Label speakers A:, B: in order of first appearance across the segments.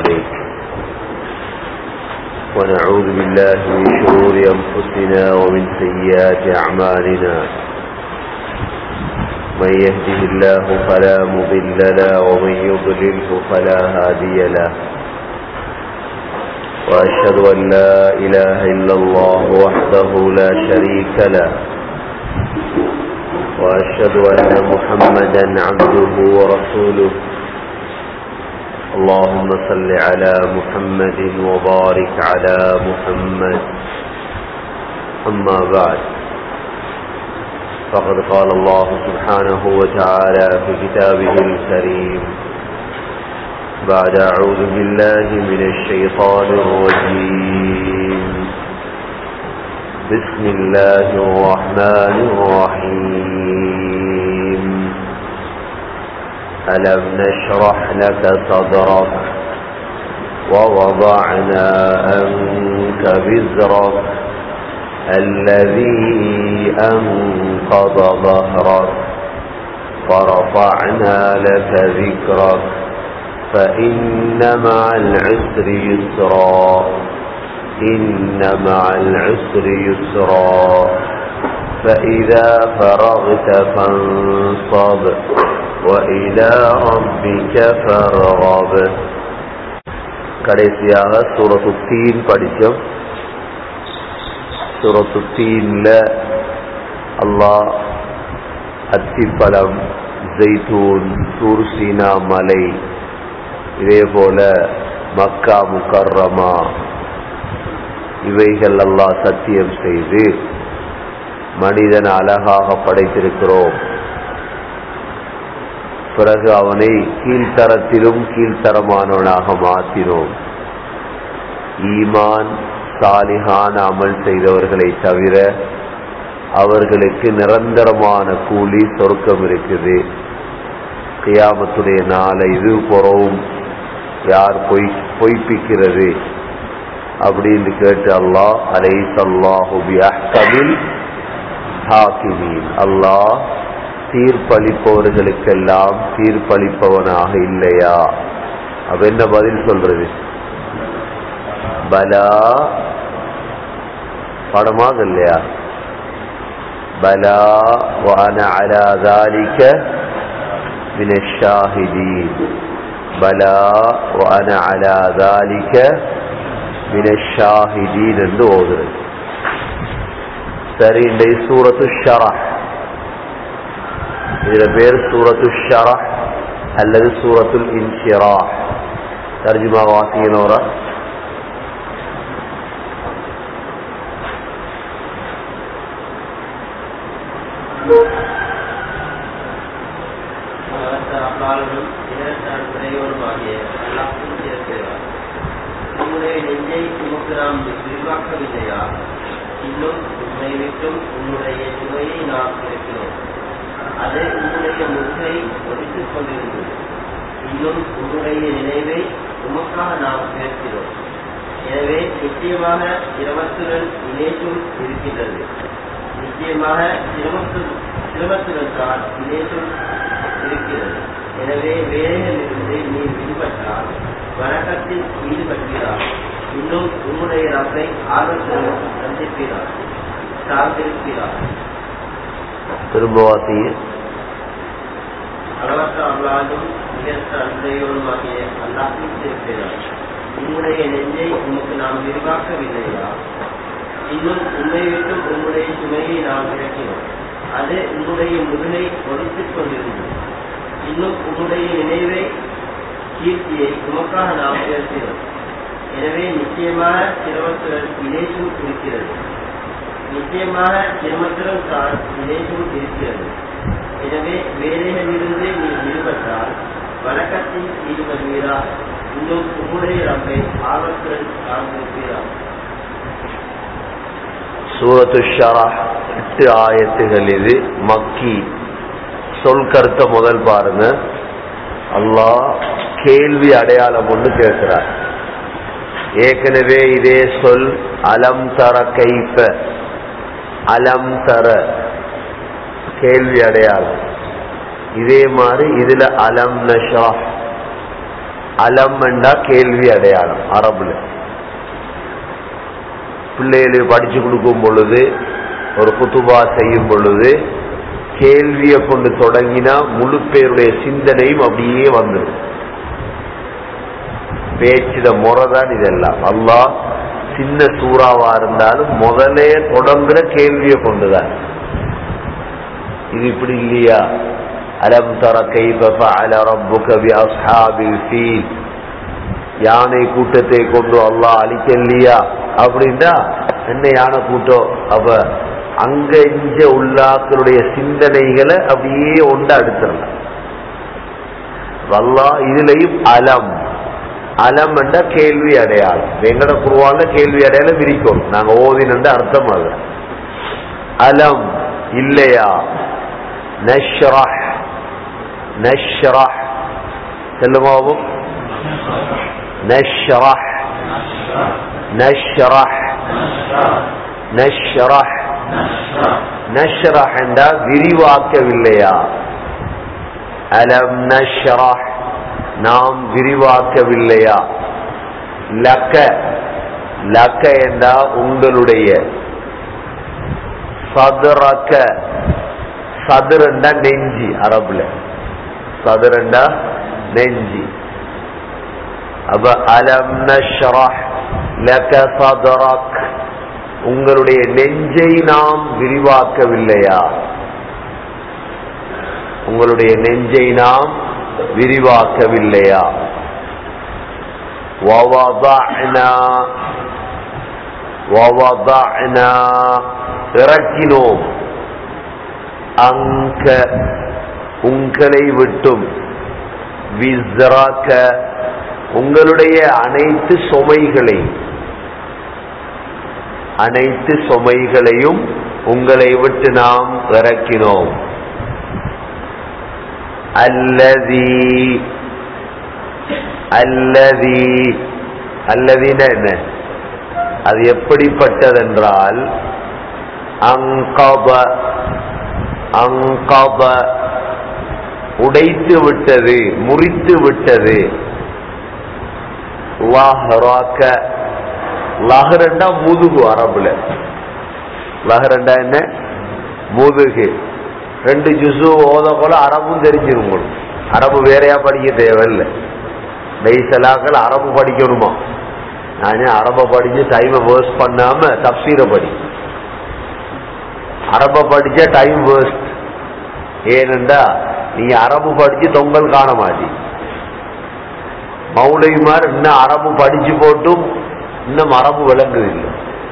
A: عليك ونعوذ بالله من شرور أنفسنا ومن سيئات أعمالنا من يهده الله فلا مضل له ومن يضلله فلا هادي له وأشهد أن لا إله إلا الله وحده لا شريك له وأشهد أن محمدا عبده ورسوله اللهم صل على محمد وبارك على محمد أما بعد فقد قال الله سبحانه وتعالى في كتابه الكريم بعد أعوذ بالله من الشيطان الرجيم بسم الله الرحمن الرحيم ألم نشرح لك صدرك ووضعنا أنك بزرك الذي أنقض ظهرك ورفعنا لك ذكرك فإن مع العسر يسرا إن مع العسر يسرا فإذا فرغت فانصب وإلى ربك فارغب கடைசியாக சூரத்து தீன் படித்தோம் சூரத்து தீன்ல அல்லாஹ் அத்திப்பழம் ஜெய்தூன் தூர்சீனா மலை இதே போல மக்கா முக்கர்ரமா இவைகள் அல்லாஹ் சத்தியம் செய்து மனிதன் அழகாக படைத்திருக்கிறோம் பிறகு அவனை கீழ்த்தரத்திலும் கீழ்த்தரமானவனாக மாற்றினோம் ஈமான் சாலிகான அமல் செய்தவர்களை தவிர அவர்களுக்கு நிரந்தரமான கூலி சொர்க்கம் இருக்குது கியாமத்துடைய நாளை இது புறவும் யார் பொய் பொய்ப்பிக்கிறது அப்படின்னு கேட்டு அல்லாஹ் அலை சல்லாஹுபி அஹ்கமில் ஹாக்கிமீன் அல்லாஹ் தீர்ப்பளிப்பவர்களுக்கெல்லாம் தீர்ப்பளிப்பவனாக இல்லையா அப்ப என்ன பதில் சொல்றது பலா படமாக இல்லையா பலா வான அலா ذلك من الشاهدين பலா வான அலா ذلك من الشاهدين என்று ஓதுறது சரி இந்த சூரத்து ஷரஹ் இதுல பேர் சூரத்து ஷரஹ் அல்லது சூரத்துல் இன்ஷிரா தர்ஜுமா வாசிக்கனோரா
B: உன்னுடைய நெஞ்சை உமக்கு நாம் விரிவாக்கவில்லையா இன்னும் உண்மை விட்டும் உன்னுடைய சுவையை நாம் இருக்கிறோம் அது உன்னுடைய முகை ஒழித்துக் கொண்டிருந்தது இன்னும் உன்னுடைய நினைவை உமக்காக நாம் சேர்க்கிறோம் எனவே நிச்சயமாக சிரமத்துடன் இணைத்தும் இருக்கின்றது நிச்சயமாக சிரமத்து சிரமத்துடன் தான் இணைத்தும் இருக்கிறது எனவே வேலைகளிலிருந்து நீ விடுபட்டால் வழக்கத்தில் ஈடுபடுகிறார் இன்னும் உன்னுடைய ரப்பை ஆர்வத்துடன் சந்திக்கிறார் சார்ந்திருக்கிறார்
A: திரும்ப வாசிங்க
B: அளவற்ற அல்லாதும் நிகழ்த்த அன்பையோடுமாகிய அல்லாஹின் திருப்பினார் உன்னுடைய நெஞ்சை உமக்கு நாம் விரிவாக்கவில்லையா இன்னும் உண்மை விட்டும் உன்னுடைய சுமையை நாம் இறக்கினோம் அது உன்னுடைய முதுகை ஒழித்துக் கொண்டிருந்தது இன்னும் உன்னுடைய நினைவை கீர்த்தியை உமக்காக நாம் உயர்த்தினோம் எனவே நிச்சயமாக சிரமத்துடன் இணைசும் இருக்கிறது நிச்சயமாக சிரமத்துடன் தான் இணைசும் இருக்கிறது எனவே வேலைகளிலிருந்து நீ ஈடுபட்டால் வழக்கத்தில் ஈடுபடுவீரா இன்னும் உங்களுடைய ரப்பை ஆர்வத்துடன் சார்ந்திருப்பீரா
A: சூரத்து ஷரஹ் எட்டு ஆயத்துகள் இது மக்கி சொல் கருத்த முதல் பாருங்க அல்லாஹ் கேள்வி அடையாளம் ஒன்று கேட்கிறார் ஏற்கனவே இதே சொல் அலம் தர கைப்ப அலம் தர கேள்வி அடையாளம் இதே மாதிரி இதுல அலம் நஷா அலம் என்றா கேள்வி அடையாளம் அரபுல பிள்ளைகளுக்கு படிச்சு கொடுக்கும் பொழுது ஒரு குத்துபா செய்யும் பொழுது கேள்வியை கொண்டு தொடங்கினா முழு பேருடைய சிந்தனையும் அப்படியே வந்துடும் பேச்சிட முறைதான் இதெல்லாம் அல்லாஹ் சின்ன சூறாவா இருந்தாலும் முதலே தொடங்குற கேள்வியை கொண்டுதான் இது இப்படி இல்லையா அலம் தர கைஃப ஃபஅல ரப்புக பி அஸ்ஹாபில் ஃபீல் யானை கூட்டத்தை கொண்டு அல்லாஹ் அழிக்கலையா அப்படின்னா என்ன யானை கூட்டம் அப்ப அங்க இங்க உள்ளாக்களுடைய சிந்தனைகளை அப்படியே ஒன்று அடுத்துடலாம் அல்லாஹ் இதுலயும் அலம் அலம் என்ற கேள்வி அடையாளம் எங்கட குருவாங்க கேள்வி அடையாளம் விரிக்கும் நாங்க ஓதினு அர்த்தம் அது அலம் இல்லையா நஷ்ரஹ் நஷ்ரஹ் செல்லுமாவும் நஷ்ரஹ் நஷ்ரஹ் நஷ்ரஹ் நஷ்ரஹ் என்றால் விரிவாக்கவில்லையா அலம் நஷ்ரஹ் நாம் விரிவாக்கவில்லையா லக்க லக்க என்றா உங்களுடைய சதுரக்க சதுரண்டா நெஞ்சி அரபுல சதுரண்டா நெஞ்சி அப்ப அலம் நஷ்ரஹ் லக்க சதுரக் உங்களுடைய நெஞ்சை நாம் விரிவாக்கவில்லையா உங்களுடைய நெஞ்சை நாம் விரிவாக்கவில்லையா ووضعنا ووضعنا இறக்கினோம் அங்க உங்களை விட்டும் விஸ்ராக்க உங்களுடைய அனைத்து சுமைகளை அனைத்து சுமைகளையும் உங்களை விட்டு நாம் இறக்கினோம் அல்லதி அல்லதி அல்லதினா என்ன அது எப்படிப்பட்டதென்றால் அங்கப அங்கப உடைத்து விட்டது முறித்து விட்டது லஹ்ராக்க லஹ்ரண்டா முதுகு அரபுல லஹ்ரண்டா என்ன முதுகு ரெண்டு ஜுசு ஓத போல அரபும் தெரிஞ்சிடும் உங்களுக்கு அரபு வேறையா படிக்க தேவையில்லை லைசலாக்கள் அரபு படிக்கணுமா நான் அரபை படிச்சு டைமை வேஸ்ட் பண்ணாம தப்சீரை படி அரபை படிச்சா டைம் வேஸ்ட் ஏனென்றா நீங்க அரபு படிச்சு தொங்கல் காண மாட்டி மௌலைமார் இன்னும் அரபு படிச்சு போட்டும் இன்னும் அரபு விளங்குது இல்லை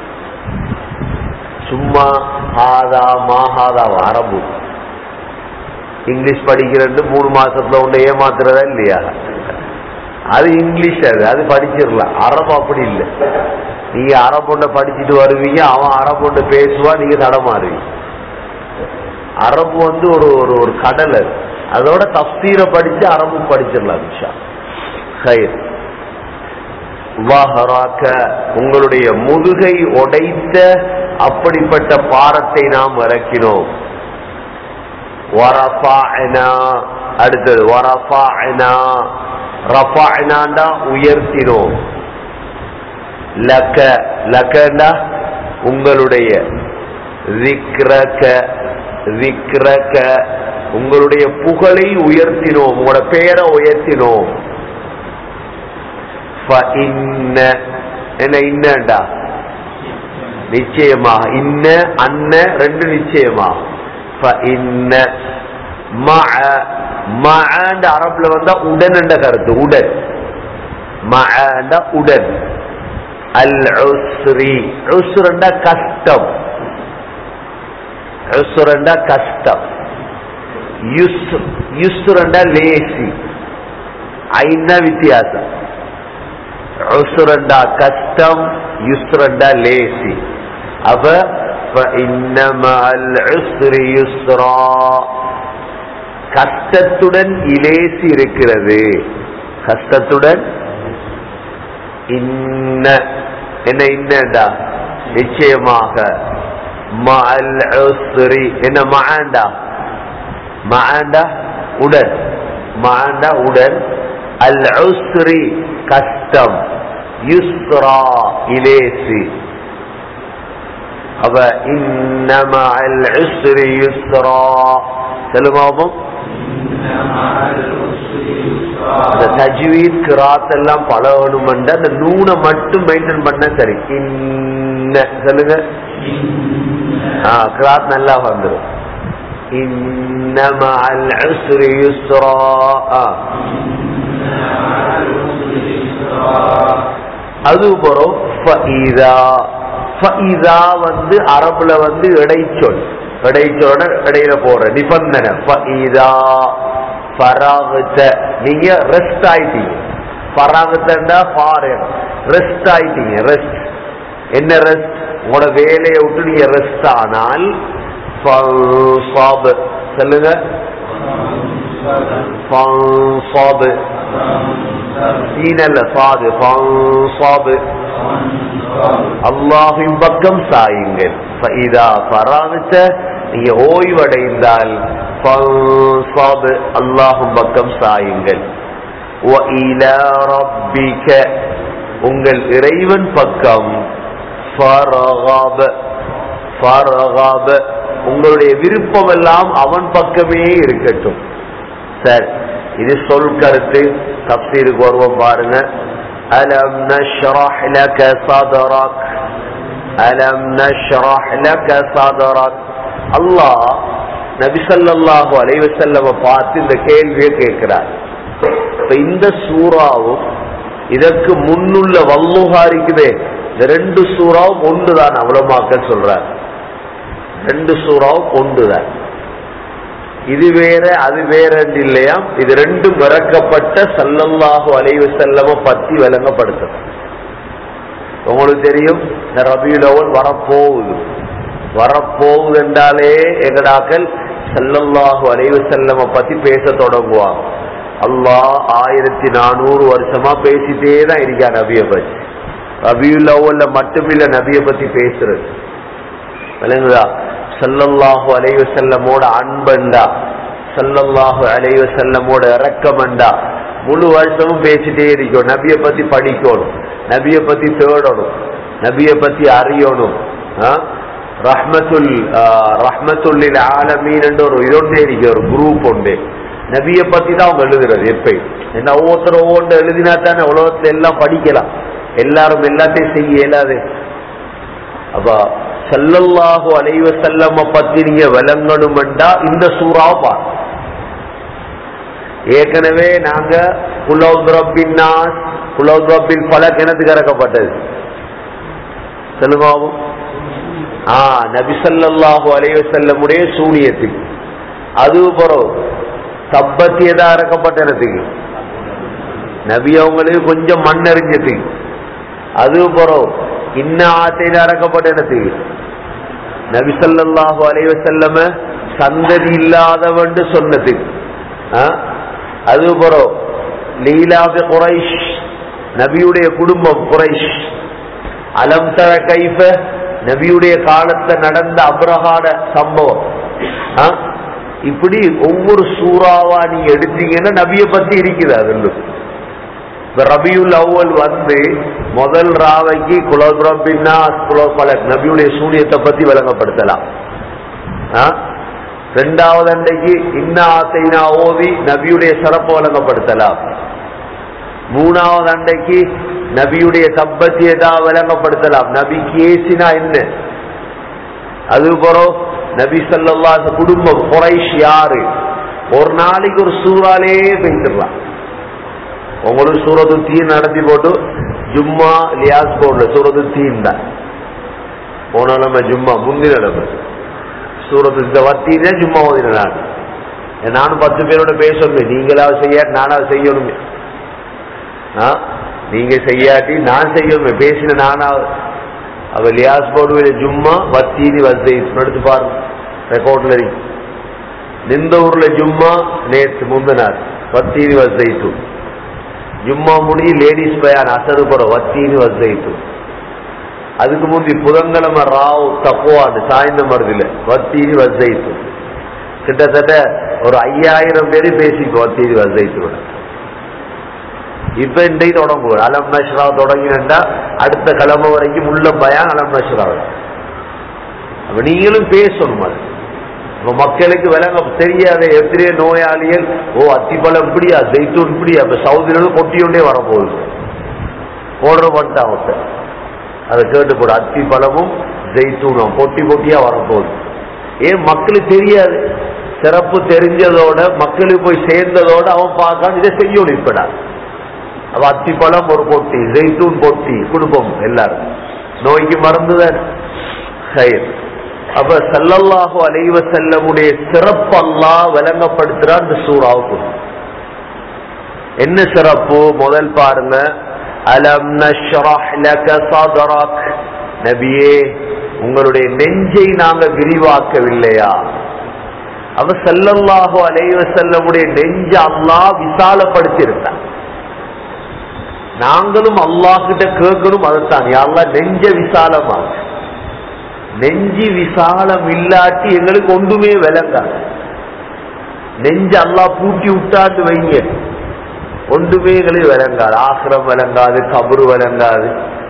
A: சும்மா ஹாதா மாஹாதா அரபு இங்கிலீஷ் படிக்கிறேன்னு மூணு மாசத்துல உன்னை ஏமாத்துறதா இல்லையா அது இங்கிலீஷ் அது அது படிச்சிடலாம் அரபு அப்படி இல்லை நீங்க அரபொண்ட படிச்சுட்டு வருவீங்க அவன் அரபொண்ட பேசுவா நீங்க தடமாறுவீங்க அரபு வந்து ஒரு ஒரு ஒரு கடல் அது அதோட தப்சீரை படிச்சு அரபு படிச்சிடலாம் விஷா ஹைர் வாஹராக்க உங்களுடைய முதுகை உடைத்த அப்படிப்பட்ட பாரத்தை நாம் இறக்கினோம் வரஃபாஅனா அடுத்தது வரஃபாஅனா ரஃபாஅனாண்டா உயர்த்தினோம் லக்க லக்கண்டா உங்களுடைய விக்ரக விக்ரக உங்களுடைய புகழை உயர்த்தினோம் உங்களோட பெயரை உயர்த்தினோம் இன்ன என்ன இன்னண்டா நிச்சயமாக இன்ன அன்ன ரெண்டு நிச்சயமா இன்ன மஅண்ட அரபுல வந்தா உடன் என்ற கருத்து உடன் மஅண்ட உடன் அல் உஸ்ரி உஸ்ரண்டா கஷ்டம் உஸ்ரண்டா கஷ்டம் யுஸ் யுஸ்ரண்டா லேசி ஐந்தா வித்தியாசம் உஸ்ரண்டா கஷ்டம் யுஸ்ரண்டா லேசி அப்ப فإن مع العسر يسرا கஷ்டத்துடன் இலேசி இருக்கிறது கஷ்டத்துடன் இன்ன என்ன இன்னடா நிச்சயமாக மஅல் உஸ்ரி என்ன மஆண்டா மஆண்டா உடன் மஆண்டா உடன் அல் உஸ்ரி கஷ்டம் யுஸ்ரா இலேசி அப்ப இன்னம அல் உஸ்ரி யுஸ்ரா சொல்லுமாவும் அந்த தஜ்வீத் கிராத் எல்லாம் பழகணுமெண்டு அந்த நூனை மட்டும் மெயின்டைன் பண்ண சரி இன்ன சொல்லுங்க ஆ கிராத் நல்லா வந்துடும் இன்னம அல் உஸ்ரி யுஸ்ரா ஆ அது போறோம் ஃபஇதா ஃபஇதா வந்து அரபுல வந்து இடைச்சொல் இடைச்சொல்ல இடையில போற நிபந்தனை ஃபஇதா ஃபராகத்த நீங்க ரெஸ்ட் ஆயிட்டீங்க ஃபராகத்தண்டா ஃபாரன் ரெஸ்ட் ஆயிட்டீங்க ரெஸ்ட் என்ன ரெஸ்ட் உங்களோட வேலையை விட்டு நீங்க ரெஸ்ட் ஆனால் ஃபன்சாப் சொல்லுங்க ஃபன்சாப் சீனல்ல சாது ஃபன்சாப் அல்லாஹின் பக்கம் சாயுங்கள் ஃபஇதா ஃபராகத்த நீங்க ஓய்வடைந்தால் ஃபன்சாப் அல்லாஹும் பக்கம் சாயுங்கள் وَإِلَى رَبِّكَ உங்கள் இறைவன் பக்கம் ஃபரகாப ஃபரகாப உங்களுடைய விருப்பம் எல்லாம் அவன் பக்கமே இருக்கட்டும் சரி இது சொல் கருத்து தப்சீருக்கு வருவோம் பாருங்க அலம் நஷ்ரஹ் லக சதரக் அலம் நஷ்ரஹ் லக சதரக் அல்லாஹ் நபி ஸல்லல்லாஹு அலைஹி வஸல்லம் பார்த்து இந்த கேள்வியை கேட்கிறார் இப்ப இந்த சூறாவும் இதற்கு முன்னுள்ள வல்லுஹா இருக்குதே இந்த ரெண்டு சூறாவும் ஒன்றுதான் அவ்வளமாக்க சொல்றார் ரெண்டு சூறாவும் ஒன்றுதான் இது வேற அது வேற இல்லையா இது ரெண்டும் இறக்கப்பட்ட சல்லல்லாஹு அலைவு செல்லம பத்தி விளங்கப்படுத்துது உங்களுக்கு தெரியும் இந்த ரபியுல் அவல் வரப்போகுது வரப்போகுது என்றாலே எங்கடாக்கள் சல்லல்லாஹு அலைவு செல்லம பத்தி பேச தொடங்குவாங்க அல்லாஹ் ஆயிரத்தி நானூறு வருஷமா பேசிட்டே தான் இருக்கா நபியை பத்தி ரபியுல் அவல்ல மட்டுமில்ல நபியை பத்தி பேசுறது விளங்குதா சல்லல்லாஹு அலைவ செல்லமோட அன்பண்டா சல்லல்லாஹு அலைவ செல்லமோட இறக்கமண்டா முழு வருஷமும் பேசிட்டே இருக்கணும் நபியை பத்தி படிக்கணும் நபியை பத்தி தேடணும் நபியை பத்தி அறியணும் ரஹ்மத்துல் ரஹ்மத்துல்லில் ஆலமீன் என்ற ஒரு இதொண்டே இருக்கு ஒரு குரூப் உண்டு நபியை பத்தி தான் அவங்க எழுதுறது எப்பயும் என்ன ஒவ்வொருத்தர் ஒவ்வொன்று எழுதினா தானே உலகத்துல எல்லாம் படிக்கலாம் எல்லாரும் எல்லாத்தையும் செய்ய இயலாது அப்ப சல்லல்லாஹு அலைவ செல்லம பத்தி நீங்க விளங்கணுமெண்டா இந்த சூறாவை பாரு ஏற்கனவே நாங்க குலௌத்ரபின்னாஸ் குலௌத்ரபின் பல கிணத்துக்கு இறக்கப்பட்டது சொல்லுமாவும் ஆ நபி சல்லல்லாஹு அலைவ செல்லமுடைய சூனியத்துக்கு அது பிறகு தப்பத்தி எதா இறக்கப்பட்டதுக்கு நபி அவங்களுக்கு கொஞ்சம் மண் எறிஞ்சதுக்கு அது பிறகு இன்ன ஆசையில அறக்கப்பட்ட இடத்துக்கு நபிசல்லாஹு அலைவ செல்லம சந்ததி இல்லாதவன் சொன்னதுக்கு அது பிறகு லீலாபி குறைஷ் நபியுடைய குடும்பம் குறைஷ் அலம் தர கைஃப நபியுடைய காலத்துல நடந்த அப்ரஹாட சம்பவம் இப்படி ஒவ்வொரு சூறாவா நீங்க எடுத்தீங்கன்னா நபியை பத்தி இருக்குது அதுல ரபியுல் அவ்வல் வந்து முதல் ராவைக்கு குலோத்ரபின்னா குலோபலக் நபியுடைய சூனியத்தை பத்தி விளங்கப்படுத்தலாம் ரெண்டாவது அன்றைக்கு இன்ன ஆசைனா ஓதி நபியுடைய சிறப்பு விளங்கப்படுத்தலாம் மூணாவது அன்றைக்கு நபியுடைய தப்பத்தியதா விளங்கப்படுத்தலாம் நபி கேசினா என்ன அது பிறகு நபி சல்லா குடும்பம் குறைஷ் யாரு ஒரு நாளைக்கு ஒரு சூறாலே பேசிடலாம் உங்களுக்கு சூரத்து தீன் நடத்தி போட்டு ஜும்மா லியாஸ் போடல சூரத்து தீன் தான் போன நம்ம ஜும்மா முந்தின நம்ம சூரத்து இந்த வத்தீனே ஜும்மா ஓதின நான் நானும் பத்து பேரோட பேசணுமே நீங்களாவது செய்ய நானாவது செய்யணுமே நீங்க செய்யாட்டி நான் செய்யணுமே பேசின நானாவது அவ லியாஸ் போடுவேன் ஜும்மா வத்தீனி வத்தை எடுத்து பாருங்க ரெக்கார்ட்ல இருக்கு நிந்த ஊர்ல ஜும்மா நேற்று முந்தினார் வத்தீனி வத்தைத்து ஜும்மா முடி லேடிஸ் பயான் அசரு போற வத்தீனி வத்தைத்து அதுக்கு முந்தி புதன்கிழமை ராவ் தக்குவாண்டு சாய்ந்த மருதில வத்தீனி வத்தைத்து கிட்டத்தட்ட ஒரு ஐயாயிரம் பேர் பேசி வத்தீனி வத்தைத்து இப்ப இன்றைக்கு தொடங்குவோம் அலம் நஷ்ரா தொடங்கினா அடுத்த கிழமை வரைக்கும் உள்ள பயான் அலம் நஷ்ரா அப்ப நீங்களும் பேசணும் அது இப்ப மக்களுக்கு விளங்க தெரியாத எத்தனையோ நோயாளிகள் ஓ அத்திப்பழம் இப்படியா ஜெய்தூன் இப்படியா இப்ப சவுதியில கொட்டியோண்டே வரப்போகுது போடுற பண்ணிட்டான் ஒருத்தர் அதை கேட்டு போடு அத்தி பழமும் ஜெய்தூனும் பொட்டி பொட்டியா வரப்போகுது ஏன் மக்களுக்கு தெரியாது சிறப்பு தெரிஞ்சதோட மக்களுக்கு போய் சேர்ந்ததோட அவன் பார்க்காம இதை செய்யணும் இப்படா அவ அத்திப்பழம் ஒரு பொட்டி ஜெய்தூன் பொட்டி குடும்பம் எல்லாரும் நோய்க்கு மறந்துதான் கயிர் அப்ப சல்லல்லாஹு அலைவ செல்லமுடைய சிறப்பு அல்லாஹ் விளங்கப்படுத்துறான் இந்த சூறாவுக்கு என்ன சிறப்பு முதல் பாருங்க அலம் நஷ்ரஹ் லக சதரக் நபியே உங்களுடைய நெஞ்சை நாங்க விரிவாக்கவில்லையா அவ செல்லல்லாஹு அலைவ செல்லமுடைய நெஞ்ச அல்லாஹ் விசாலப்படுத்தியிருந்தான் நாங்களும் அல்லாஹ் கிட்ட கேட்கணும் அதைத்தான் யாரெல்லாம் நெஞ்ச விசாலமா நெஞ்சு விசாலம் இல்லாட்டி எங்களுக்கு ஒன்றுமே விளங்காது நெஞ்சு அல்லாஹ் பூட்டி விட்டாட்டு வைங்க ஒன்றுமே எங்களுக்கு விளங்காது ஆசிரம் விளங்காது கபரு விளங்காது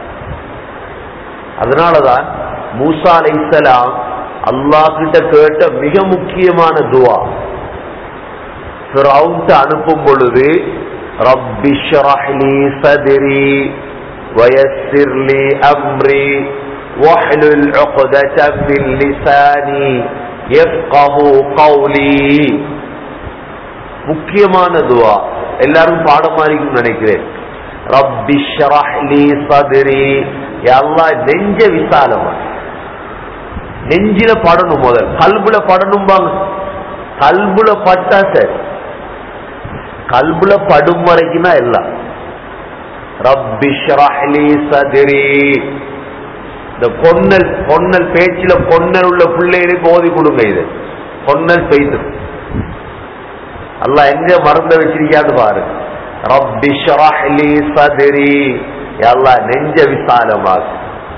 A: அதனாலதான் மூசா அலைசலாம் அல்லாஹ் கிட்ட கேட்ட மிக முக்கியமான துவா ஃபிரௌன்ட்ட அனுப்பும் பொழுது ரப்பி ஷ்ரஹ் லி சத்ரி வயஸ்ஸிர் லி அம்ரி واحلل عقدة من لساني يفقه قولي முக்கியமான துவா எல்லாரும் பாடமா இருக்கும் நினைக்கிறேன் ரப்பி ஷ்ரஹ் லி சத்ரி யா அல்லாஹ் நெஞ்ச விசாலமா நெஞ்சில படணும் முதல் கல்புல படணும் பாங்க கல்புல பட்டா சரி கல்புல படும் வரைக்கும் தான் எல்லாம் ரப்பி ஷ்ரஹ் லி சத்ரி இந்த பொன்னல் பொன்னல் பேச்சில பொன்னல் உள்ள பிள்ளைகளுக்கு ஓதி கொடுங்க இது பொன்னல் பெய்து அல்லாஹ் எங்க மறந்து வச்சிருக்கான்னு பாரு ரப்பி ஷ்ரஹ் லி சத்ரி யா அல்லாஹ் நெஞ்ச விசாலமாக்கு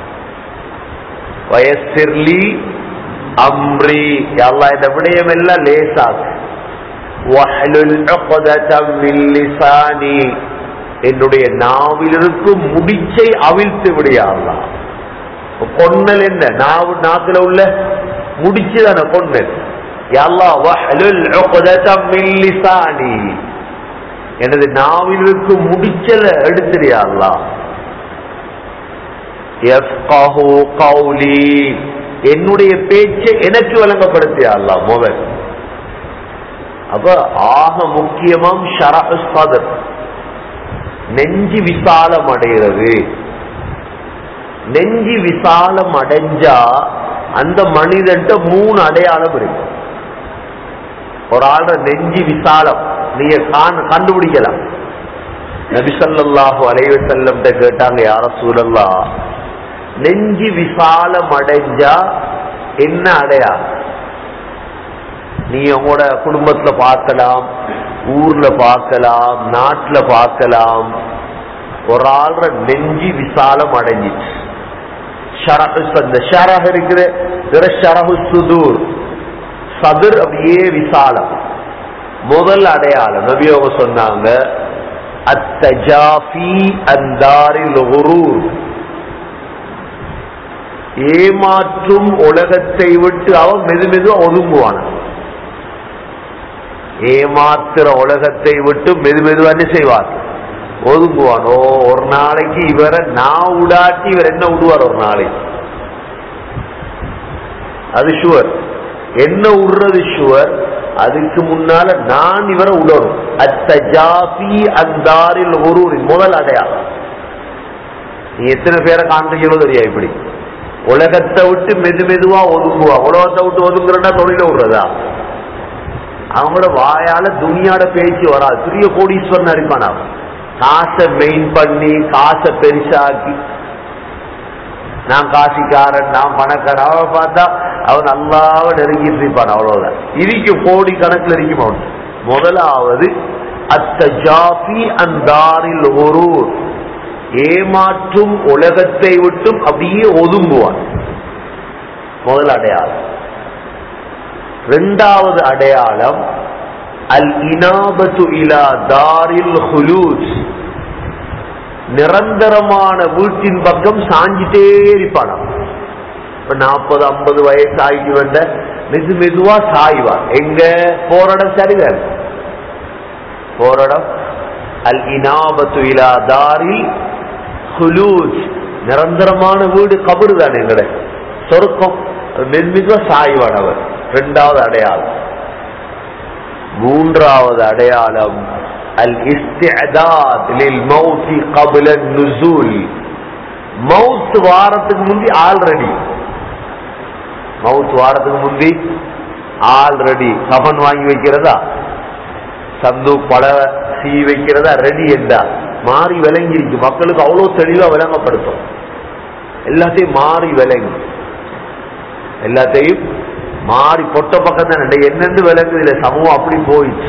A: வயசிர்லி அம்ரி யா அல்லாஹ் இந்த விடயம் எல்லாம் லேசாக்கு வஹ்லுல் உக்ததம் மின் லிசானி என்னுடைய நாவில் இருக்கும் முடிச்சை அவிழ்த்து விடியா அல்லாஹ் பொன்னல் என்ன நாவு நாக்குல உள்ள முடிச்சு தானே பொன்னல் எனது நாவிற்கு முடிச்சல எடுத்துறியா கௌலி என்னுடைய பேச்சை எனக்கு வழங்கப்படுத்தியா அல்லா முதல் அப்ப ஆக முக்கியமாம் ஷரஹ் சதர் நெஞ்சு விசாலம் அடைகிறது நெஞ்சு விசாலம் அடைஞ்சா அந்த மனிதன்ட்ட மூணு அடையாளம் இருக்கு ஒரு ஆள நெஞ்சு விசாலம் நீங்க காண- கண்டுபிடிக்கலாம் நபிசல்லாஹு அலைவ செல்லம் கேட்டாங்க யார சூழல்லா நெஞ்சு விசாலம் அடைஞ்சா என்ன அடையாளம் நீ உங்களோட குடும்பத்துல பார்க்கலாம் ஊர்ல பார்க்கலாம் நாட்டுல பார்க்கலாம் ஒரு ஆள்ற நெஞ்சு விசாலம் அடைஞ்சிச்சு ஷரஹு அந்த ஷரஹ் இருக்கிற பிற ஷரஹு சுதூர் சதுர் அப்படியே விசாலம் முதல் அடையாளம் நபியோக சொன்னாங்க அத்தஜாஃபி அந்தாரில் குரூர் ஏமாற்றும் உலகத்தை விட்டு அவன் மெது மெதுவா ஒதுங்குவான் ஏமாத்துற உலகத்தை விட்டு மெது மெதுவா என்ன செய்வார் ஒதுங்குவான் ஓ ஒரு நாளைக்கு இவரை நான் விடாட்டி இவர் என்ன விடுவார் ஒரு நாளைக்கு அது ஷுவர் என்ன விடுறது ஷுவர் அதுக்கு முன்னால நான் இவரை விடணும் அத்தஜாபி அந்தாரில் ஒரு முதல் அடையாளம் நீ எத்தனை பேரை காண்றீங்களோ தெரியா இப்படி உலகத்தை விட்டு மெது மெதுவா ஒதுங்குவா உலகத்தை விட்டு ஒதுங்குறா தொழில விடுறதா அவங்களோட வாயால துணியாட பேச்சு வராது பெரிய கோடீஸ்வரன் இருப்பான் அவன் காசை மெயின் பண்ணி காசை பெருசாக்கி நான் காசிக்காரன் நான் பணக்காரன் அவன் பார்த்தா அவன் நல்லாவ நெருங்கிட்டு இருப்பான் அவ்வளவுதான் இருக்கும் கோடி கணக்குல இருக்கும் அவன் முதலாவது அத்தஜாபி அந்தாரில் ஒரு ஏமாற்றும் உலகத்தை விட்டும் அப்படியே ஒதுங்குவான் முதல் அடையாளம் இரண்டாவது அடையாளம் அல் இனாபத்து இலா தாரில் ஹுலூஸ் நிரந்தரமான வீட்டின் பக்கம் சாஞ்சிட்டே இருப்பானாம் இப்ப நாற்பது ஐம்பது வயசு ஆகிட்டு வந்த மெது மெதுவா சாய்வா எங்க போற இடம் சரிதான் போற இடம் அல் இனாபத்து இலா தாரில் ஹுலூஜ் நிரந்தரமான வீடு கபரு தானே எங்கட சொருக்கம் மெது மெதுவா சாய்வான் அவர் இரண்டாவது அடையாளம் மூன்றாவது அடையாளம் அல் இஸ்திஅதாத் லில் மௌத்தி قبل النزول மவுத் வாரத்துக்கு முந்தி ஆல்ரெடி மவுத் வாரத்துக்கு முந்தி ஆல்ரெடி கபன் வாங்கி வைக்கிறதா சந்து பல சீ வைக்கிறதா ரெடி என்றா மாறி விளங்கிருக்கு மக்களுக்கு அவ்வளவு தெளிவா விளங்கப்படுத்தும் எல்லாத்தையும் மாறி விளங்கி எல்லாத்தையும் மாறி பொட்ட பக்கம் தான் என்னென்று விளங்குது இல்ல சமூகம் அப்படி போயிடுச்சு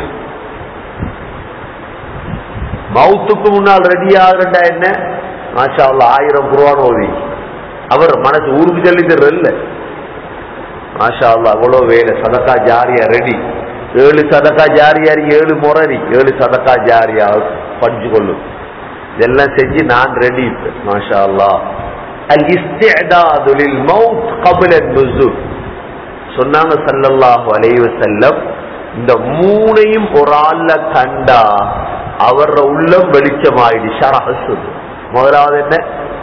A: மவுத்துக்கு முன்னால் ரெடி ஆகுறா என்ன மாஷா அல்லா ஆயிரம் குருவான் ஓதி அவர் மனசு ஊருக்கு சொல்லி தர்றதில்ல மாஷா அல்லா அவ்வளவு வேலை சதக்கா ஜாரியா ரெடி ஏழு சதக்கா ஜாரியாரி ஏழு முறரி ஏழு சதக்கா ஜாரியா பஞ்சு கொள்ளும் இதெல்லாம் செஞ்சு நான் ரெடி மாஷா அல்லா அல் இஸ்திஅதாது லில் மவுத் قبل النزول சொன்னாங்க சல்லல்லாஹு அலைஹி வஸல்லம் இந்த மூணையும் ஒரு ஆள்ல கண்டா அவர உள்ளம் வெளிச்சமாயிடு ஷரஹசு முதலாவது என்ன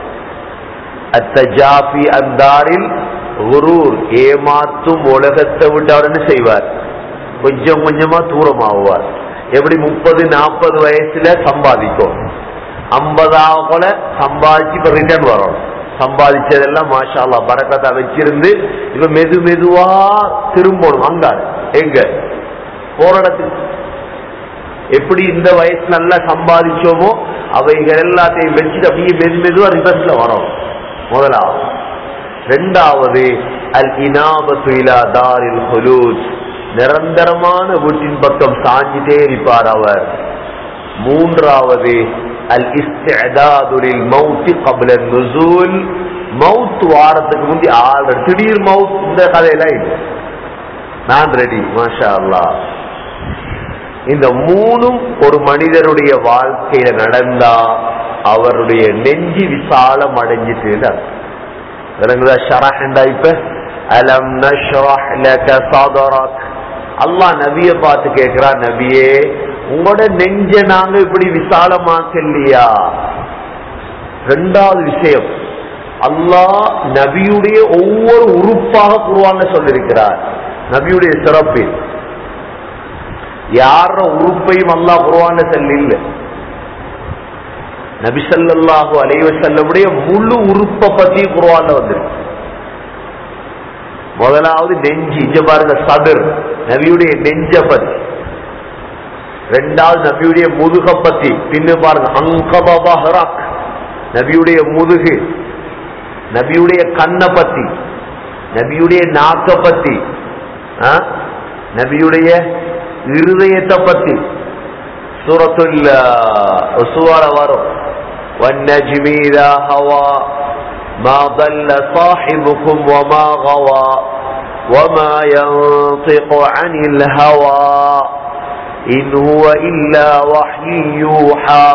A: அத்தஜாபி அந்தாரில் குரூர் ஏமாத்தும் உலகத்தை விட்டு அவர் என்ன செய்வார் கொஞ்சம் கொஞ்சமா தூரமாகுவார் எப்படி முப்பது நாற்பது வயசுல சம்பாதிக்கும் ஐம்பதாக போல சம்பாதிச்சு இப்ப ரிட்டர்ன் வரணும் சம்பாதிச்சதெல்லாம் மாஷா அல்லா பறக்கத்தா வச்சிருந்து இப்ப மெது மெதுவா திரும்பணும் அங்க எங்க போற இடத்துக்கு எப்படி இந்த வயசு நல்லா சம்பாதிச்சோமோ அவைகள் எல்லாத்தையும் வச்சுட்டு அப்படியே மெது மெதுவா ரிவர்ஸ்ல வரும் முதலாவது ரெண்டாவது அல் இனாபத்து இலா தாரில் ஹுலூஜ் நிரந்தரமான வீட்டின் பக்கம் சாஞ்சிட்டே இருப்பார் அவர் மூன்றாவது அல் இஸ்திஅதாதுலில் மௌத்தி கபல நுசூல் மவுத் வாரத்துக்கு முந்தி ஆள் திடீர் மவுத் இந்த கதையெல்லாம் இல்லை நான் ரெடி மாஷா அல்லாஹ் இந்த மூணும் ஒரு மனிதனுடைய வாழ்க்கையில நடந்தா அவருடைய நெஞ்சி விசாலம் அடைஞ்சிட்டு விளங்குதா ஷரஹண்டா இப்ப அலம் நஷ்ரஹ் லக சதரக் அல்லாஹ் நபிய பார்த்து கேட்கிறா நபியே உங்களோட நெஞ்ச நாங்க இப்படி விசாலமாக்கலையா ரெண்டாவது விஷயம் அல்லாஹ் நபியுடைய ஒவ்வொரு உறுப்பாக குருவான்னு சொல்லியிருக்கிறார் நபியுடைய சிறப்பு யார உறுப்பையும் அல்லாஹ் குருவான செல்ல நபிசல்லாஹு அலைவசல்லமுடைய முழு உறுப்பை பத்தி குருவான வந்திருக்கு முதலாவது நெஞ்சு இங்க பாருங்க சதுர் நபியுடைய நெஞ்ச பத்தி ரெண்டாவது நபியுடைய முதுக பத்தி பின்னு பாருங்க அங்கபஹராக் நபியுடைய முதுகு நபியுடைய கண்ணை பத்தி நபியுடைய நாக்க பத்தி ஆ? நபியுடைய இருதயத்தை பத்தி சூரத்துல் சூவால வரும் والنجم إذا هوى ما ضل صاحبكم وما غوى وما ينطق عن الهوى إن هو إلا وحي يوحى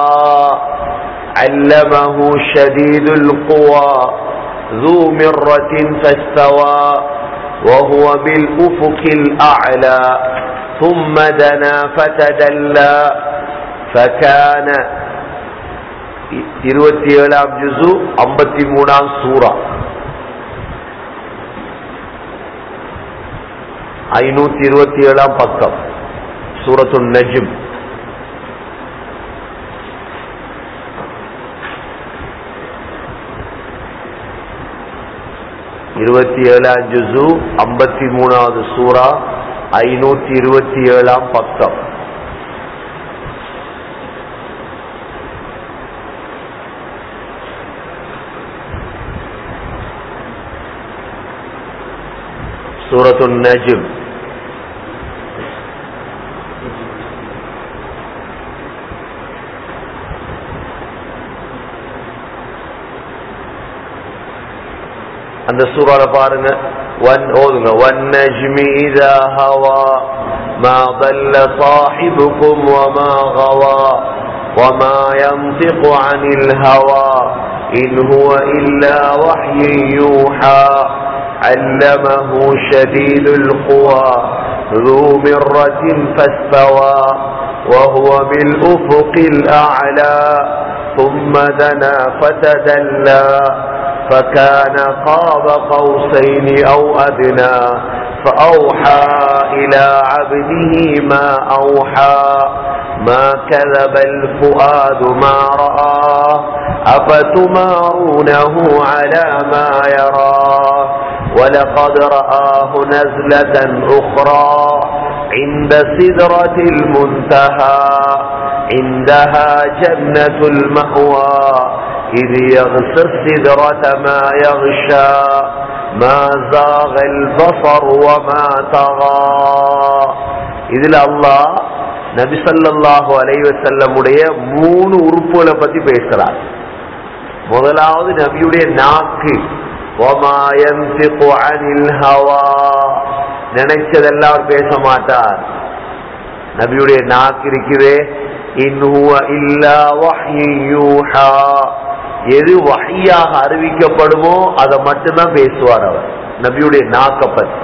A: علمه شديد القوى ذو مرة فاستوى وهو بالأفق الأعلى ثم دنا فتدلى فكان இருபத்தி ஏழாம் ஜுசு ஐம்பத்தி மூணாம் சூரா ஐநூத்தி இருபத்தி ஏழாம் பக்கம் சூரத்து நஜிம் இருபத்தி ஏழாம் ஜுசு ஐம்பத்தி மூணாவது சூரா ஐநூத்தி இருபத்தி ஏழாம் பக்கம் சூரத்து நஜிம் அந்த சூறால பாருங்க ஒன் ஓதுங்க والنجم إذا هوى ما ضل صاحبكم وما غوى وما ينطق عن الهوى إن هو إلا وحي يوحى علمه شديد القوى ذو مرة فاستوى وهو بالأفق الأعلى ثم دنا فتدلى فكان قاب قوسين أو أدنى فأوحى إلى عبده ما أوحى ما كذب الفؤاد ما رأى أفتمارونه على ما يرى ولقد رآه نزلة أخرى عند سدرة المنتهى عندها جنة المأوى إذ يغشى السدرة ما يغشى ما زاغ البصر وما طغى இதில் அல்லாஹ் நபி ஸல்லல்லாஹு அலைஹி வஸல்லமுடைய மூணு உறுப்புகளை பத்தி பேசுறார் முதலாவது நபியுடைய நாக்கு وَمَا يَنْطِقُ عَنِ الْهَوَى நினைச்சதெல்லாம் அவர் பேச மாட்டார் நபியுடைய நாக்கு இருக்குதே இன் ஹுவ இல்லா வஹ்யு யூஹா எது வஹியாக அறிவிக்கப்படுமோ அதை மட்டும்தான் பேசுவார் அவர் நபியுடைய நாக்க பத்தி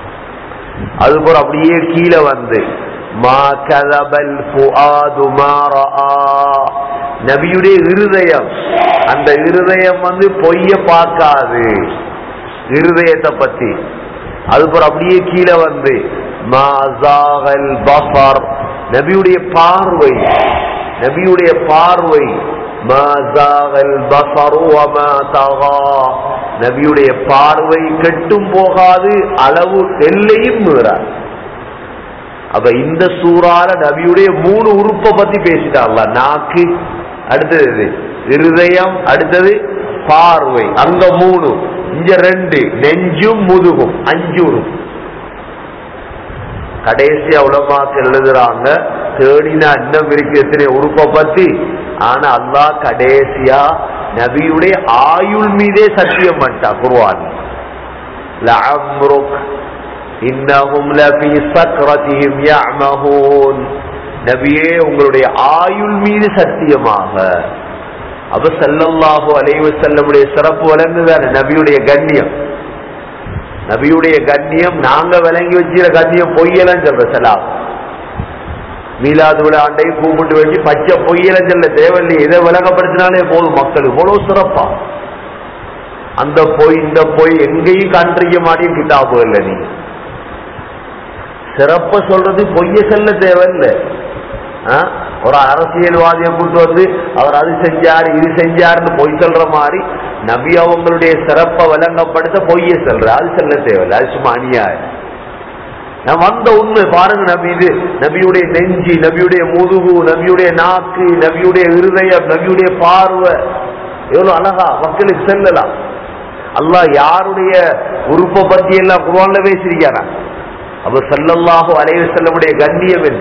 A: அதுபோல அப்படியே கீழே வந்து மா கதபல் ஃபுஆது மா ரஆ நபியுடைய இருதயம் அந்த இருதயம் வந்து பொய்ய பார்க்காது இருதயத்தை பத்தி அதுபோல அப்படியே கீழே வந்து மா ஜாகல் பஃபர் நபியுடைய பார்வை நபியுடைய பார்வை மா ஜாகல் பஃபரு வமா தகா நபியுடைய பார்வை கெட்டும் போகாது அளவு எல்லையும் மீறார் அப்ப இந்த சூறால நபியுடைய மூணு உறுப்பை பத்தி பேசிட்டார்ல நாக்கு அடுத்தது எது? இருதயம் அடுத்தது பார்வை அங்க மூணு இங்க ரெண்டு நெஞ்சும் முதுகும் அஞ்சு உறுப்பு கடைசி உலமாக்கள் எழுதுறாங்க தேடினா இன்னும் இருக்கு எத்தனை உறுப்பை பத்தி ஆனா அல்லாஹ் கடைசியா நபியுடைய ஆயுள் மீதே சத்தியம் பண்ணிட்டா குர்ஆன் லஅம்ருக் இன்னஹும் லஃபீ சக்ரதிஹிம் யஅமஹூன் நபியே உங்களுடைய ஆயுள் மீது சத்தியமாக அப்ப ஸல்லல்லாஹு அலைஹி வஸல்லமுடைய சிறப்பு விளங்குதானே நபியுடைய கண்ணியம் நபியுடைய கண்ணியம் நாங்க விளங்கி வச்சிருக்க கண்ணியம் பொய்யலன்னு சொல்ற சலாம் மீலாது விழாண்டை கூப்பிட்டு வச்சு பச்சை பொய்யலன்னு சொல்ல தேவையில்லை இதை விளங்கப்படுத்தினாலே போதும் மக்கள் இவ்வளவு சிறப்பா அந்த பொய் இந்த பொய் எங்கேயும் கண்டிருக்க மாட்டேன் கிட்டாபு இல்லை நீ சிறப்ப சொல்றது பொய்ய சொல்ல தேவையில்லை ஆ? ஒரு அரசியல்வாதியை கூட்டு வந்து அவர் அது செஞ்சாரு இது செஞ்சாருன்னு பொய் சொல்ற மாதிரி நபி அவங்களுடைய சிறப்பை விளங்கப்படுத்த பொய்ய சொல்ற அது சொல்ல தேவையில்லை அது சும்மா அநியாயம் நான் வந்த உண்மை பாருங்க நபி இது நபியுடைய நெஞ்சி நபியுடைய முதுகு நபியுடைய நாக்கு நபியுடைய இருதயம் நபியுடைய பார்வை எவ்வளவு அழகா மக்களுக்கு செல்லலாம் அல்லாஹ் யாருடைய உறுப்பை பத்தி எல்லாம் குர்ஆன்ல பேசியிருக்காரா அப்ப ஸல்லல்லாஹு அலைஹி வஸல்லமுடைய கண்ணியம் என்ன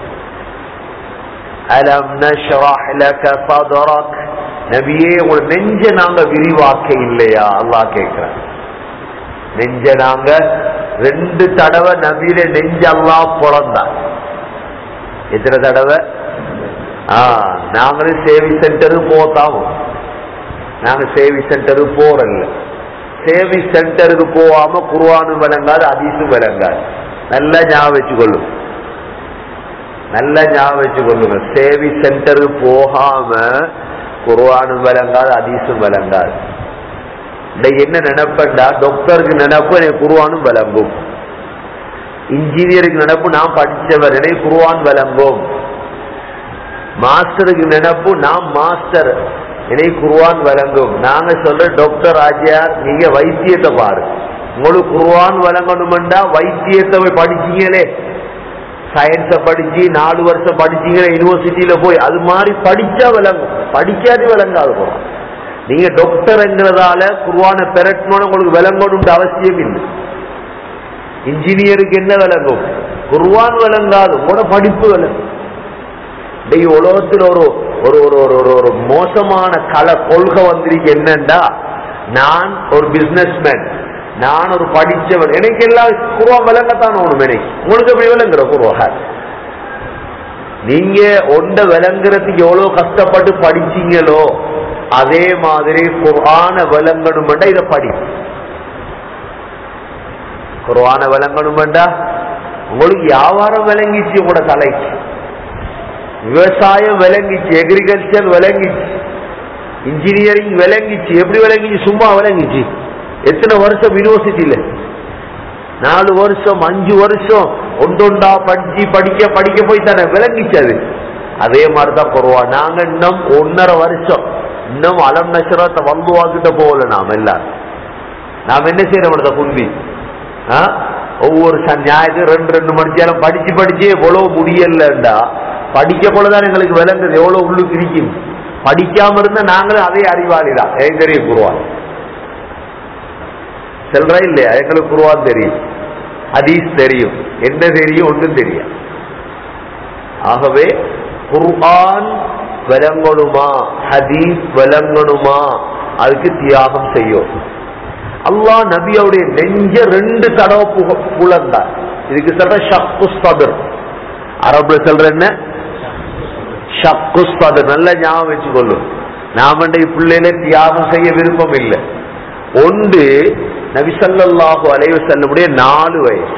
A: அலம் நஷ்ரஹ் லக சதரக் நபியே உங்க நெஞ்ச நாங்க விரிவாக்க இல்லையா அல்லாஹ் கேட்கிறான் நெஞ்ச நாங்க ரெண்டு தடவை நபியில நெஞ்ச அல்லாஹ் பிறந்தான் எத்தனை தடவை ஆ நாங்களும் சேவி சென்டருக்கு போத்தாவும் நாங்க சேவி சென்டருக்கு போறல்ல சேவி சென்டருக்கு போகாம குர்ஆனும் விளங்காது அதீசும் விளங்காது நல்லா ஞாபகம் வச்சுக்கொள்ளும் நல்லா ஞாபகம் வச்சுக்கொள்ளுங்க சேவி சென்டருக்கு போகாம குர்ஆனும் விளங்காது அதீசும் விளங்காது இன்னைக்கு என்ன நினைப்பேன்டா டாக்டருக்கு நினைப்பு எனக்கு குருவானும் விளங்கும் இன்ஜினியருக்கு நினைப்பு நான் படிச்சவர் எனக்கு குருவான் விளங்கும் மாஸ்டருக்கு நினைப்பு நான் மாஸ்டர் எனக்கு குருவான் விளங்கும் நாங்க சொல்ற டாக்டர் ஆஜியார் நீங்க வைத்தியத்தை பாரு உங்களுக்கு குருவான் விளங்கணுமெண்டா வைத்தியத்தை போய் படிச்சீங்களே சயின்ஸ படிச்சு நாலு வருஷம் படிச்சீங்களே யூனிவர்சிட்டியில போய் அது மாதிரி படிச்சா விளங்கும் படிக்காது விளங்காது குருவான் நீங்க டாக்டர்ங்கிறதால குருவான பெறட்டணும்னு உங்களுக்கு விளங்கணும்னு அவசியம் இல்லை இன்ஜினியருக்கு என்ன விளங்கும் குருவான் விளங்காது உங்களோட படிப்பு விளங்கும் இன்னைக்கு உலகத்தில் ஒரு ஒரு ஒரு ஒரு ஒரு ஒரு மோசமான கல கொள்கை வந்திருக்கு என்னண்டா நான் ஒரு பிசினஸ்மேன் நான் ஒரு படிச்சவன் எனக்கு எல்லாம் குருவா விளங்கத்தான் ஒண்ணு எனக்கு உங்களுக்கு எப்படி விளங்குற குருவா நீங்க ஒண்ட விளங்குறதுக்கு எவ்வளவு கஷ்டப்பட்டு படிச்சீங்களோ அதே மாதிரி குர்ஆன விளங்கணும்டா இத படி குர்ஆன விளங்கணும்டா உங்களுக்கு வியாபாரம் விளங்கிச்சு உங்களோட தலைக்கு விவசாயம் விளங்கிச்சு அக்ரிகல்ச்சர் விளங்கிச்சு இன்ஜினியரிங் விளங்கிச்சு எப்படி விளங்கிச்சு சும்மா விளங்கிச்சு எத்தனை வருஷம் யூனிவர்சிட்டியில நாலு வருஷம் அஞ்சு வருஷம் ஒன்றொண்டா படிச்சு படிக்க படிக்க போய் தானே விளங்கிச்சு அது அதே மாதிரிதான் குறவா நாங்க இன்னும் ஒன்னரை வருஷம் இன்னும் அலம் நசரத்தை வங்குவாக்கிட்ட போகல நாம் எல்லாரும் நாம் என்ன செய்யறோம் குந்தி ஆ? ஒவ்வொரு ச- ஞாயிற்று ரெண்டு ரெண்டு மணிச்சாலும் படிச்சு படிச்சே எவ்வளவு முடியலண்டா படிக்க போலதான் எங்களுக்கு விளங்குது எவ்வளவு உள்ளுக்கு இருக்கும் படிக்காம இருந்தா நாங்களும் அதே அறிவாளி தான் எனக்கு தெரியும் குருவான் செல்றா இல்லையா எங்களுக்கு குருவான் தெரியும் ஹதீஸ் தெரியும் என்ன தெரியும் ஒன்றும் தெரியும் ஆகவே குர்ஆன் விளங்கணுமா ஹதீஸ் விளங்கணுமா அதுக்கு தியாகம் செய்யும் அல்லாஹ் நபியோடைய நெஞ்ச ரெண்டு தடவை புக புலந்தார் இதுக்கு சொல்ற ஷக்கு சதுர் அரபுல சொல்ற என்ன ஷக்கு சதுர் நல்ல ஞாபகம் வச்சுக்கொள்ளும் நாம பிள்ளையில தியாகம் செய்ய விருப்பம் இல்லை ஒன்று நபிசல்லாஹு அலைவு செல்லமுடைய நாலு வயசு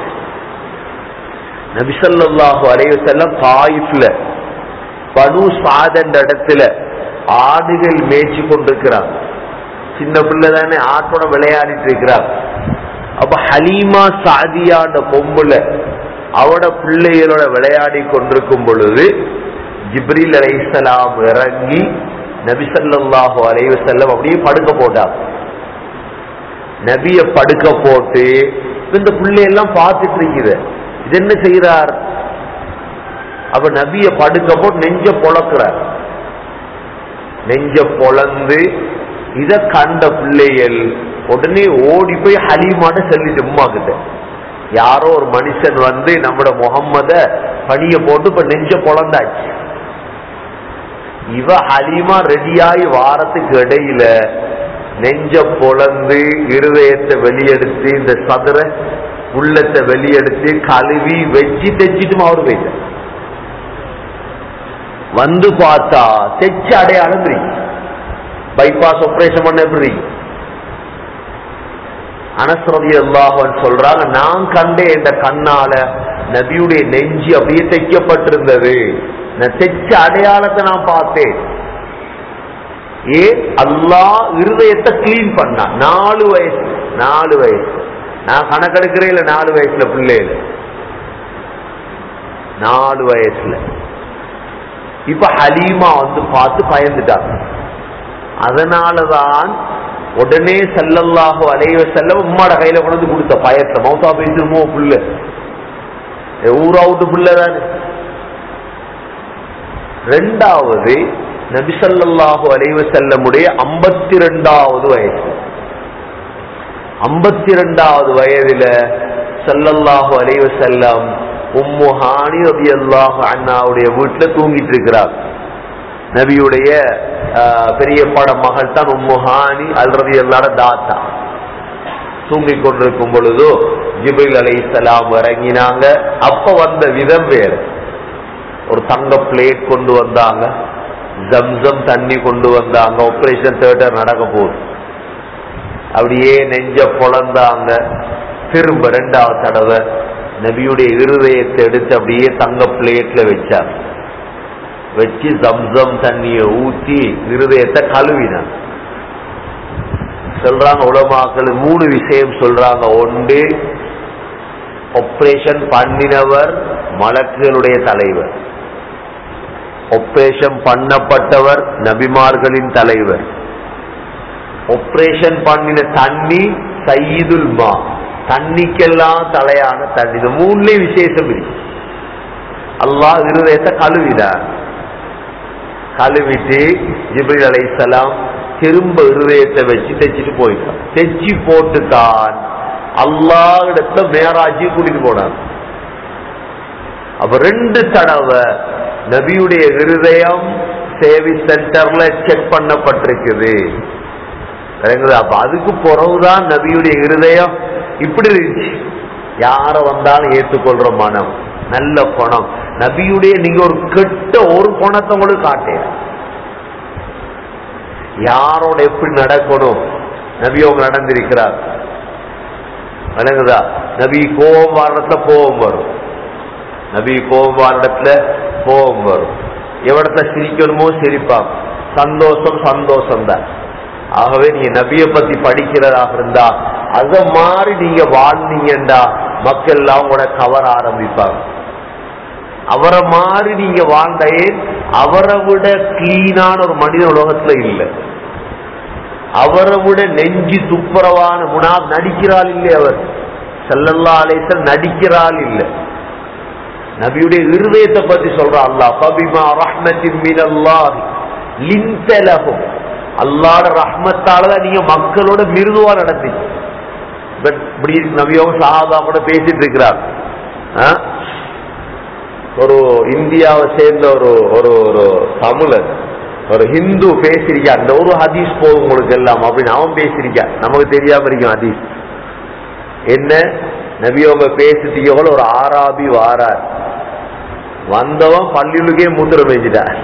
A: நபிசல்லாஹு அலைவு செல்லம் தாயிஃப்ல பனு சாதன்ற இடத்துல ஆடுகள் மேய்ச்சி கொண்டிருக்கிறாங்க சின்ன பிள்ளை தானே ஆட்டோட விளையாடிட்டு இருக்கிறார் அப்ப ஹலீமா சாதியாண்ட பொம்புல அவட பிள்ளைகளோட விளையாடி கொண்டிருக்கும் பொழுது ஜிப்ரீல் அலைஹிஸ்ஸலாம் இறங்கி நபிசல்லாஹு அலைஹி செல்லம் அப்படியே படுக்க போட்டாங்க நபிய படுக்க போட்டு இந்த பிள்ளையெல்லாம் பார்த்துட்டு இருக்குது இது என்ன செய்யறார் அப்ப நபிய படுக்க போட்டு நெஞ்ச பொழக்கிறார் நெஞ்ச பொளந்து இத கண்ட பிள்ளைகள் உடனே ஓடி போய் ஹலீமாட்ட சொல்லிட்டு உம்மா கிட்ட யாரோ ஒரு மனுஷன் வந்து நம்மட முகம்மத பணிய போட்டு இப்ப நெஞ்ச பொழந்தாச்சு இவ ஹலீமா ரெடியாகி வாரத்துக்கு இடையில நெஞ்ச பொளந்து இருதயத்தை வெளியெடுத்து இந்த சதுர உள்ளத்தை வெளியெடுத்து கழுவி வச்சு தைச்சிட்டும் அவர் போயிட்டார் வந்து பார்த்தா தைச்ச அடையாளம் இருக்கு பைபாஸ் ஆபரேஷன் பண்ண எப்படி அனஸ்ரதி அல்லாஹன் சொல்றாங்க நான் கண்டேன் இந்த கண்ணால நபியுடைய நெஞ்சு அப்படியே தைக்கப்பட்டிருந்தது நான் தைச்ச அடையாளத்தை நான் பார்த்தேன் ஏ அல்லாஹ் இருதயத்தை கிளீன் பண்ணா நாலு வயசு நாலு வயசு நான் கணக்கெடுக்கிறேன் இல்ல நாலு வயசுல பிள்ளைல நாலு வயசுல இப்ப ஹலீமா வந்து பார்த்து பயந்துட்டாங்க அதனாலதான் உடனே செல்லல்லாஹோ அலைவ செல்ல உம்மாட கையில கொண்டு வந்து கொடுத்த பயத்தை மௌசா பேசிருமோ புள்ள ஊரா விட்டு புள்ள தானே ரெண்டாவது நபிசல்லாஹு அலைவ செல்லமுடைய ஐம்பத்தி ரெண்டாவது வயசு ஐம்பத்தி ரெண்டாவது வயதுல சல்லல்லாஹு அலைவ செல்லம் உம்மு ஹானி ரபி அல்லாஹு அண்ணாவுடைய வீட்டுல தூங்கிட்டு இருக்கிறார் நபியுடைய ஆஹ், பெரிய பட மகள் தான் உம்மு ஹானி அல் ரபி அல்லாட தாத்தா தூங்கிக் கொண்டிருக்கும் பொழுதோ ஜிபில் அலை இறங்கினாங்க அப்ப வந்த விதம் வேறு ஒரு தங்க பிளேட் கொண்டு வந்தாங்க ஜம்சம் தண்ணி கொண்டு வந்தாங்க ஆபரேஷன் தேட்டர் நடக்க போகுது அப்படியே நெஞ்ச பொழந்தாங்க திரும்ப ரெண்டாவது தடவை நபியுடைய இருதயத்தை எடுத்து அப்படியே தங்க பிளேட்ல வச்சார் வச்சு ஜம்சம் தண்ணியை ஊத்தி இருதயத்தை கழுவினாங்க சொல்றாங்க உலமாக்கள் மூணு விஷயம் சொல்றாங்க ஒன்று ஆபரேஷன் பண்ணினவர் மலக்குகளுடைய தலைவர் ஆபரேஷன் பண்ணப்பட்டவர் நபிமார்களின் தலைவர் ஆபரேஷன் பண்ணின தண்ணி சையீதுல் மா தண்ணிக்கெல்லாம் தலையான தண்ணி இந்த மூணுலயும் விசேஷம் இருக்கு அல்லாஹ் இருதயத்தை கழுவினார் கழுவிட்டு ஜிப்ரீல் அலைஹிஸ்ஸலாம் திரும்ப இருதயத்தை வச்சு தைச்சிட்டு போயிட்டான் தைச்சி போட்டுட்டான் அல்லாஹ் இடத்துல மேராஜி கூட்டிட்டு போனான் அப்ப ரெண்டு தடவை நபியுடைய இருதயம் சேவிஸ் சென்டர்ல செக் பண்ணப்பட்டிருக்குது விளங்குதா? அப்ப அதுக்கு பிறகுதான் நபியுடைய இருதயம் இப்படி இருந்துச்சு யார வந்தாலும் ஏற்றுக்கொள்ற மனம் நல்ல குணம் நபியுடைய நீங்க ஒரு கெட்ட ஒரு குணத்தை உங்களுக்கு காட்டேன் யாரோட எப்படி நடக்கணும் நபி அவங்க நடந்திருக்கிறார் வணங்குதா நபி கோபம் வாரத்துல கோபம் வரும் நபி கோபம் வாரத்துல கோபம் வரும் எவ்வளத்துல சிரிக்கணுமோ சிரிப்பாங்க சந்தோஷம் சந்தோஷம் தான் ஆகவே நீங்க நபியை பத்தி படிக்கிறதாக இருந்தா அத மாதிரி நீங்க வாழ்ந்தீங்கண்டா மக்கள் எல்லாம் கூட கவர ஆரம்பிப்பாங்க அவரை மாதிரி நீங்க வாழ்ந்தையே அவரை விட கிளீனான ஒரு மனித உலகத்துல இல்லை அவரை விட நெஞ்சு துப்புரவான முனா நடிக்கிறாள் இல்லை அவர் செல்லல்லா அலேசல் நடிக்கிறாள் இல்லை நபியுடைய இருதயத்தை பத்தி சொல்ற அல்லாஹ் பபிமா ரஹ்மத்தின் மினல்லாஹ் லின்தலஹும் அல்லாஹ்ட ரஹ்மத்தால தான் நீங்க மக்களோட மிருதுவா நடந்தீங்க பட் இப்படி நபியோக சஹாபா கூட பேசிட்டு இருக்கிறார் ஆ? ஒரு இந்தியாவை சேர்ந்த ஒரு ஒரு ஒரு தமிழர் ஒரு ஹிந்து பேசியிருக்கா அந்த ஒரு ஹதீஸ் போதும் உங்களுக்கு எல்லாம் அப்படின்னு அவன் பேசியிருக்கா நமக்கு தெரியாம இருக்கும் ஹதீஸ் என்ன நபியோக பேசிட்டீங்க ஒரு ஆராபி வாரார் வந்தவன் பள்ளியுளுக்கே மூத்திரம் மேய்ஞ்சிட்டார்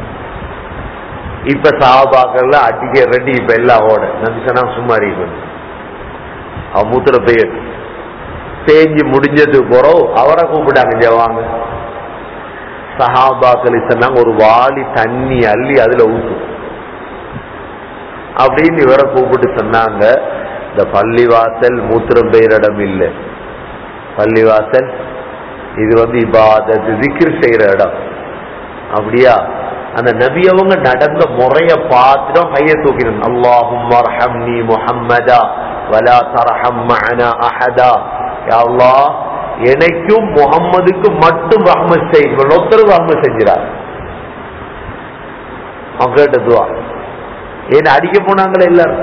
A: இப்ப சாபாக்கள்ல அடிக்க ரெடி இப்ப எல்லாம் ஓட நபி சொன்னா சும்மா இருக்கணும் அவன் மூத்திர பெயர் பேஞ்சு முடிஞ்சது போறோம் அவரை கூப்பிட்டாங்க இங்க வாங்க சஹாபாக்கள் சொன்னாங்க ஒரு வாளி தண்ணி அள்ளி அதுல ஊத்து அப்படின்னு இவரை கூப்பிட்டு சொன்னாங்க இந்த பள்ளிவாசல் மூத்திரம் பெயரிடம் இல்லை பள்ளிவாசல் இது வந்து இபாதத் திக்ர் செய்யற இடம் அப்படியா அந்த நபி அவங்க நடந்த முறைய பார்த்துடும் கைய தூக்கிடும் அல்லாஹும் அர்ஹம்னி முஹம்மதா வலா தரஹம் மஅனா அஹதா யா அல்லாஹ் எனக்கும் முகம்மதுக்கு மட்டும் ரஹ்மத் செய் இவன் ஒருத்தர் ரஹ்மத் செஞ்சிறார் அவன் கேட்ட துவா ஏன் அடிக்க போனாங்களே எல்லாரும்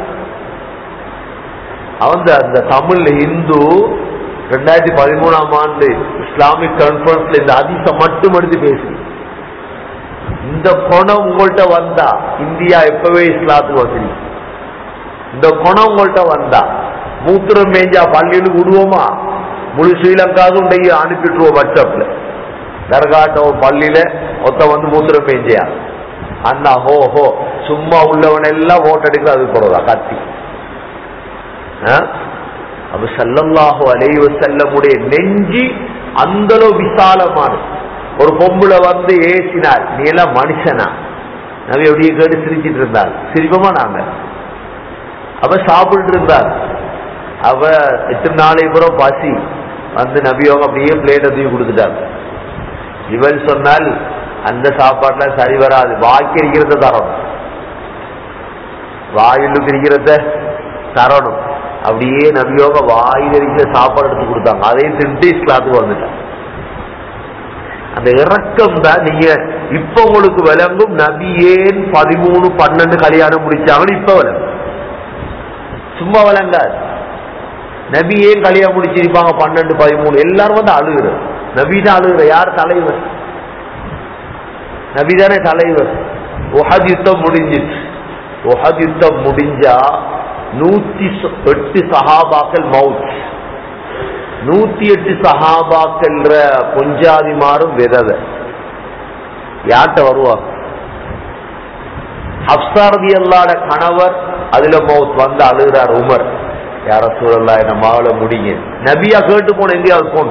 A: அவன் அந்த தமிழ் இந்து ரெண்டாயிரத்தி பதிமூணாம் ஆண்டு இஸ்லாமிக் கான்பரன்ஸ்ல இந்த அதிசம் மட்டும் எடுத்து பேசு இந்த குணம் உங்கள்கிட்ட வந்தா இந்தியா எப்பவே இஸ்லாத்துக்கு வசதி இந்த குணம் உங்கள்கிட்ட வந்தா மூத்திரம் மேஞ்சா பள்ளியில் விடுவோமா முழு ஸ்ரீலங்காவும் உண்டைய அனுப்பிட்டுருவோம் வாட்ஸ்அப்ல தர்காட்டம் பள்ளியில ஒத்த வந்து மூத்திரம் மேஞ்சியா அண்ணா ஹோ ஹோ சும்மா உள்ளவன் எல்லாம் ஓட்டு எடுக்க அது போறதா கத்தி ஆ? அப்ப சல்லல்லாஹு அலைஹி வஸல்லமுடைய நெஞ்சி அந்த அளவு விசாலமான ஒரு பொம்பளை வந்து ஏசினார் நீ எல்லாம் மனுஷனா நபி அப்படியே கேட்டு சிரிச்சிட்டு இருந்தார் சிரிப்பமா நாங்க அவ சாப்பிட்டு இருந்தார் அவ எட்டு நாளை புறம் பசி வந்து நபியோக அப்படியே பிளேட் தூக்கி கொடுத்துட்டாங்க இவன் சொன்னால் அந்த சாப்பாட்டுல சரி வராது வாக்கி இருக்கிறத தரணும் வாயிலுக்கு இருக்கிறத தரணும் அப்படியே நபியோக வாயில் இருக்கிற சாப்பாடு எடுத்து கொடுத்தாங்க அதையும் திண்டு இஸ்லாத்துக்கு வந்துட்டாங்க அந்த இறக்கம் தான் நீங்க இப்ப உங்களுக்கு விளங்கும் நபி ஏன் பதிமூணு பன்னெண்டு கல்யாணம் முடிச்சாங்கன்னு இப்ப விளங்கும் சும்மா விளங்காது நபி ஏன் கல்யாணம் முடிச்சிருப்பாங்க பன்னெண்டு பதிமூணு எல்லாரும் வந்து அழுகுற நபி தான் அழுகுற யார் தலைவர் நபி தானே தலைவர் உஹத் யுத்தம் முடிஞ்சிச்சு உஹத் யுத்தம் முடிஞ்சா நூத்தி சொ- எட்டு சஹாபாக்கள் மவுத் நூத்தி எட்டு சஹாபாக்கள்ன்ற பொஞ்சாதிமாரும் விதவ யார்கிட்ட வருவாங்க ஹப்சாரதி அல்லாட கணவர் அதுல மவுத் வந்து அழுகிறார் உமர் யார சூழல்லா என்ன மாவள முடிங்க நபியா கேட்டு போன எங்கேயாவது போன்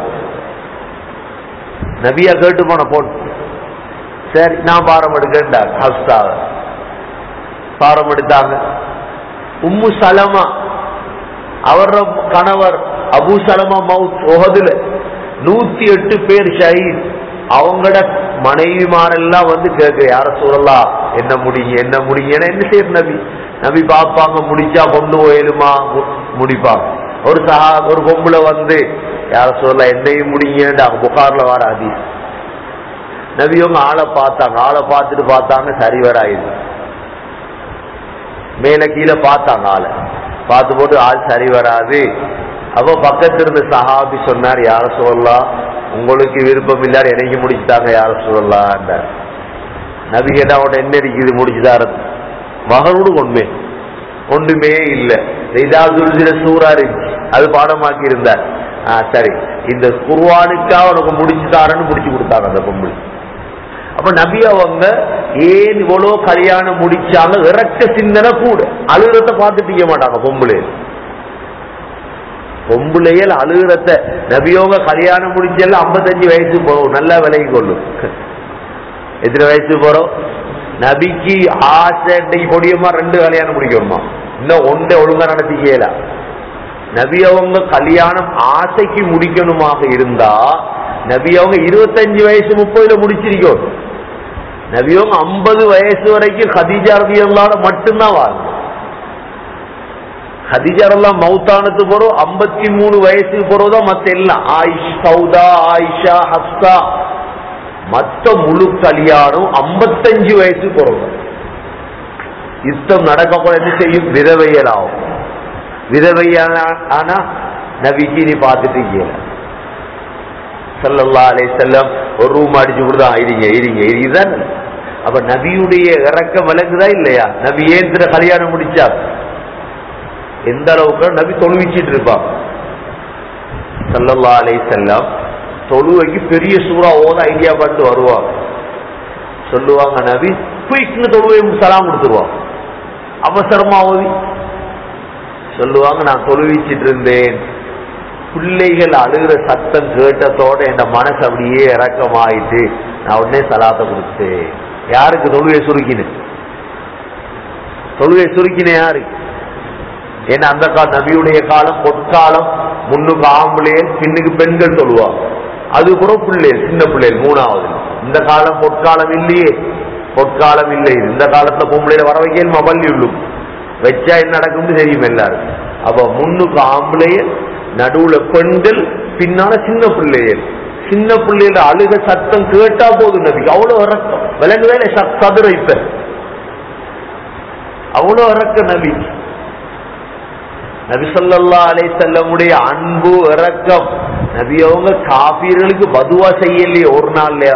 A: நபியா கேட்டு போன போன் சரி நான் பாரம் எடுக்கண்டார் ஹப்சாவ பாரம் எடுத்தாங்க உம்மு சலமா அவர கணவர் அபு சலமா மவுத் உஹதுல நூத்தி எட்டு பேர் ஷஹீத் அவங்களோட மனைவிமாரெல்லாம் வந்து கேட்க யார சொல்லலாம் என்ன முடிங்க என்ன முடிங்க ஏன்னா என்ன செய்ய நபி நபி பார்ப்பாங்க முடிச்சா கொண்டு போயிடுமா மு- முடிப்பாங்க ஒரு சஹா ஒரு பொம்பளை வந்து யார சொல்லலாம் என்னையும் முடிங்கன்னு புகார்ல வர அதீஸ் நபி அவங்க ஆளை பார்த்தாங்க ஆளை பார்த்துட்டு பார்த்தாங்க சரி வராயுது மேல கீழே பார்த்தாங்க ஆளை பார்த்து போட்டு ஆள் சரி வராது அப்போ பக்கத்துல இருந்த சஹாபி சொன்னார் யார சொல்லலாம் உங்களுக்கு விருப்பம் இல்லாத எனக்கு முடிச்சுட்டாங்க யார சொல்லலாம் நபி கேட்டா அவன் என்ன இருக்குது முடிச்சுதார மகனோடு ஒண்ணுமே ஒன்றுமே இல்லை இதாவது சூறா இருந்துச்சு அது பாடமாக்கி இருந்தார் ஆ, சரி இந்த குர்வானுக்கா உனக்கு முடிச்சு தாரன்னு முடிச்சு கொடுத்தாங்க அந்த பொம்பளை அப்ப நபி அவங்க ஏன் இவ்வளவு கல்யாணம் முடிச்சாங்க இறக்க சிந்தனை கூட அழுகிறத பார்த்துட்டு இருக்க மாட்டாங்க பொம்பளை பொம்பளையல் அழுகிறத நபியோங்க கல்யாணம் முடிச்சல 55 வயசு போகும் நல்லா விலகி கொள்ளும் எத்தனை வயசு போறோம் நபிக்கு ஆசை இன்னைக்கு பொடியமா ரெண்டு கல்யாணம் முடிக்கணுமா இன்னும் ஒன்றை ஒழுங்கா நடத்திக்கல நபி அவங்க கல்யாணம் ஆசைக்கு முடிக்கணுமாக இருந்தா நபி அவங்க இருபத்தஞ்சு வயசு முப்பதுல முடிச்சிருக்கோம் நபி அவங்க ஐம்பது வயசு வரைக்கும் ஹதீஜா ரபியல்லாட மட்டும்தான் வாழும் ஹதிஜரெல்லாம் மௌத்தானது போறோம் ஐம்பத்தி மூணு வயசுக்கு போறோதான் மத்த எல்லாம் ஆயிஷ் சௌதா ஆயிஷா ஹப்சா மத்த முழு கல்யாணம் ஐம்பத்தஞ்சு வயசு போறோம் யுத்தம் நடக்க போல என்ன செய்யும் விதவையலாகும் விதவையான ஆனா நபிக்கு நீ பார்த்துட்டு இருக்கீங்க சல்லல்லா அலை செல்லம் ஒரு ரூம் அடிச்சு கொடுத்தா இருங்க இருங்க இதுதான் அப்ப நபியுடைய இறக்கம் விளங்குதா இல்லையா நபி ஏன் திரு கல்யாணம் முடிச்சா எந்த அளவுக்கு நபி தொழுவிச்சிட்டு இருப்பான் சல்லல்லா அலை செல்லம் தொழுவைக்கு பெரிய சூறா ஓத ஐடியா பண்ணிட்டு வருவாங்க சொல்லுவாங்க நபி குயிக்னு தொழுவை சலாம் கொடுத்துருவான் அவசரமா ஓதி சொல்லுவாங்க நான் தொழுவிச்சிட்டு இருந்தேன் பிள்ளைகள் அழுகிற சத்தம் கேட்டதோட என் மனசு அப்படியே இறக்கமாயிட்டு நான் உடனே சலாத்தை கொடுத்தேன் யாருக்கு தொழுவை சுருக்கினு தொழுவை சுருக்கின யாருக்கு ஏன்னா அந்த கால நபியுடைய காலம் பொற்காலம் முன்னுக்கு ஆம்பளையல் பின்னுக்கு பெண்கள் சொல்லுவாங்க அது கூட பிள்ளைகள் சின்ன பிள்ளைகள் மூணாவது இந்த காலம் பொற்காலம் இல்லையே பொற்காலம் இல்லை இது. இந்த காலத்துல பொம்பளையில வர வைக்கல் மபல்லி உள்ளும் வச்சா என்ன நடக்கும்னு தெரியும் எல்லாரும் அப்ப முன்னுக்கு ஆம்பளையல் நடுவுல பெண்கள் பின்னால சின்ன பிள்ளைகள் சின்ன பிள்ளைகள அழுக சத்தம் கேட்டா போதும் நபிக்கு அவ்வளவு இறக்கம் விலங்குதான் சதுர இப்ப அவ்வளவு இறக்க நபி நபி ஸல்லல்லாஹு அலைஹி செல்லமுடைய அன்பு இரக்கம் நபி அவங்க காபீர்களுக்கு பதுவா செய்யலையே ஒரு நாள்லயா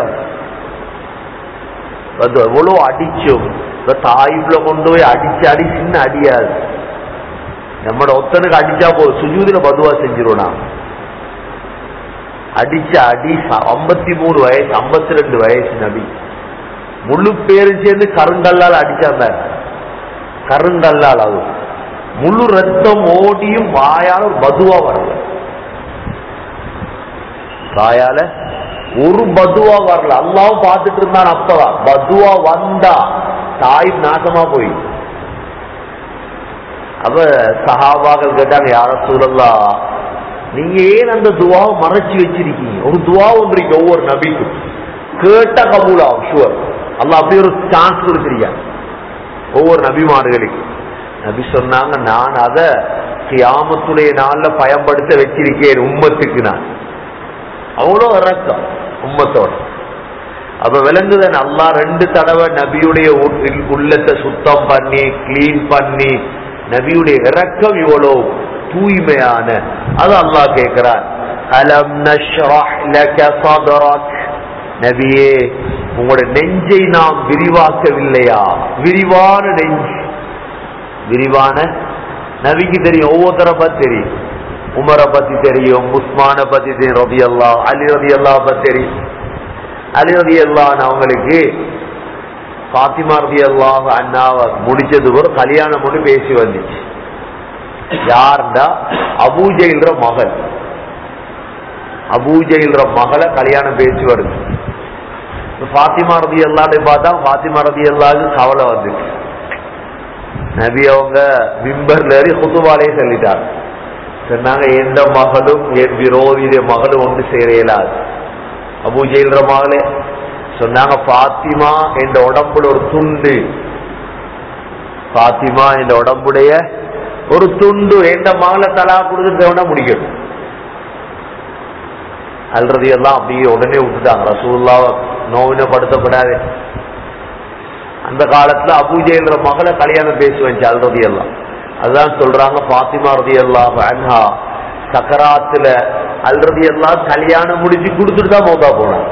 A: அது எவ்வளவு அடிச்சோம் இப்ப தாயிப்ல கொண்டு போய் அடிச்சு அடிச்சு இன்னும் அடியாது நம்மட ஒத்தனுக்கு அடிச்சா போதும் சுஜூதுல பதுவா செஞ்சிரும் நான் அடிச்ச அடி ஐம்பத்தி மூணு வயசு ஐம்பத்தி ரெண்டு வயசு நபி முழு பேரும் சேர்ந்து கருங்கல்லால் அடிச்சாங்க கருங்கல்லால் அது முழு ரத்தம் ஓடியும் வாயால ஒரு பதுவா வரல வாயால ஒரு பதுவா வரல அல்லாவும் பார்த்துட்டு இருந்தான் அப்பதான் பதுவா வந்தா தாய் நாசமா போய் அப்ப சஹாபாக்கள் கேட்டாங்க யார சூழல்லா நீங்க ஏன் அந்த துவாவை மறைச்சு வச்சிருக்கீங்க ஒரு துவா ஒன்று இருக்கு ஒவ்வொரு நபிக்கும் கேட்ட கபூலாகும் ஷுவர் அல்லாஹ் அப்படி ஒரு சான்ஸ் கொடுக்குறீங்க ஒவ்வொரு நபிமார்களுக்கு நபி சொன்னாங்க நான் அத கியாமத்துடைய நாள்ல பயன்படுத்த வச்சிருக்கேன் உம்மத்துக்கு நான் அவ்வளோ இறக்கம் உம்மத்தோட அப்ப விளங்குதன் அல்லாஹ் ரெண்டு தடவை நபியுடைய உள்- உள்ளத்தை சுத்தம் பண்ணி கிளீன் பண்ணி நபியுடைய இரக்கம் இவ்வளோ தூய்மையான அது அல்லாஹ் கேட்கிறார் அலம் நஷ்ரஹ் லக சதரக் நபியே உங்களோட நெஞ்சை நாம் விரிவாக்கவில்லையா விரிவான நெஞ்சு விரிவான நபிக்கு தெரியும் ஒவ்வொருத்தரை பத்தி தெரியும் உமரை பத்தி தெரியும் உஸ்மான பத்தி தெரியும் ரபி அல்லா அலி ரபி அல்லா பத்தி தெரியும் அலி ரபி அல்லான்னு அவங்களுக்கு பாத்திமா ரபி அல்லாஹ் அண்ணாவை முடிச்சது கூட கல்யாணம் பண்ணி பேசி வந்துச்சு யாருண்டா அபூஜைல்ற மகள் அபூஜைல்ற மகளை கல்யாணம் பேசி வருது இப்ப பாத்திமா ரபி அல்லான்னு பார்த்தா பாத்திமா ரபி அல்லாவுக்கு கவலை வந்துச்சு நபி அவங்க மிம்பர்ல ஏறி குத்துபாலே சொல்லிட்டார் சொன்னாங்க எந்த மகளும் என் விரோதிய மகளும் ஒன்று சேர இயலாது அபு ஜெயில்ற மகளே சொன்னாங்க பாத்திமா என் உடம்புல ஒரு துண்டு பாத்திமா என் உடம்புடைய ஒரு துண்டு எந்த மகளை தலா கொடுத்து முடிக்கணும் அல்றது எல்லாம் அப்படியே உடனே விட்டுட்டாங்க ரசூல்லாவை நோவினப்படுத்தப்படாது அந்த காலத்துல அபூஜைன்ற மகளை கல்யாணம் பேசி வச்சு அல்ரதி எல்லாம் அதுதான் சொல்றாங்க பாத்திமா ரதி எல்லாம் அன்ஹா சக்கராத்துல அல்ரதி எல்லாம் கல்யாணம் முடிச்சு கொடுத்துட்டு தான் மௌதா போனாங்க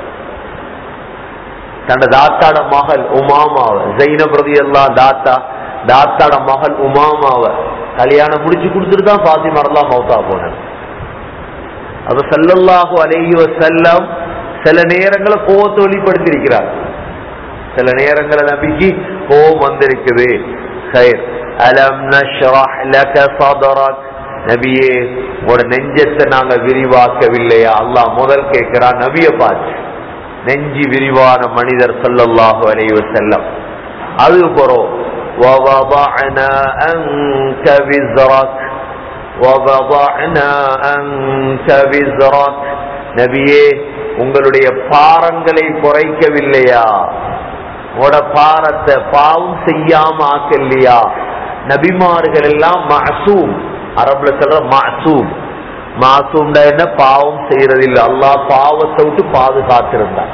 A: தன்னை தாத்தாட மகள் உமாமாவை ஜெயினப் ரதி எல்லாம் தாத்தா தாத்தாட மகள் உமாமாவை கல்யாணம் முடிச்சு கொடுத்துட்டு தான் பாத்திமா எல்லாம் மௌதா போனாங்க அது சல்லல்லாஹு அலைஹி வஸல்லம் சில நேரங்களை கோவத்தை வெளிப்படுத்தியிருக்கிறார் சில நேரங்களை நபிக்கு கோபம் வந்திருக்குது சைர் அலம் நஷ்ரஹ் லக சதரக் நபியே உங்களோட நெஞ்சத்தை நாங்க விரிவாக்கவில்லையா அல்லாஹ் முதல் கேட்கிறான் நபிய பார்த்து நெஞ்சி விரிவான மனிதர் ஸல்லல்லாஹு அலைஹி வஸல்லம் அதுக்கப்புறம் ووضعنا عنك وزرك ووضعنا عنك وزرك நபியே உங்களுடைய பாரங்களை குறைக்கவில்லையா உங்களோட பாரத்தை பாவம் செய்யாம ஆக்கலையா நபிமார்கள் எல்லாம் மாசூம் அரபுல சொல்ற மாசூம் மாசூம்டா என்ன பாவம் செய்யறதில்லை அல்லாஹ் பாவத்தை விட்டு பாதுகாத்திருந்தார்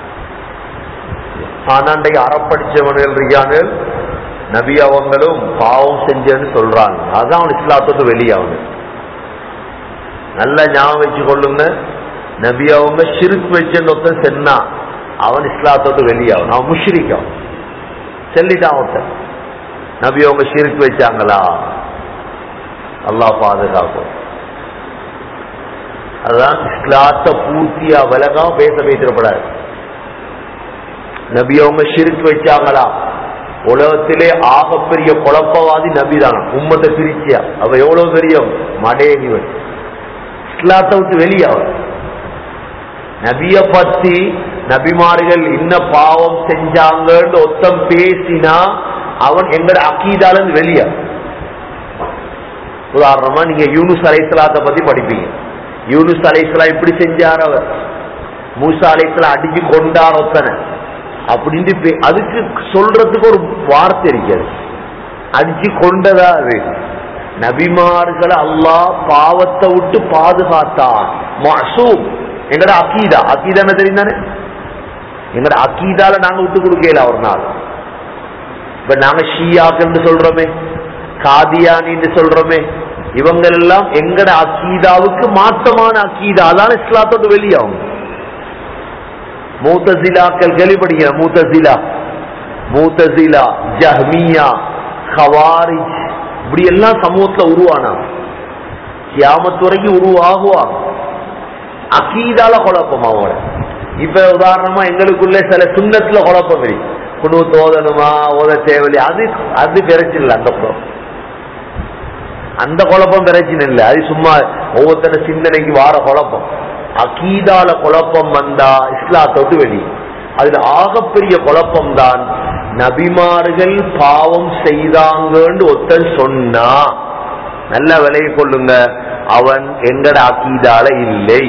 A: ஆனாண்டைக்கு அறப்படிச்சவர்கள் இருக்கானுகள் நபி அவங்களும் பாவம் செஞ்சேன்னு சொல்றாங்க அதான் அவன் இஸ்லாத்தோட்டு வெளியாகுது நல்லா ஞாபகம் வச்சு கொள்ளுங்க நபி அவங்க ஷிருக் வச்சுன்னு ஒருத்தன் சென்னா அவன் இஸ்லாத்தோட்டு வெளியாகும் அவன் முஷ்ரிக்கான் செல்லிட்டான் ஒருத்தன் நபி அவங்க ஷிருக் வச்சாங்களா அல்லாஹ் பாதுகாக்கும் அதுதான் இஸ்லாத்த பூர்த்தியா விலகாம பேச பேசிடப்படாது நபி அவங்க ஷிருக் வச்சாங்களா உலகத்திலே ஆகப்பெரிய குழப்பவாதி நபிதான் உம்மத்தை பிரிச்சியா அவ எவ்வளவு பெரிய மடையனிவன் இஸ்லாத்தை விட்டு வெளியாகும் நபிய பத்தி நபிமார்கள் இன்ன பாவம் செஞ்சாங்கன்னு ஒத்தம் பேசினா அவன் எங்கட அக்கீதால இருந்து வெளியா உதாரணமா நீங்க யூனுஸ் அலைசலாத்தை பத்தி படிப்பீங்க யூனுஸ் அலைசலா இப்படி செஞ்சார் அவர் மூசா அலைசலா அடிச்சு கொண்டார் ஒத்தனை அப்படின்னு பே- அதுக்கு சொல்றதுக்கு ஒரு வார்த்தை இருக்காது அடிச்சு கொண்டதா அது நபிமார்களை அல்லாஹ் பாவத்தை விட்டு பாதுகாத்தான் மாசூம் எங்கட அக்கீதா அக்கீதா என்ன தெரியும் தானே எங்கட அக்கீதால நாங்க விட்டு கொடுக்கல ஒரு நாள் இப்ப நாங்க ஷியாக்கள் சொல்றோமே காதியானின்னு சொல்றோமே இவங்க எல்லாம் எங்கட அக்கீதாவுக்கு மாற்றமான அக்கீதா அதான் இஸ்லாத்தோடு வெளியாகும் மூத்தசிலாக்கள் கேள்விப்படுகிற மூத்தசிலா மூத்தசிலா ஜஹ்மியா ஹவாரிஜ் இப்படி எல்லாம் சமூகத்துல உருவானா கியாமத்து வரைக்கும் உருவாகுவாங்க அக்கீதால குழப்பம் அவங்கள இப்ப உதாரணமா எங்களுக்குள்ள சில சுண்ணத்துல குழப்பம் இருக்கு குழு தோதணுமா ஓத தேவையில்லை அது அது பிரச்சனை இல்லை அந்த குழப்பம் அந்த குழப்பம் பிரச்சனை இல்லை அது சும்மா ஒவ்வொருத்தர சிந்தனைக்கு வார குழப்பம் அகீதால குழப்பம் வந்தா இஸ்லாத்தோட்டு வெளி அதுல ஆகப்பெரிய குழப்பம் தான் நபிமார்கள் பாவம் செய்தாங்கன்னு ஒருத்தன் சொன்னா நல்ல விலையை கொள்ளுங்க அவன் எங்கட அக்கீதால இல்லை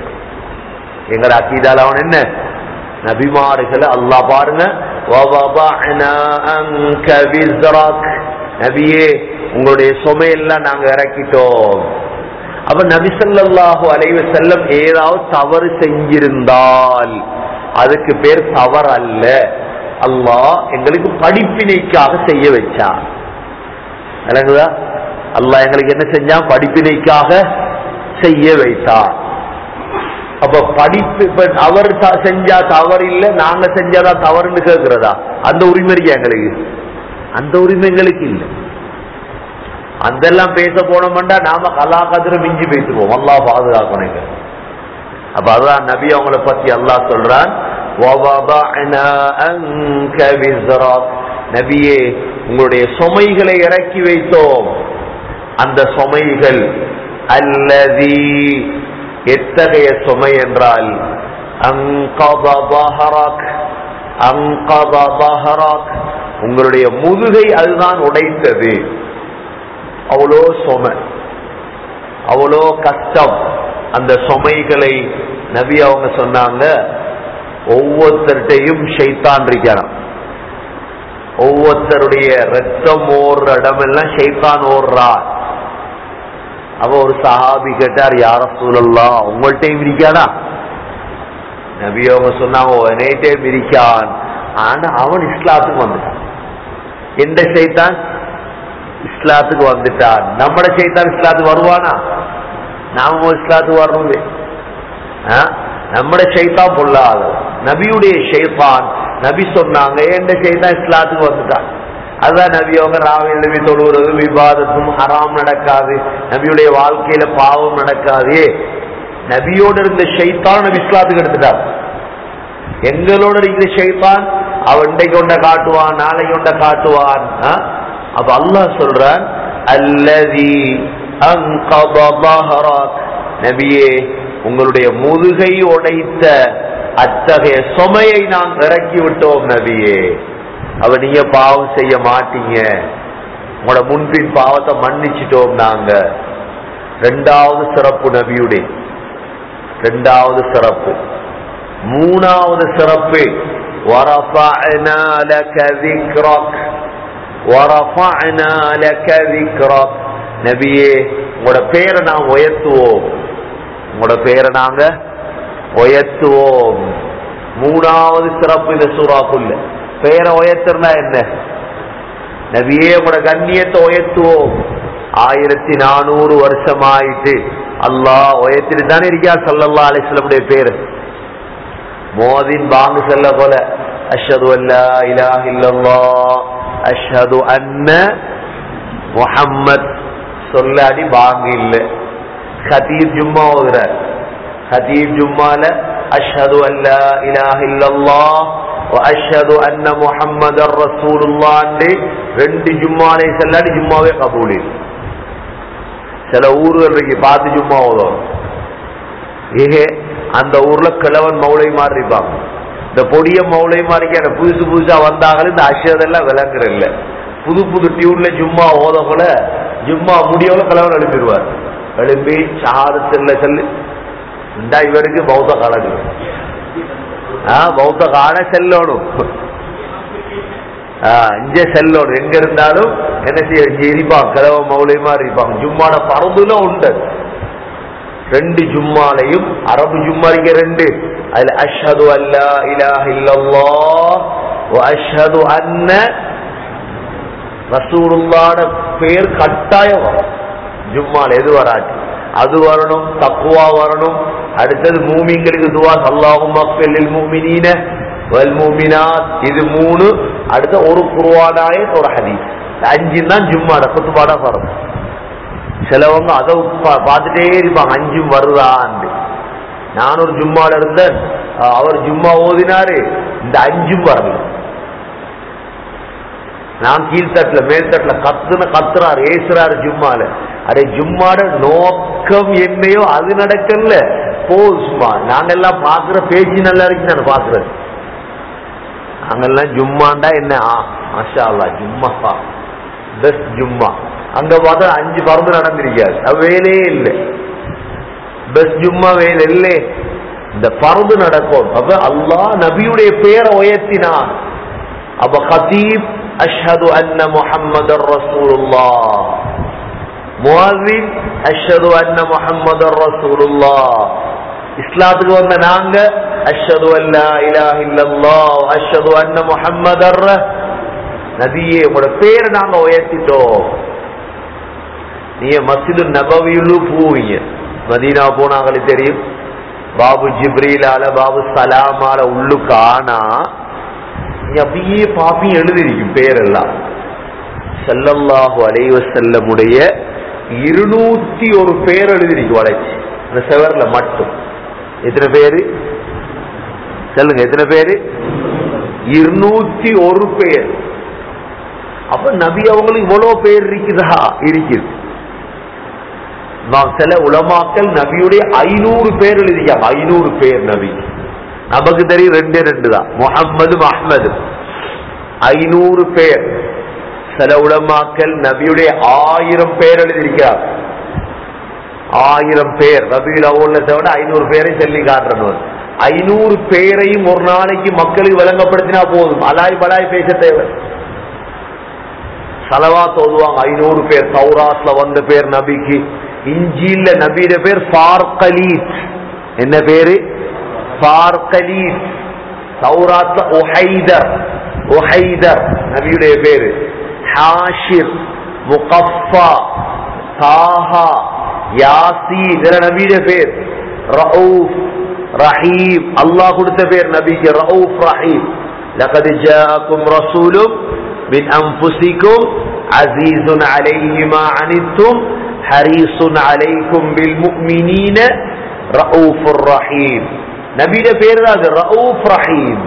A: எங்கட அக்கீதால அவன் என்ன நபிமார்களை அல்லாஹ் பாருங்க وَوَضَعْنَا عَنكَ وِزْرَكَ. நபியே உங்களுடைய சுமையெல்லாம் நாங்க இறக்கிட்டோம் அப்ப நபி ஸல்லல்லாஹு அலைஹி வஸல்லம் ஏதாவது தவறு செஞ்சிருந்தால் அதுக்கு பேர் தவறு அல்ல அல்லாஹ் எங்களுக்கு படிப்பினைக்காக செய்ய வச்சான் விளங்குதா அல்லாஹ் எங்களுக்கு என்ன செஞ்சான் படிப்பினைக்காக செய்ய வைத்தான் அப்ப படிப்பு இப்ப அவர் த- செஞ்சா தவறு இல்ல நாங்க செஞ்சாதான் தவறுன்னு கேக்குறதா அந்த உரிமை இருக்கா எங்களுக்கு அந்த உரிமை எங்களுக்கு இல்ல அதெல்லாம் பேச போனோம்டா நாம கலாகதிர மிஞ்சி பேசுவோம் அல்லாஹ் பாதுகாக்கணும் எங்களை. அப்ப அதான் நபி அவங்கள பத்தி அல்லாஹ் சொல்றான் وَوَضَعْنَا عَنكَ وِزْرَكَ. நபியே உங்களுடைய சுமைகளை இறக்கி வைத்தோம் அந்த சுமைகள் அல்லதி எத்தகைய சுமை என்றால் அங்கத ظهرك அங்கத ظهرك. உங்களுடைய முதுகை அதுதான் உடைத்தது அவ்வளோ சுமை அவ்வளோ கஷ்டம் அந்த சுமைகளை நபி அவங்க சொன்னாங்க ஒவ்வொருத்தர்கிட்டையும் ஷைத்தான் இருக்காராம் ஒவ்வொருத்தருடைய ரத்தம் ஓடுற இடமெல்லாம் ஷைத்தான் ஓடுறார் அவ ஒரு சஹாபி கேட்டார் யார சூழல்லாம் உங்கள்கிட்டயும் இருக்காதா நபி அவங்க சொன்னாங்க என்னைட்டையும் இருக்கான் ஆனா அவன் இஸ்லாத்துக்கு வந்துட்டான் எந்த ஷைத்தான் இஸ்லாத்துக்கு வந்துட்டான் நம்மட ஷைத்தான் இஸ்லாத்துக்கு வருவானா நாம இஸ்லாத்துக்கு வரணுமே ஆ? நம்மட ஷைத்தான் பொல்லாத நபியுடைய ஷைத்தான் நபி சொன்னாங்க எந்த ஷைத்தான் இஸ்லாத்துக்கு வந்துட்டான் அதுதான் நபி அவங்க ராவ எழுதி தொழுவதும் விவாதத்தும் ஹராம் நடக்காது நபியுடைய வாழ்க்கையில பாவம் நடக்காது நபியோட இருந்த ஷைத்தான் நபி இஸ்லாத்துக்கு எடுத்துட்டார் எங்களோட இருக்கிற ஷைத்தான் அவன் இன்றைக்கு ஒன்றை காட்டுவான் நாளைக்கு ஒன்றை காட்டுவான் ஆ? அப்ப அல்லாஹ் சொல்றான் அல்லதி அன்கத ظهرك. நபியே உங்களுடைய முதுகை உடைத்த அத்தகைய சுமையை நாம் இறக்கி விட்டோம் நபியே அவ நீங்க பாவம் செய்ய மாட்டீங்க உங்களோட முன்பின் பாவத்தை மன்னிச்சிட்டோம் நாங்க ரெண்டாவது சிறப்பு நபியுடைய ரெண்டாவது சிறப்பு மூணாவது சிறப்பு وَرَفَعْنَا لَكَ ذِكْرَكَ وَرَفَعْنَا لَكَ ذِكْرَكَ நபியே உங்களோட பேரை நாம் உயர்த்துவோம் உங்களோட பேரை நாங்க உயர்த்துவோம் மூணாவது சிறப்பு இந்த சூறாக்குள்ள பேரை உயர்த்துறனா என்ன நபியே உங்களோட கண்ணியத்தை உயர்த்துவோம் ஆயிரத்தி நானூறு வருஷம் ஆயிட்டு அல்லாஹ் உயர்த்திட்டு தானே இருக்கா சல்லல்லா அலிஸ்லமுடைய பேரு மோதின் பாங்கு செல்ல போல அஷ்ஹது அல்லா இலாஹ இல்லல்லாஹ் அஷ்ஹது அன்ன முஹம்மத் சொல்லாடி பாங்கு இல்ல ஹதீப் ஜும்மா ஓதுறார் ஹதீப் ஜும்மால அஷ்ஹது அல்லா இலாஹ இல்லல்லாஹ் அஷ்ஹது அன்ன முஹம்மதர் ரசூலுல்லாஹ் ரெண்டு ஜும்மாலே செல்லாடி ஜும்மாவே கபூல் இல்லை சில ஊர்கள் இருக்கு பார்த்து ஜும்மா ஓதும் ஏகே அந்த ஊர்ல கிழவன் மௌளை மாதிரி இருப்பாங்க இந்த பொடிய மௌளை மாதிரி புதுசு புதுசா வந்தாங்களே இந்த அஷதெல்லாம் விளங்குற இல்ல புது புது டியூன்ல ஜும்மா ஓத போல ஜும்மா முடியவள கிழவன் எழுப்பிடுவார் எழுப்பி சாது செல்ல செல்லு இந்தா இவருக்கு பௌத்த கலகு ஆஹ் பௌத்த காண செல்லணும் ஆஹ் இங்க செல்லணும் எங்க இருந்தாலும் என்ன செய்ய இங்க இருப்பாங்க கிழவ மௌளை மாதிரி இருப்பாங்க ஜும்மான பறந்துல உண்டு ரெண்டு ஜும்மாலையும் அரபு ஜும்மா இங்க ரெண்டு அதுல அஷ்ஹது அல்லா இலாஹ இல்லல்லாஹ் வ அஷ்ஹது அன்ன ரசூலுல்லாஹ்ட பேர் கட்டாயம் வரும் ஜும்மால எது வராது அது வரணும் தக்குவா வரணும் அடுத்தது மூமிங்களுக்கு துவா அல்லாஹும் மக்ஃபில் மூமினீன வல் மூமினாத் இது மூணு அடுத்த ஒரு குர்ஆனாய ஒரு ஹதீஸ் அஞ்சு தான் ஜும்மாட குத்துபாடா வரும் சிலவங்க அதை பா- பார்த்துட்டே இருப்பாங்க அஞ்சும் வருதான்னு நான் ஒரு ஜும்மால இருந்தேன் அஹ் அவர் ஜும்மா ஓதினாரு இந்த அஞ்சும் வரல நான் கீழ்த்தட்டுல மேல்தட்டுல கத்துன கத்துறாரு ஏசுறாரு ஜும்மால அடே ஜும்மாட நோக்கம் என்னையோ அது நடக்கல போ சும்மா நாங்கெல்லாம் பாக்குற பேச்சு நல்லா இருக்கு நான் பாக்குறது நாங்கெல்லாம் ஜும்மாண்டா என்ன ஆ மாஷா அல்லா ஜும்மாப்பா பெஸ்ட் ஜும்மா அங்க பார்த்தா அஞ்சு பறந்து நடந்திருக்காது அது வேலையே இல்லை பெஸ்ட் ஜும்மா வேலை இல்லை இந்த பறந்து நடக்கும் அப்ப அல்லாஹ் நபியுடைய பேரை உயர்த்தினான் அப்ப கதீப் அஷ்ஹது அன்ன முஹம்மதர் ரசூலுல்லாஹ் முஅஸ்ஸின் அஷ்ஹது அன்ன முஹம்மதர் ரசூலுல்லாஹ் இஸ்லாத்துக்கு வந்த நாங்க அஷ்ஹது அல்லா இலாஹ இல்லல்லாஹ் அஷ்ஹது அன்ன முஹம்மதர் நபியே உங்களோட பேரை நாங்க உயர்த்திட்டோம் நீங்க மஸ்ஜிது நபவியுள்ளு போவீங்க மதீனா போனாங்களுக்கு தெரியும் பாபு ஜிப்ரீலால பாபு சலாமால உள்ளுக்கு ஆனா நீ அப்படியே பாப்பி எழுதிருக்கும் பேரெல்லாம் ஸல்லல்லாஹு அலைஹி வஸல்லமுடைய இருநூத்தி ஒரு பேர் எழுதிருக்கு வளைச்சு அந்த செவர்ல மட்டும் எத்தனை பேரு சொல்லுங்க எத்தனை பேரு இருநூத்தி ஒரு பேர் அப்ப நபி அவங்களுக்கு இவ்வளவு பேர் இருக்குதா இருக்குது நான் சில உலமாக்கள் நபியுடைய ஐநூறு பேர் எழுதியாங்க ஐநூறு பேர் நபி நமக்கு தெரியும் ரெண்டே ரெண்டு தான் முகம்மது அஹ்மது ஐநூறு பேர் சில உலமாக்கள் நபியுடைய ஆயிரம் பேர் எழுதியிருக்கிறார் ஆயிரம் பேர் ரபியுல் அவ்வளத்தை விட ஐநூறு பேரை சொல்லி காட்டுறவர் ஐநூறு பேரையும் ஒரு நாளைக்கு மக்களுக்கு விளங்கப்படுத்தினா போதும் அலாய் பலாய் பேச தேவை சலவா தோதுவாங்க ஐநூறு பேர் தௌராத்ல வந்த பேர் நபிக்கு இஞ்சில்ல நபியிட பேர் பார்கலீத் என்ன பேரு பார்கலீத் தௌராத்ல ஒஹைதர் ஒஹைதர் நபியுடைய பேரு ஹாஷிர் முகஃபா தாஹா யாசி இதுல நபியுடைய பேர் ரவுஃப் ரஹீம் அல்லாஹ் கொடுத்த பேர் நபிக்கு ரவுஃப் ரஹீம் لقد جاءكم رسول من أنفسكم عزيز عليه ما عنتم حريص عليكم بالمؤمنين ரவுஃபுர் ரஹீம் நபியிட பேர் தான் அது ரவுஃப் ரஹீம்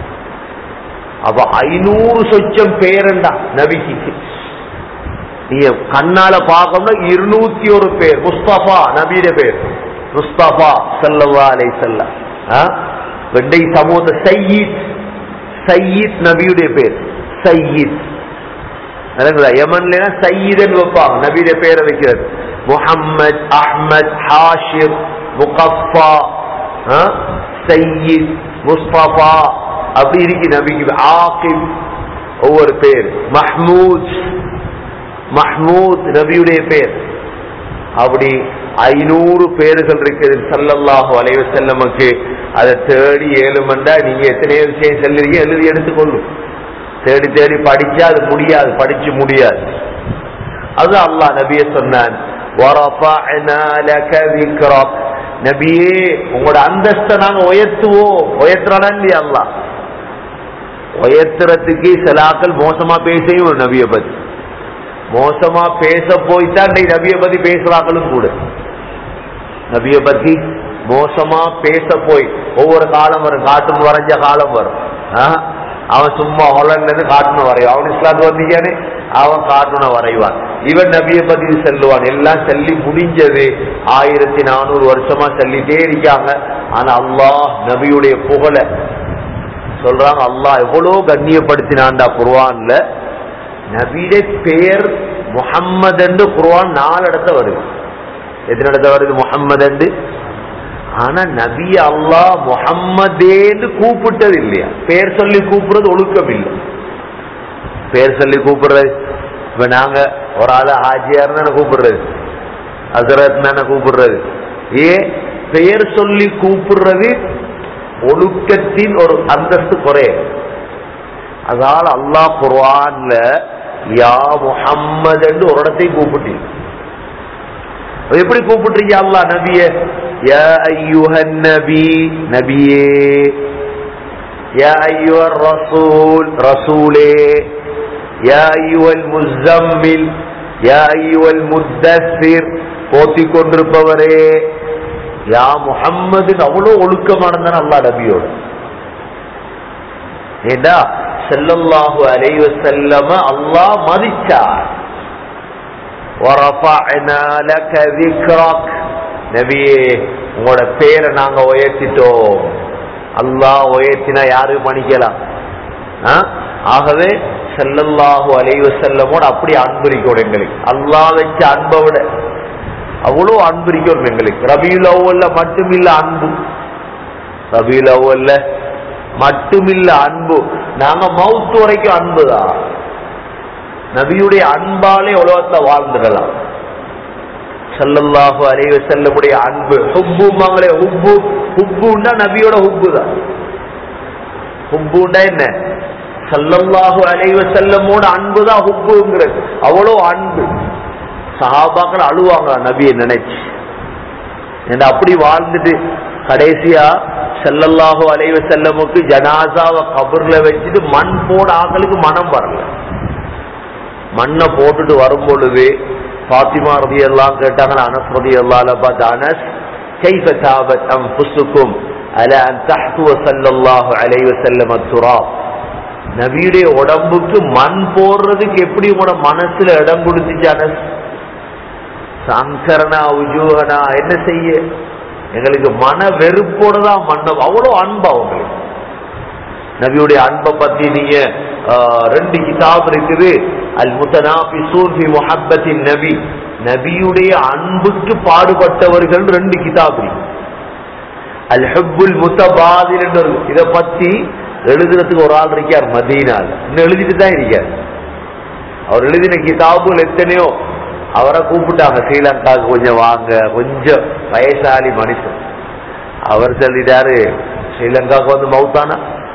A: அப்ப ஐநூறு சொச்சம் பேருண்டா நபிக்கு நீங்க கண்ணால பார்க்கணும்னா இருநூத்தி ஒரு பேர் முஸ்தபா நபியிட பேர் முஸ்தபா சல்லல்லா அலை செல்ல வெண்டை சமூக சையீத் சையீத் நபியுடைய பேர் சையீத் விளங்குதா யமன்ல சையீதன் வைப்பாங்க நபியுடைய பேரை வைக்கிறது முஹம்மத் அஹ்மத் ஹாஷிர் முகஃபா சையீத் முஸ்தபா அப்படி இருக்கு நபிக்கு ஆகிப் ஒவ்வொரு பேர் மஹ்மூத் மஹ்மூத் நபியுடைய பேர் அப்படி ஐநூறு பேர்கள் இருக்குது சல்லல்லாஹு அலைவ செல்லமுக்கு அதை தேடி ஏழுமண்டா நீங்க எத்தனையோ விஷயம் செல்லுறீங்க எழுதி எடுத்துக்கொள்ளும் தேடி தேடி படிச்சா அது முடியாது படிச்சு முடியாது அது அல்லாஹ் நபிய சொன்னான் وَرَفَعْنَا لَكَ ذِكْرَكَ நபியே உங்களோட அந்தஸ்தை நாங்க உயர்த்துவோம் உயர்த்துறானா இல்லையா அல்லாஹ் உயர்த்துறதுக்கு சிலாக்கள் மோசமா பேசையும் நபியை பத்தி மோசமா பேச போய்தான் நீ நபியை பத்தி பேசுறாங்களும் கூட நபிய பத்தி மோசமா பேச போய் ஒவ்வொரு காலம் வரும் காட்டும் வரைஞ்ச காலம் வரும் ஆ? அவன் சும்மா ஹொலன்ல இருந்து காட்டுன வரையும் அவன் இஸ்லாத்து வந்தீங்கன்னு அவன் காட்டுன வரைவான் இவன் நபியை பத்தி செல்லுவான் எல்லாம் சொல்லி முடிஞ்சது ஆயிரத்தி நானூறு வருஷமா சொல்லிட்டே இருக்காங்க ஆனா அல்லாஹ் நபியுடைய புகழ சொல்றாங்க அல்லாஹ் எவ்வளவு கண்ணியப்படுத்தினான்டா குர்வான்ல நபியுடைய பெயர் முஹம்மது என்று குர்வான் நாலு இடத்த வருது எத்தனை இடத்த வருது முஹம்மது என்று ஆனா நபி அல்லாஹ் முஹம்மதேன்னு கூப்பிட்டது இல்லையா பேர் சொல்லி கூப்பிடுறது ஒழுக்கம் இல்லை பேர் சொல்லி கூப்பிடுறது இப்ப நாங்க ஒரு ஆளு ஹாஜியார் தானே கூப்பிடுறது ஹசரத் தானே கூப்பிடுறது ஏ பெயர் சொல்லி கூப்பிடுறது ஒழுக்கத்தின் ஒரு அந்தஸ்து குறைய அதனால அல்லாஹ் குர்ஆன்ல யா முஹம்மது என்று ஒரு இடத்தையும் கூப்பிட்டீங்க அது எப்படி கூப்பிட்டுறீங்க அல்லாஹ் நபிய யா ஐயுஹன் நபி நபியே யா ஐயுவர் ரசூல் ரசூலே யா ஐயுவல் முஸம்மில் யா ஐயுவல் முத்தஸ்ஸிர் போத்திக் கொண்டிருப்பவரே யா முஹம்மதுன்னு அவ்வளவு ஒழுக்கமானதான அல்லாஹ் நபியோடு ஏண்டா செல்லல்லாஹு அலைவ செல்லம அல்லாஹ் மதிச்சார் وَرَفَعْنَا لَكَ ذِكْرَكَ நபியே உங்களோட பேரை நாங்க உயர்த்திட்டோம் அல்லாஹ் உயர்த்தினா யாரு மன்னிக்கலாம் ஆ? ஆகவே செல்லல்லாஹு அலைவ செல்லமோட அப்படி அன்புரிக்கணும் எங்களுக்கு அல்லாஹ் வச்ச அன்பை விட அவ்வளவு அன்புரிக்கணும் எங்களுக்கு ரபியுல் அவ்வல்ல மட்டுமில்ல அன்பு ரபியுல் அவ்வல்ல மட்டுமில்ல அன்பு நாங்க மவுத்து வரைக்கும் அன்புதான் நபியுடைய அன்பாலே உலகத்துல வாழ்ந்துடலாம் சல்லல்லாஹு அலைஹி செல்லமுடைய அன்பு ஹுப்புமாங்களே ஹுப்பு ஹுப்புண்டா நபியோட ஹுப்பு தான் ஹுப்புண்டா என்ன சல்லல்லாஹு அலைஹி செல்லமோட அன்பு தான் ஹுப்புங்கிறது அவ்வளோ அன்பு சஹாபாக்கள் அழுவாங்க நபியை நினைச்சு ஏன்னா அப்படி வாழ்ந்துட்டு கடைசியா செல்லல்லாஹு அலைவ செல்லமுக்கு ஜனாசாவை கபர்ல வச்சுட்டு மண் போட ஆக்களுக்கு மனம் வரல மண்ணை போட்டுட்டு வரும் பொழுது பாத்திமா ரதி எல்லாம் கேட்டாங்க அனஸ் ரதி அல்லால பார்த்து அனஸ் كيف تابت أنفسكم على أن تحتو صلى الله عليه وسلم التراب நபியுடைய உடம்புக்கு மண் போடுறதுக்கு எப்படி உங்களோட மனசுல இடம் கொடுத்துச்சு அனஸ் சங்கரனா உஜூகனா என்ன செய்ய எங்களுக்கு மன வெறுப்போட தான் மன்னம் அவ்வளவு அன்பு அவங்களுக்கு நபியுடைய அன்பை பத்தி நீங்க ஆஹ், ரெண்டு கிதாப் இருக்குது அல் முத்தனாபிசூன் ஃபி முஹப்பத்தின் நபி நபியுடைய அன்புக்கு பாடுபட்டவர்கள் ரெண்டு கிதாப் இருக்கு அல் ஹுப்புல் முத்தபாதில் என்று ஒரு இதை பத்தி எழுதுறதுக்கு ஒரு ஆள் இருக்கார் மதீனால் இன்னும் எழுதிட்டு தான் இருக்கார் அவர் எழுதின கிதாபுகள் எத்தனையோ அவரை கூப்பிட்டாங்க ஸ்ரீலங்காவுக்கு கொஞ்சம் வாங்க கொஞ்சம் வயசாலி மனுஷன் அவர் சொல்லிட்டாரு ஸ்ரீலங்காவுக்கு வந்து மவுத்தானா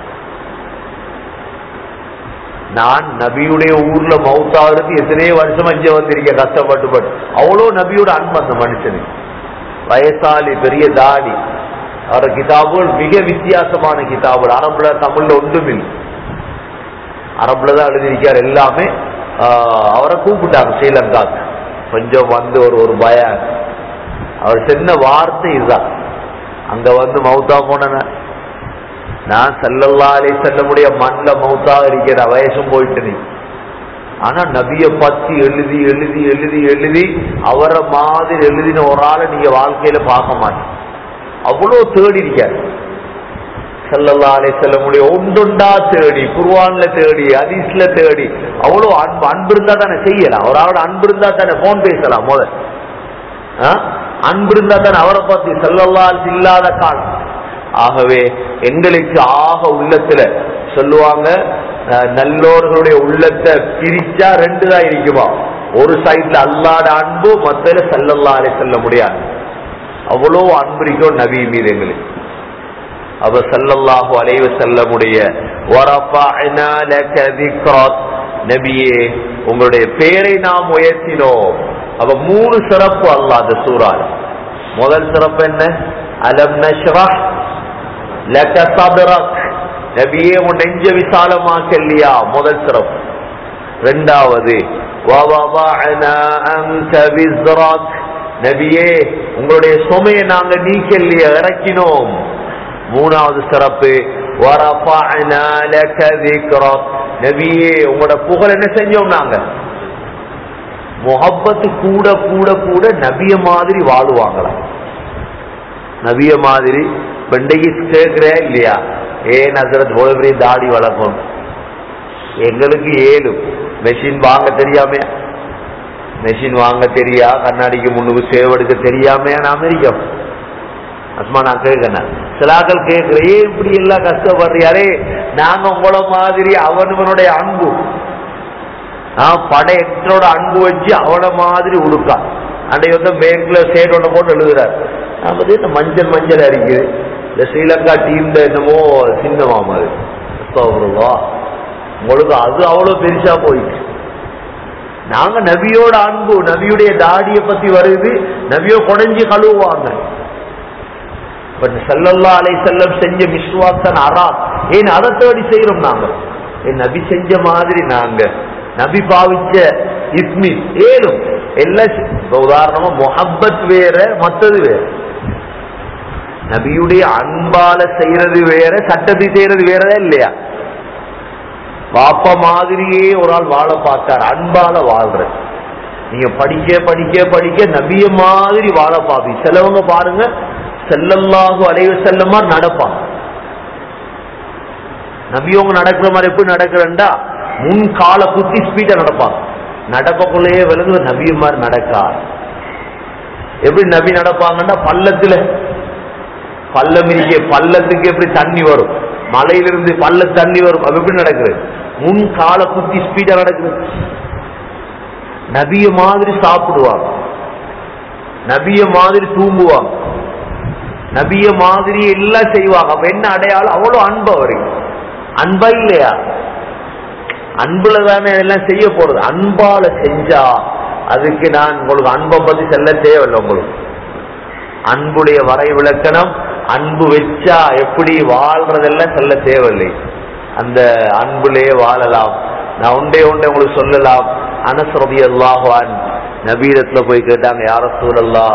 A: நான் நபியுடைய ஊர்ல மவுத்தாகிறதுக்கு எத்தனையோ வருஷம் இங்க வந்திருக்கேன் கஷ்டப்பட்டு பட்டு அவ்வளோ நபியோட அன்பு அந்த மனுஷனுக்கு வயசாலி பெரிய தாடி அவர் கிதாபுகள் மிக வித்தியாசமான கிதாபுகள் அரபுல தமிழ்ல ஒன்றுமில்லை அரபுல தான் எழுதியிருக்கார் எல்லாமே ஆஹ், அவரை கூப்பிட்டாங்க ஸ்ரீலங்காக்கு கொஞ்சம் வந்து ஒரு ஒரு பயம் அவர் சொன்ன வார்த்தை இதுதான் அங்க வந்து மௌத்தா போன நான் சல்லல்லா அலி செல்லமுடைய மண்ல மௌத்தா இருக்கிற வயசும் போயிட்டு நீ ஆனா நபிய பத்தி எழுதி எழுதி எழுதி எழுதி அவரை மாதிரி எழுதின ஒரு ஆளை நீங்க வாழ்க்கையில பார்க்க மாட்டீங்க அவ்வளவு தேடி இருக்காரு சல்லல்லா அலி செல்லமுடைய ஒன்றொண்டா தேடி குர்வான்ல தேடி ஹதீஸ்ல தேடி அவ்வளவு அன்பு அன்பு இருந்தா தானே செய்யலாம் ஒரு ஆளோட அன்பு இருந்தா தானே போன் பேசலாம் முதல் ஆ? அன்பு இருந்தா தானே அவரை பத்தி சல்லல்லா இல்லாத காலம் ஆகவே எங்களுக்கு ஆக உள்ளத்துல சொல்லுவாங்க அஹ், நல்லோர்களுடைய உள்ளத்தை பிரிச்சா ரெண்டு தான் இருக்குமா ஒரு சைட்ல அல்லாட அன்பு மத்தில சல்லல்லா அலி செல்ல முடியாது அவ்வளோ அன்பு இருக்கும் நபி மீது எங்களுக்கு அவ சல்லல்லாஹு அலைவ செல்லமுடைய "வரஃபஅனா லக திக்ரக்." நபியே உங்களுடைய பேரை நாம் உயர்த்தினோம் அவ மூணு சிறப்பு அல்லாஹ் அந்த சூறால முதல் சிறப்பு என்ன அலம் நஷ்ரஹ் லக சத்ரக் நபியே உன் நெஞ்ச விசாலமாக்கலையா முதல் சிறப்பு ரெண்டாவது "வவதஅனா அன்க விஸ்ரக்." நபியே உங்களுடைய சுமையை நாங்க நீக்கலையா இறக்கினோம் மூணாவது சிறப்பு "வரஃபஅனா லக திக்ரக்." நபியே உங்களோட புகழ் என்ன செஞ்சோம் நாங்க முகப்பத்து கூட கூட கூட நபிய மாதிரி வாழுவாங்களாம் நபிய மாதிரி பெண்டைக்கு கேட்கிற இல்லையா ஏன் ஹசரத் இவ்வளவு பெரிய தாடி வளர்க்கணும் எங்களுக்கு ஏழும் மெஷின் வாங்க தெரியாம மெஷின் வாங்க தெரியா கண்ணாடிக்கு முன்னுக்கு சேவெடுக்க தெரியாம நாம இருக்கோம் அஸ்மா நான் கேட்கிறேன் சிலாக்கள் கேட்கிற ஏன் இப்படி எல்லாம் கஷ்டப்படுறியாரே நாங்க உங்கள மாதிரி அவனவனுடைய அன்பு படையற்றோட அன்பு வச்சு அவன மாதிரி உடுக்கா அன்றைக்கு வந்து பேங்க்ல சேட் ஒண்ணு போட்டு எழுதுறாரு நான் வந்து இந்த மஞ்சள் மஞ்சள் அடிக்குது இந்த ஸ்ரீலங்கா டீம்ல என்னமோ சின்னமாம் அது அஸ்தகுருல்லா. உங்களுக்கு அது அவ்வளவு பெருசா போயிட்டு நாங்க நபியோட அன்பு நபியுடைய தாடியை பத்தி வருது நபியோ குடைஞ்சு கழுவுவாங்க பட் சல்லல்லா அலை செல்லம் செஞ்ச விஸ்வாசன் அரா ஏன் அதை தேடி செய்யறோம் நாங்க ஏன் நபி செஞ்ச மாதிரி நாங்க நபி பாவிச்ச இஸ்மி ஏலும் எல்லாம் செ- இப்ப உதாரணமா முஹப்பத் வேற மத்தது வேற நபியுடைய அன்பால செய்யறது வேற சட்டத்தை செய்யறது வேறதா இல்லையா பாப்பா மாதிரியே ஒரு ஆள் வாழ பார்த்தார் அன்பால வாழ்ற நீங்க படிக்க படிக்க படிக்க நபிய மாதிரி வாழ பார்ப்பீங்க சிலவங்க பாருங்க செல்லல்லாஹு அலைவ செல்லமா நடப்பாங்க நபியவங்க நடக்கிற மாதிரி எப்படி நடக்கிறண்டா முன் கால குத்தி ஸ்பீடா நடப்பாங்க நடக்கக்குள்ளேயே விலங்கு நபிய மாதிரி நடக்கா எப்படி நபி நடப்பாங்கன்னா பள்ளத்துல பள்ளம் இருக்க பள்ளத்துக்கு எப்படி தண்ணி வரும் மலையிலிருந்து பள்ள தண்ணி வரும் அது எப்படி நடக்குது முன் கால குத்தி ஸ்பீடா நடக்குது நபிய மாதிரி சாப்பிடுவாங்க நபிய மாதிரி தூங்குவாங்க நபிய மாதிரி எல்லாம் செய்வாங்க அப்ப என்ன அடையாளம் அவ்வளவு அன்பு அவருக்கு அன்பா இல்லையா அன்புல தானே எல்லாம் செய்ய போறது அன்பால செஞ்சா அதுக்கு நான் உங்களுக்கு அன்பை பத்தி செல்ல தேவையில்லை உங்களுக்கு அன்புடைய வரை விளக்கணம் அன்பு வச்சா எப்படி வாழ்றதெல்லாம் சொல்ல தேவையில்லை அந்த அன்புலே வாழலாம் நான் உண்டே உண்டே உங்களுக்கு சொல்லலாம் அனசரதி அல்லாஹான் நபீரத்துல போய் கேட்டாங்க யார சூழல்லா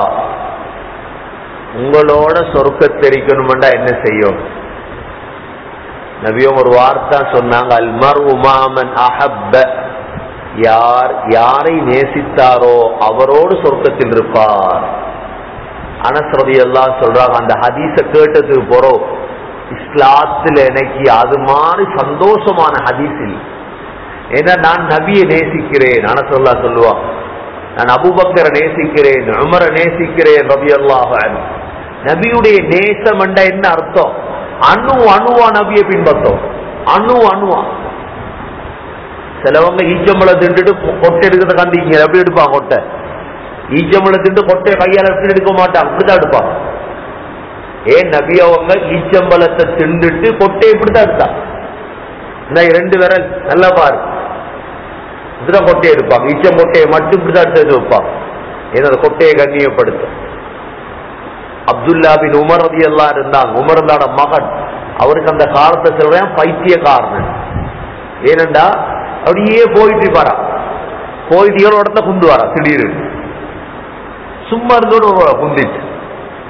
A: உங்களோட சொர்க்க தெரிக்கணும்டா என்ன செய்யும் நபியும் ஒரு வார்த்தை சொன்னாங்க அல்மர் உமாமன் அஹப்ப யார் யாரை நேசித்தாரோ அவரோடு சொர்க்கத்தில் இருப்பார் அனஸ்ரதி எல்லாம் சொல்றாங்க அந்த ஹதீஸ கேட்டதுக்கு போறோம் இஸ்லாத்துல எனக்கு அது மாதிரி சந்தோஷமான ஹதீஸ் இல்லை ஏன்னா நான் நபியை நேசிக்கிறேன் அனசல்லா சொல்லுவான் நான் அபுபக்கரை நேசிக்கிறேன் உமரை நேசிக்கிறேன் ரபி அல்லாஹ் நபியுடைய நேசம் என்ற என்ன அர்த்தம் அணு அணுவா நபியை பின்பற்றோம் அணு அணுவா சிலவங்க ஈச்சம்பளம் திண்டுட்டு கொட்டை எடுக்கிறத கண்டிங்க எப்படி எடுப்பாங்க கொட்டை ஈச்சம்பளம் திண்டு கொட்டையை கையால எப்படி எடுக்க மாட்டாங்க அப்படித்தான் எடுப்பாங்க ஏன் நபி அவங்க ஈச்சம்பளத்தை திண்டுட்டு கொட்டையை இப்படித்தான் எடுத்தாங்க இந்த ரெண்டு விரல் நல்லா பாரு இப்படிதான் கொட்டையை எடுப்பாங்க ஈச்சம் கொட்டையை மட்டும் இப்படிதான் எடுத்து வைப்பாங்க ஏன்னா அந்த கொட்டையை கண்ணியப்படுத்தும் அப்துல்லா பின் உமர் ரதி எல்லாம் இருந்தாங்க உமர் தான மகன் அவருக்கு அந்த காலத்தை சொல்றேன் பைத்தியக்காரன் ஏனண்டா அப்படியே போயிட்டு இருப்பாரா போயிட்டு ஏழு இடத்துல குந்து வரா திடீர்னு சும்மா இருந்தோடு குந்திட்டு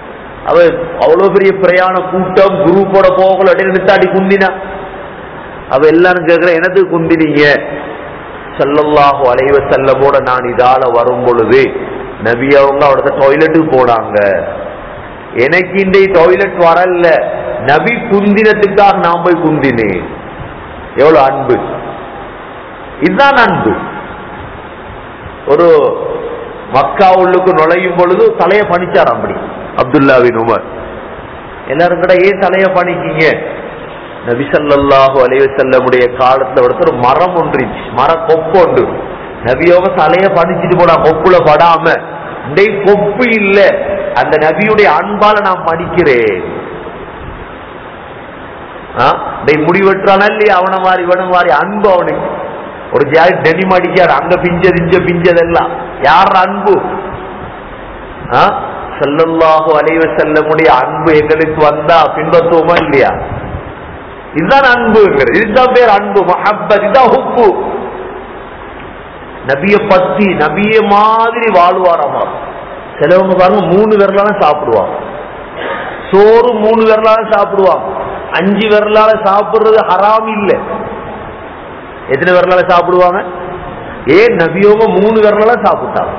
A: அவ அவ்வளவு பெரிய பிரயாண கூட்டம் குரூப்போட போகல நிறுத்தாடி குந்தினா அவ எல்லாரும் கேட்கிற எனக்கு குந்தினீங்க சல்லல்லாஹு அலைவ செல்லமோட நான் இதால வரும் பொழுது நபி அவங்க அவடத்த டாய்லெட்டுக்கு போனாங்க எனக்கு இந்த டாய்லெட் வரல நபி குந்தினத்துக்காக நான் போய் குந்தினேன் எவ்வளவு அன்பு இதுதான் அன்பு ஒரு மக்கா உள்ளுக்கு நுழையும் பொழுது தலைய பணிச்சார் அப்படி அப்துல்லாவின் உமர் எல்லாரும் கூட ஏன் தலைய பணிக்கீங்க நபிசல்லாஹு அலைவ செல்லமுடைய காலத்துல ஒருத்தர் மரம் ஒன்றிச்சு மர கொப்பு ஒன்று நபியோக தலைய பணிச்சிட்டு போனா கொப்புல படாம இந்த கொப்பு இல்ல அந்த நபியுடைய அன்பால நான் படிக்கிறேன் முடி வெட்டுறானா இல்லையா அவனை மாதிரி இவனை மாதிரி அன்பு அவனுக்கு ஒரு ஜாதி டெனிம் அடிக்காரு அங்க பிஞ்சது இஞ்ச பிஞ்சதெல்லாம் யார் அன்பு செல்லல்லாஹு அலைவ செல்லமுடைய அன்பு எங்களுக்கு வந்தா பின்பற்றுவோமா இல்லையா இதுதான் அன்புங்கிறது இதுதான் பேர் அன்பு மஹப்பத் இதுதான் ஹுப்பு நபிய பத்தி நபிய மாதிரி வாழ்வாராமா சிலவங்க பாருங்க மூணு விரலால சாப்பிடுவாங்க சோறு மூணு விரலால சாப்பிடுவாங்க அஞ்சு விரலால சாப்பிடுறது ஹராம் இல்லை எத்தனை விரலால சாப்பிடுவாங்க ஏன் நபியோங்க மூணு விரலால சாப்பிட்டாங்க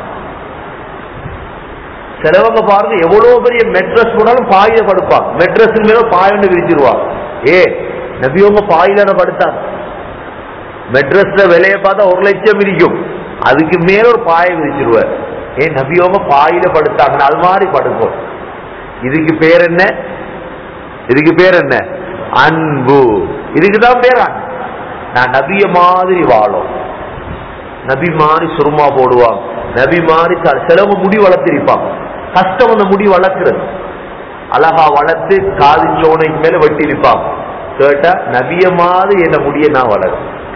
A: சிலவங்க பாருங்க எவ்வளவு பெரிய மெட்ரஸ் போனாலும் பாயில படுப்பாங்க மெட்ரஸ் மேல பாயன்னு விரிச்சிருவாங்க ஏ நபியோங்க பாயில படுத்தாங்க மெட்ரஸ்ல விலைய பார்த்தா ஒரு லட்சம் இருக்கும் அதுக்கு மேல ஒரு பாயை விரிச்சிருவார் ஏன் நபியோங்க பாயில படுத்தாங்க அது மாதிரி படுப்போம் இதுக்கு பேர் என்ன இதுக்கு பேர் என்ன அன்பு இதுக்குதான் பேர் அன்பு நான் நபிய மாதிரி வாழும் நபி மாதிரி சுருமா போடுவாங்க நபி மாதிரி சிலவங்க முடி வளர்த்திருப்பாங்க கஷ்டம் அந்த முடி வளர்க்கிறது அழகா வளர்த்து காது சோனைக்கு மேல வெட்டி இருப்பாங்க கேட்டா நபிய மாதிரி என்ன முடிய நான் வளரு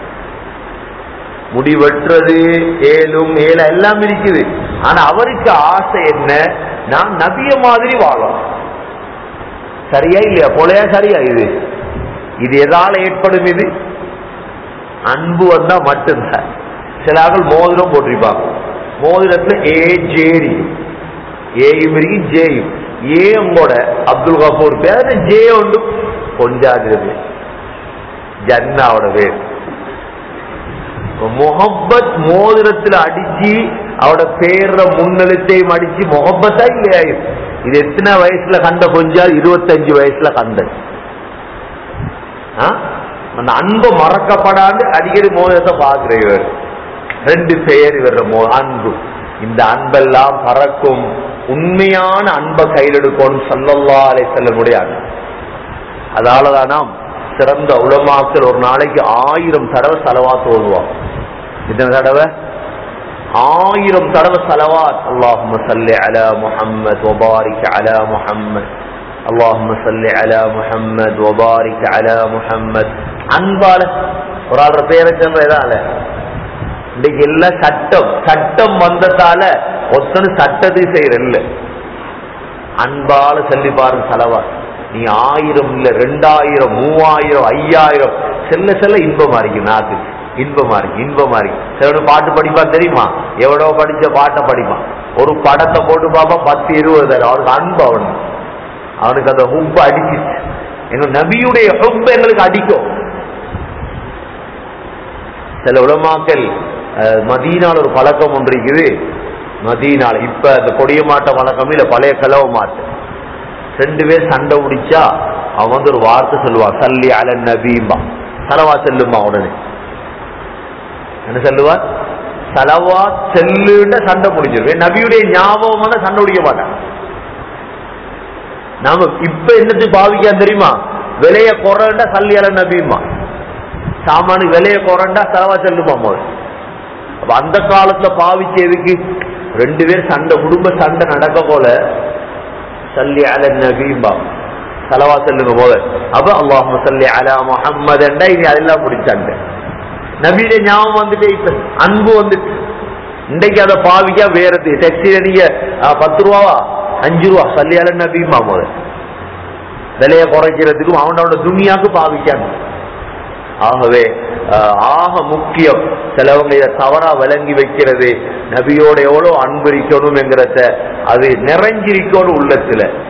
A: முடி வெட்டுறது ஏலும் ஏல எல்லாம் இருக்குது ஆனா அவருக்கு ஆசை என்ன நான் நபிய மாதிரி வாழும் சரியா இல்லையா போலையா சரியா இது இது எதால ஏற்படும் இது அன்பு வந்தா மட்டும்தான் சில ஆட்கள் மோதிரம் போட்டிருப்பாங்க மோதிரத்துல ஏ ஜேரி ஏயும் இருக்கு ஜேயும் ஏ உங்களோட அப்துல் கபூர் பேர் ஜே உண்டு கொஞ்சாகிறது ஜன்னாவோட பேர் முகப்பத் மோதிரத்துல அடிச்சு அவட பேர்ற முன்னெழுத்தையும் அடிச்சு முகப்பத்தா இல்லையா இது எத்தனை வயசுல கண்ட கொஞ்சம் இருபத்தஞ்சு வயசுல கண்டது அந்த அன்பை மறக்கப்படாது அடிக்கடி மோதிரத்தை பாக்குறவர் ரெண்டு பெயர் இவர் அன்பு இந்த அன்பெல்லாம் பறக்கும் உண்மையான அன்பை கையில் எடுக்கணும் சல்லல்லா அலை செல்லமுடைய அன்பு அதாலதான் நாம் சிறந்த உலமாக்கள் ஒரு நாளைக்கு ஆயிரம் தடவை செலவாத்து ஓதுவாங்க எத்தனை தடவை ஆயிரம் தடவை செலவாத் அல்லாஹும் சல்லி அலா முஹம்மத் வபாரிக் அலா முஹம்மத் அல்லாஹும் சல்லி அலா முஹம்மத் வபாரிக் அலா முஹம்மத் அன்பால ஒரு ஆள்ற பேரை சொல்ற எதால இன்னைக்கு எல்லாம் சட்டம் சட்டம் வந்ததால ஒத்தனு சட்டத்தை செய்யறல்ல அன்பால சொல்லி பாருங்க செலவா நீ ஆயிரம் இல்ல ரெண்டாயிரம் மூவாயிரம் ஐயாயிரம் செல்ல செல்ல இன்பமா இருக்கு நாக்கு இன்பமா இருக்கு இன்பமா இருக்கு சில பாட்டு படிப்பான் தெரியுமா எவ்வளோ படிச்ச பாட்டை படிப்பான் ஒரு படத்தை போட்டு பார்ப்பான் பத்து இருபது தரம் அவனுக்கு அன்பு அவனுக்கு அவனுக்கு அந்த ஹுப்பு அடிச்சிச்சு எங்க நபியுடைய ஹுப்பு எங்களுக்கு அடிக்கும் சில உலமாக்கள் மதீனால ஒரு பழக்கம் ஒன்று இருக்குது மதீனால இப்ப இந்த கொடிய மாட்ட பழக்கம் இல்ல பழைய கலவ மாட்டு ரெண்டு பேர் சண்டை முடிச்சா அவன் வந்து ஒரு வார்த்தை சொல்லுவான் சல்லி அல நபீம்பா சலவா செல்லுமா உடனே என்ன சொல்லுவார் சலவா செல்லுன்னு சண்டை முடிஞ்சிருவேன் நபியுடைய ஞாபகம் வந்து சண்டை முடிக்க மாட்டான் நாம இப்ப என்னத்துக்கு பாவிக்கான் தெரியுமா விலைய குறண்டா சல்லி அல நபீமா சாமானு விலைய குறண்டா செலவா செல்லுமா போது அப்ப அந்த காலத்துல பாவிச்சு எதுக்கு ரெண்டு பேர் சண்டை குடும்ப சண்டை நடக்க போல சல்லி அல நபீம்பா செலவா செல்லுங்க போல அப்ப அல்லாஹ் சல்லி அலா முஹம்மது இனி அதெல்லாம் முடிச்சாங்க நபியில ஞாபகம் வந்துட்டு இப்ப அன்பு வந்துட்டு இன்றைக்கு அதை பாவிக்கா வேறது டெக்ஸில நீங்க அஹ், பத்து ரூபாவா அஞ்சு ரூபா சல்லியால நபியுமா முதல் விலையை குறைக்கிறதுக்கும் அவனோட துணியாக்கு பாவிக்காங்க ஆகவே அஹ், ஆக முக்கியம் சிலவங்க இதை தவறா விளங்கி வைக்கிறது நபியோட எவ்வளவு அன்பு இருக்கணும் என்கிறத அது நிறைஞ்சிருக்கணும் உள்ளத்துல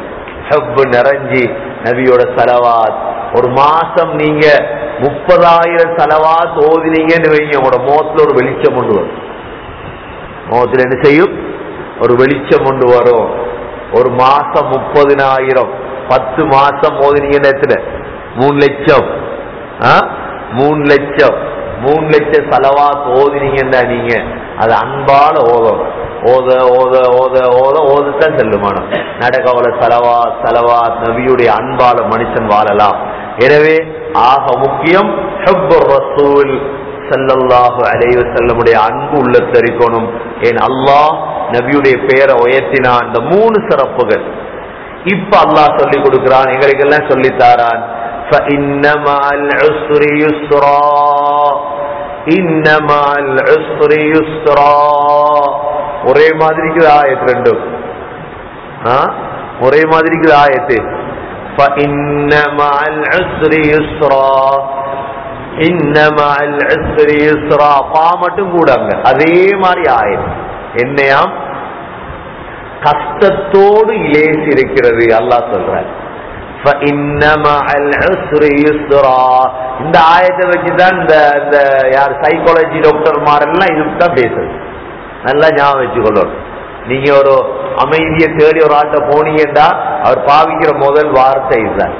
A: ஹெப் நிறைஞ்சி நபியோட செலவாத் ஒரு மாசம் நீங்க முப்பதாயிரம் செலவாத் ஓதினீங்கன்னு வைங்க உங்களோட முகத்துல ஒரு வெளிச்சம் கொண்டு வரும் முகத்துல என்ன செய்யும் ஒரு வெளிச்சம் கொண்டு வரும் ஒரு மாசம் முப்பதினாயிரம் பத்து மாசம் ஓதினீங்கன்னு எத்தனை மூணு லட்சம் ஆ? மூணு லட்சம் மூணு லட்சம் செலவாத் ஓதினீங்கன்னா நீங்க அது அன்பால ஓதும் ஓத ஓத ஓத ஓத ஓதத்தான் செல்லுமானம் நடக்கவல செலவா செலவா நபியுடைய அன்பால மனுஷன் வாழலாம் எனவே ஆக முக்கியம் ஹுப்புர் ரசூல் ஸல்லல்லாஹு அலைஹி வஸல்லமுடைய அன்பு உள்ளத்தரிக்கணும் ஏன் அல்லாஹ் நபியுடைய பெயரை உயர்த்தினான் அந்த மூணு சிறப்புகள் இப்ப அல்லாஹ் சொல்லி கொடுக்கிறான் எங்களுக்கு எல்லாம் சொல்லி தாரான் فإن مع العسر يسرا إن مع العسر يسرا ஒரே மாதிரி இருக்குது ஆயத்து ரெண்டும் ஆ? ஒரே மாதிரி இருக்குது ஆயத்து فإن مع العسر يسرا إن مع العسر يسرا பா மட்டும் கூடாங்க அதே மாதிரி ஆயத்து என்னையாம் கஷ்டத்தோடு இலேசி இருக்கிறது அல்லாஹ் சொல்றார் فإن مع العسر يسرا இந்த ஆயத்தை வச்சுதான் இந்த இந்த யார் சைக்காலஜி டாக்டர் மாரெல்லாம் இதுக்கு தான் பேசுறது நல்லா ஞாபகம் வச்சுக்கொள்ளணும் நீங்க ஒரு அமைதியை தேடி ஒரு ஆள்கிட்ட போனீங்கன்னா அவர் பாவிக்கிற முதல் வார்த்தை இதுதான்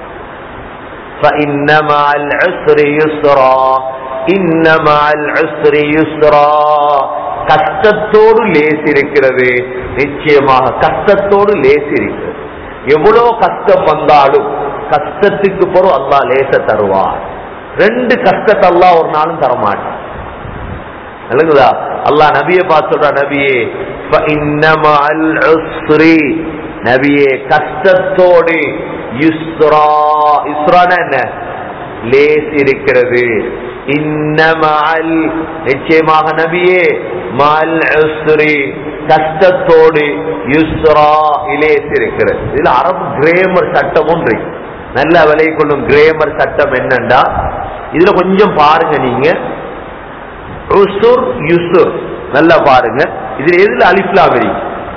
A: فإن مع العسر يسرا إن مع العسر يسرا கஷ்டத்தோடு லேஸ் இருக்கிறது நிச்சயமாக கஷ்டத்தோடு லேஸ் இருக்கிறது எவ்வளவு கஷ்டம் வந்தாலும் கஷ்டத்துக்கு பிறகு அல்லாஹ் லேச தருவார் ரெண்டு கஷ்டத்தை அல்லாஹ் ஒரு நாளும் தரமாட்டான் விளங்குதா அல்லாஹ் நபியை பார்த்து சொல்ற நபியே فَإِنَّ مَعَ الْعُسْرِ நபியே கஷ்டத்தோடு யுஸ்ரா யுஸ்ரானா என்ன லேஸ் இருக்கிறது இன்னமால் நிச்சயமாக நபியே மால் உஸ்ரி கஷ்டத்தோடு யுஸ்ரா இலேஸ் இருக்கிறது இதுல அரபு கிரேமர் சட்டமும் இருக்கு நல்ல விலை கொள்ளும் கிரேமர் சட்டம் என்னண்டா இதுல கொஞ்சம் பாருங்க நீங்க உசுர் யுசுர் நல்லா பாருங்க இதுல எதுல அலிஃப்லாம் இருக்கு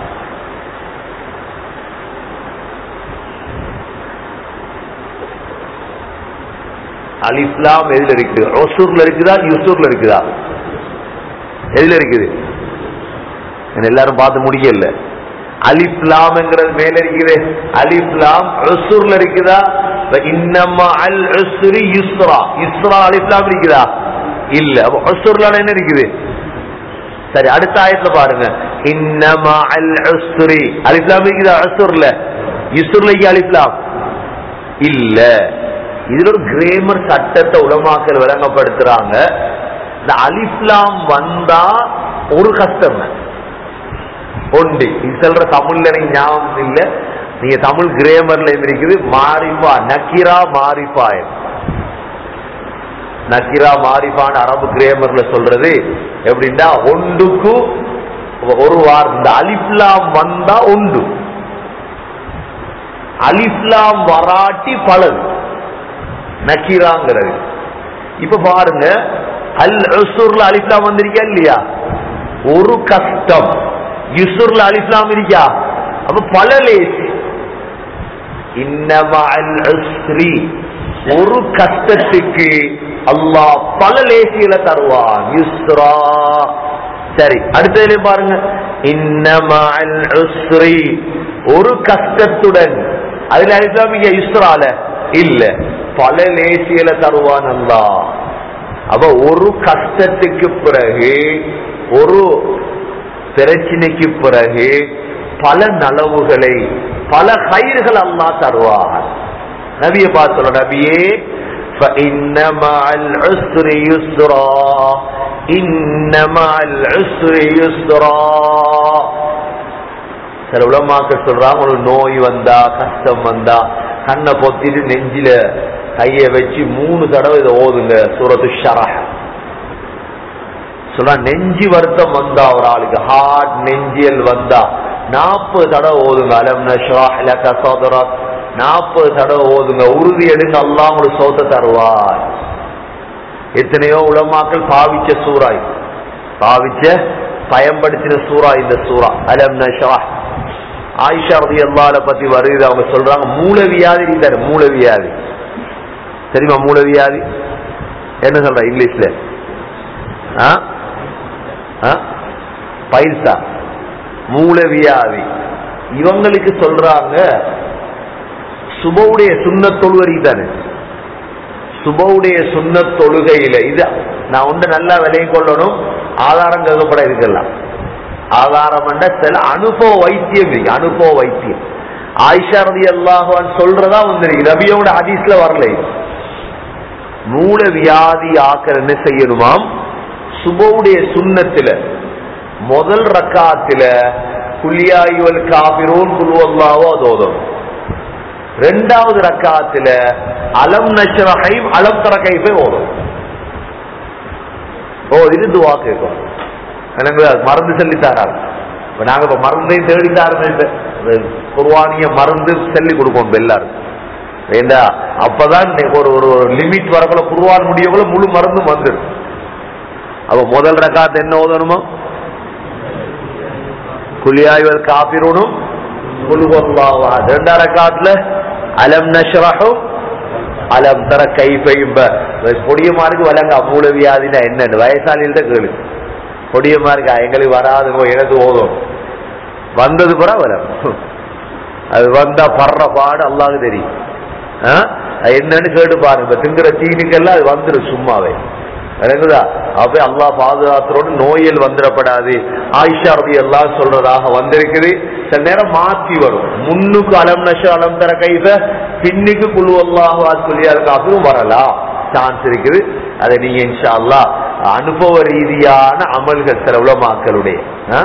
A: அலிஃப்லாம் எதுல இருக்குது ஒசூர்ல இருக்குதா யூசூர்ல இருக்குதா எதுல இருக்குது என்ன எல்லாரும் பார்த்து முடியல அலிஃப்லாம்ங்கிறது மேல இருக்குது அலிஃப்லாம் ஒசூர்ல இருக்குதா இன்னமா அல் உஸ்ரி யுஸ்ரா யுஸ்ரா அலிஃப்லாம் இருக்குதா இல்ல அப்ப ஒசூர்ல என்ன இருக்குது சரி அடுத்த ஆயத்துல பாருங்க இன்னமா அல் உஸ்ரி அலிஃப்லாம் இருக்குதா ஒசூர்ல யுஸ்ர்ல அலிஃப்லாம் இல்ல இதுல ஒரு கிரேமர் சட்டத்தை உலமாக்கல் விளங்கப்படுத்துறாங்க இந்த அலிஃப்லாம் வந்தா ஒரு கஷ்டம் உண்டு இது சொல்ற தமிழ்ல எனக்கு ஞாபகம் இல்ல நீங்க தமிழ் கிரேமர்ல இருக்குது மாரிஃபா நக்கிரா மாரிஃபா நக்கிரா மாரிஃபான்னு அரபு கிரேமர்ல சொல்றது எப்படின்னா ஒன்றுக்கு ஒரு வாரம் இந்த அலிஃப்லாம் வந்தா உண்டு அலிஃப்லாம் வராட்டி பலது நக்கீராங்கிறது இப்ப பாருங்க அல் உசுர்ல அலிஃப்லாம் வந்திருக்கா இல்லையா ஒரு கஷ்டம் யுசுர்ல அலிஃப்லாம் இருக்கா அப்ப பல லேசி இன்னமா அல் உஸ்ரி ஒரு கஷ்டத்துக்கு அல்லாஹ் பல லேசிகளை தருவான் யுஸ்ரா சரி அடுத்ததுல பாருங்க இன்னமா அல் உஸ்ரி ஒரு கஷ்டத்துடன் அதுல அலிஃப்லாம் இங்க யுஸ்ரால இல்ல பல லேசியல தருவான் அல்லா அப்ப ஒரு கஷ்டத்துக்கு பிறகு ஒரு பிரச்சனைக்கு பிறகு பல நலவுகளை பல கயிறுகள் அல்லா தருவான் நபியை பார்த்து நபியே فإن مع العسر يسرا إن مع العسر يسرا சில உலமாக்கள் சொல்றாங்க ஒரு நோய் வந்தா கஷ்டம் வந்தா கண்ணை பொத்திட்டு நெஞ்சில கைய வச்சு மூணு தடவை இதை ஓதுங்க சூரத்து ஷரஹ் சொல்றா நெஞ்சு வருத்தம் வந்தா ஒரு ஆளுக்கு ஹார்ட் நெஞ்சியல் வந்தா நாற்பது தடவை ஓதுங்க அலம் நஷ்ராஹ் லக சதரக் நாற்பது தடவை ஓதுங்க உறுதி எடுங்க அல்லாஹ் உங்களுக்கு சோத்த தருவார் எத்தனையோ உலமாக்கள் பாவிச்ச சூறா இது. பாவிச்ச பயன்படுத்தின சூறா இந்த சூறா அலம் நஷ்ராஹ் ஆயிஷா ரதி அல்லால பத்தி வருது அவங்க சொல்றாங்க மூல வியாதி இருக்காரு மூல வியாதி தெரியுமா மூல வியாதி என்ன சொல்ற இங்கிலீஷ்ல ஆ ஆ பைல்சா மூல வியாதி இவங்களுக்கு சொல்றாங்க சுபவுடைய சுண்ண தொழுவரி தானே சுபவுடைய சுண்ண தொழுகையில இது நான் ஒன்று நல்லா விலையை கொள்ளணும் ஆதாரம் கருதப்பட இருக்கலாம் ஆதாரம் என்ற சில அனுபவ வைத்தியம் இருக்கு அனுபவ வைத்தியம் ஆயிஷா ரதி அல்லாஹான் சொல்றதா வந்து ரபியோட ஹதீஸ்ல வரல இது. மூல வியாதி ஆக்கிற என்ன செய்யணுமாம் சுபவுடைய சுண்ணத்துல முதல் ரக்காத்துல குல்லியாயுவல் காபிரோன் குழுவல்லாவோ அதோதும் ரெண்டாவது ரக்காத்துல அலம் நஷ்ரஹைம் அலம் தர கைஃபை ஓதும் ஓ இது துவா கேட்கும் எனக்கு அது மருந்து சொல்லி தராரு இப்ப நாங்க இப்ப மருந்தையும் தேடி தாருங்க குர்வானிய மருந்து சொல்லி கொடுப்போம் இப்ப எல்லாரும் ஏண்டா அப்பதான் ஒரு ஒரு லிமிட் வரக்குள்ள குர்வான் முடியக்குள்ள முழு மருந்தும் வந்துடும் அப்ப முதல் ரக்காத்து என்ன ஓதணுமோ குலியாய்வல் காப்பிரூனும் குலுவல்லாவா ரெண்டாம் ரக்காத்துல அலம் நஷ்ரஹும் அலம் தர கைஃபையும் பொடியமாருக்கு வழங்க மூல வியாதினா என்னன்னு வயசாலியில் தான் கேளு பொடியமா இருக்கா எங்களுக்கு வராது எனக்கு ஓதும் வந்தது புறா வரும் அது வந்தா படுற பாடு அல்லாஹ்க்கு தெரியும் ஆ? அது என்னன்னு கேட்டு பாருங்க இப்ப திங்குற தீனுக்கெல்லாம் அது வந்துடும் சும்மாவே விளங்குதா அப்ப அல்லாஹ் பாதுகாத்தரோடு நோயல் வந்துடப்படாது ஆயிஷா ரபி எல்லாம் சொல்றதாக வந்திருக்குது சில நேரம் மாத்தி வரும் முன்னுக்கு அலம் நஷ அலம் தர கைத பின்னுக்கு குழு அல்லாஹ் சொல்லியா காப்பிலும் வரலாம் சான்ஸ் இருக்குது அதை நீங்க இன்ஷா அல்லாஹ் அனுபவ ரீதியான அமல்கள் சில உலமாக்களுடைய ஆ?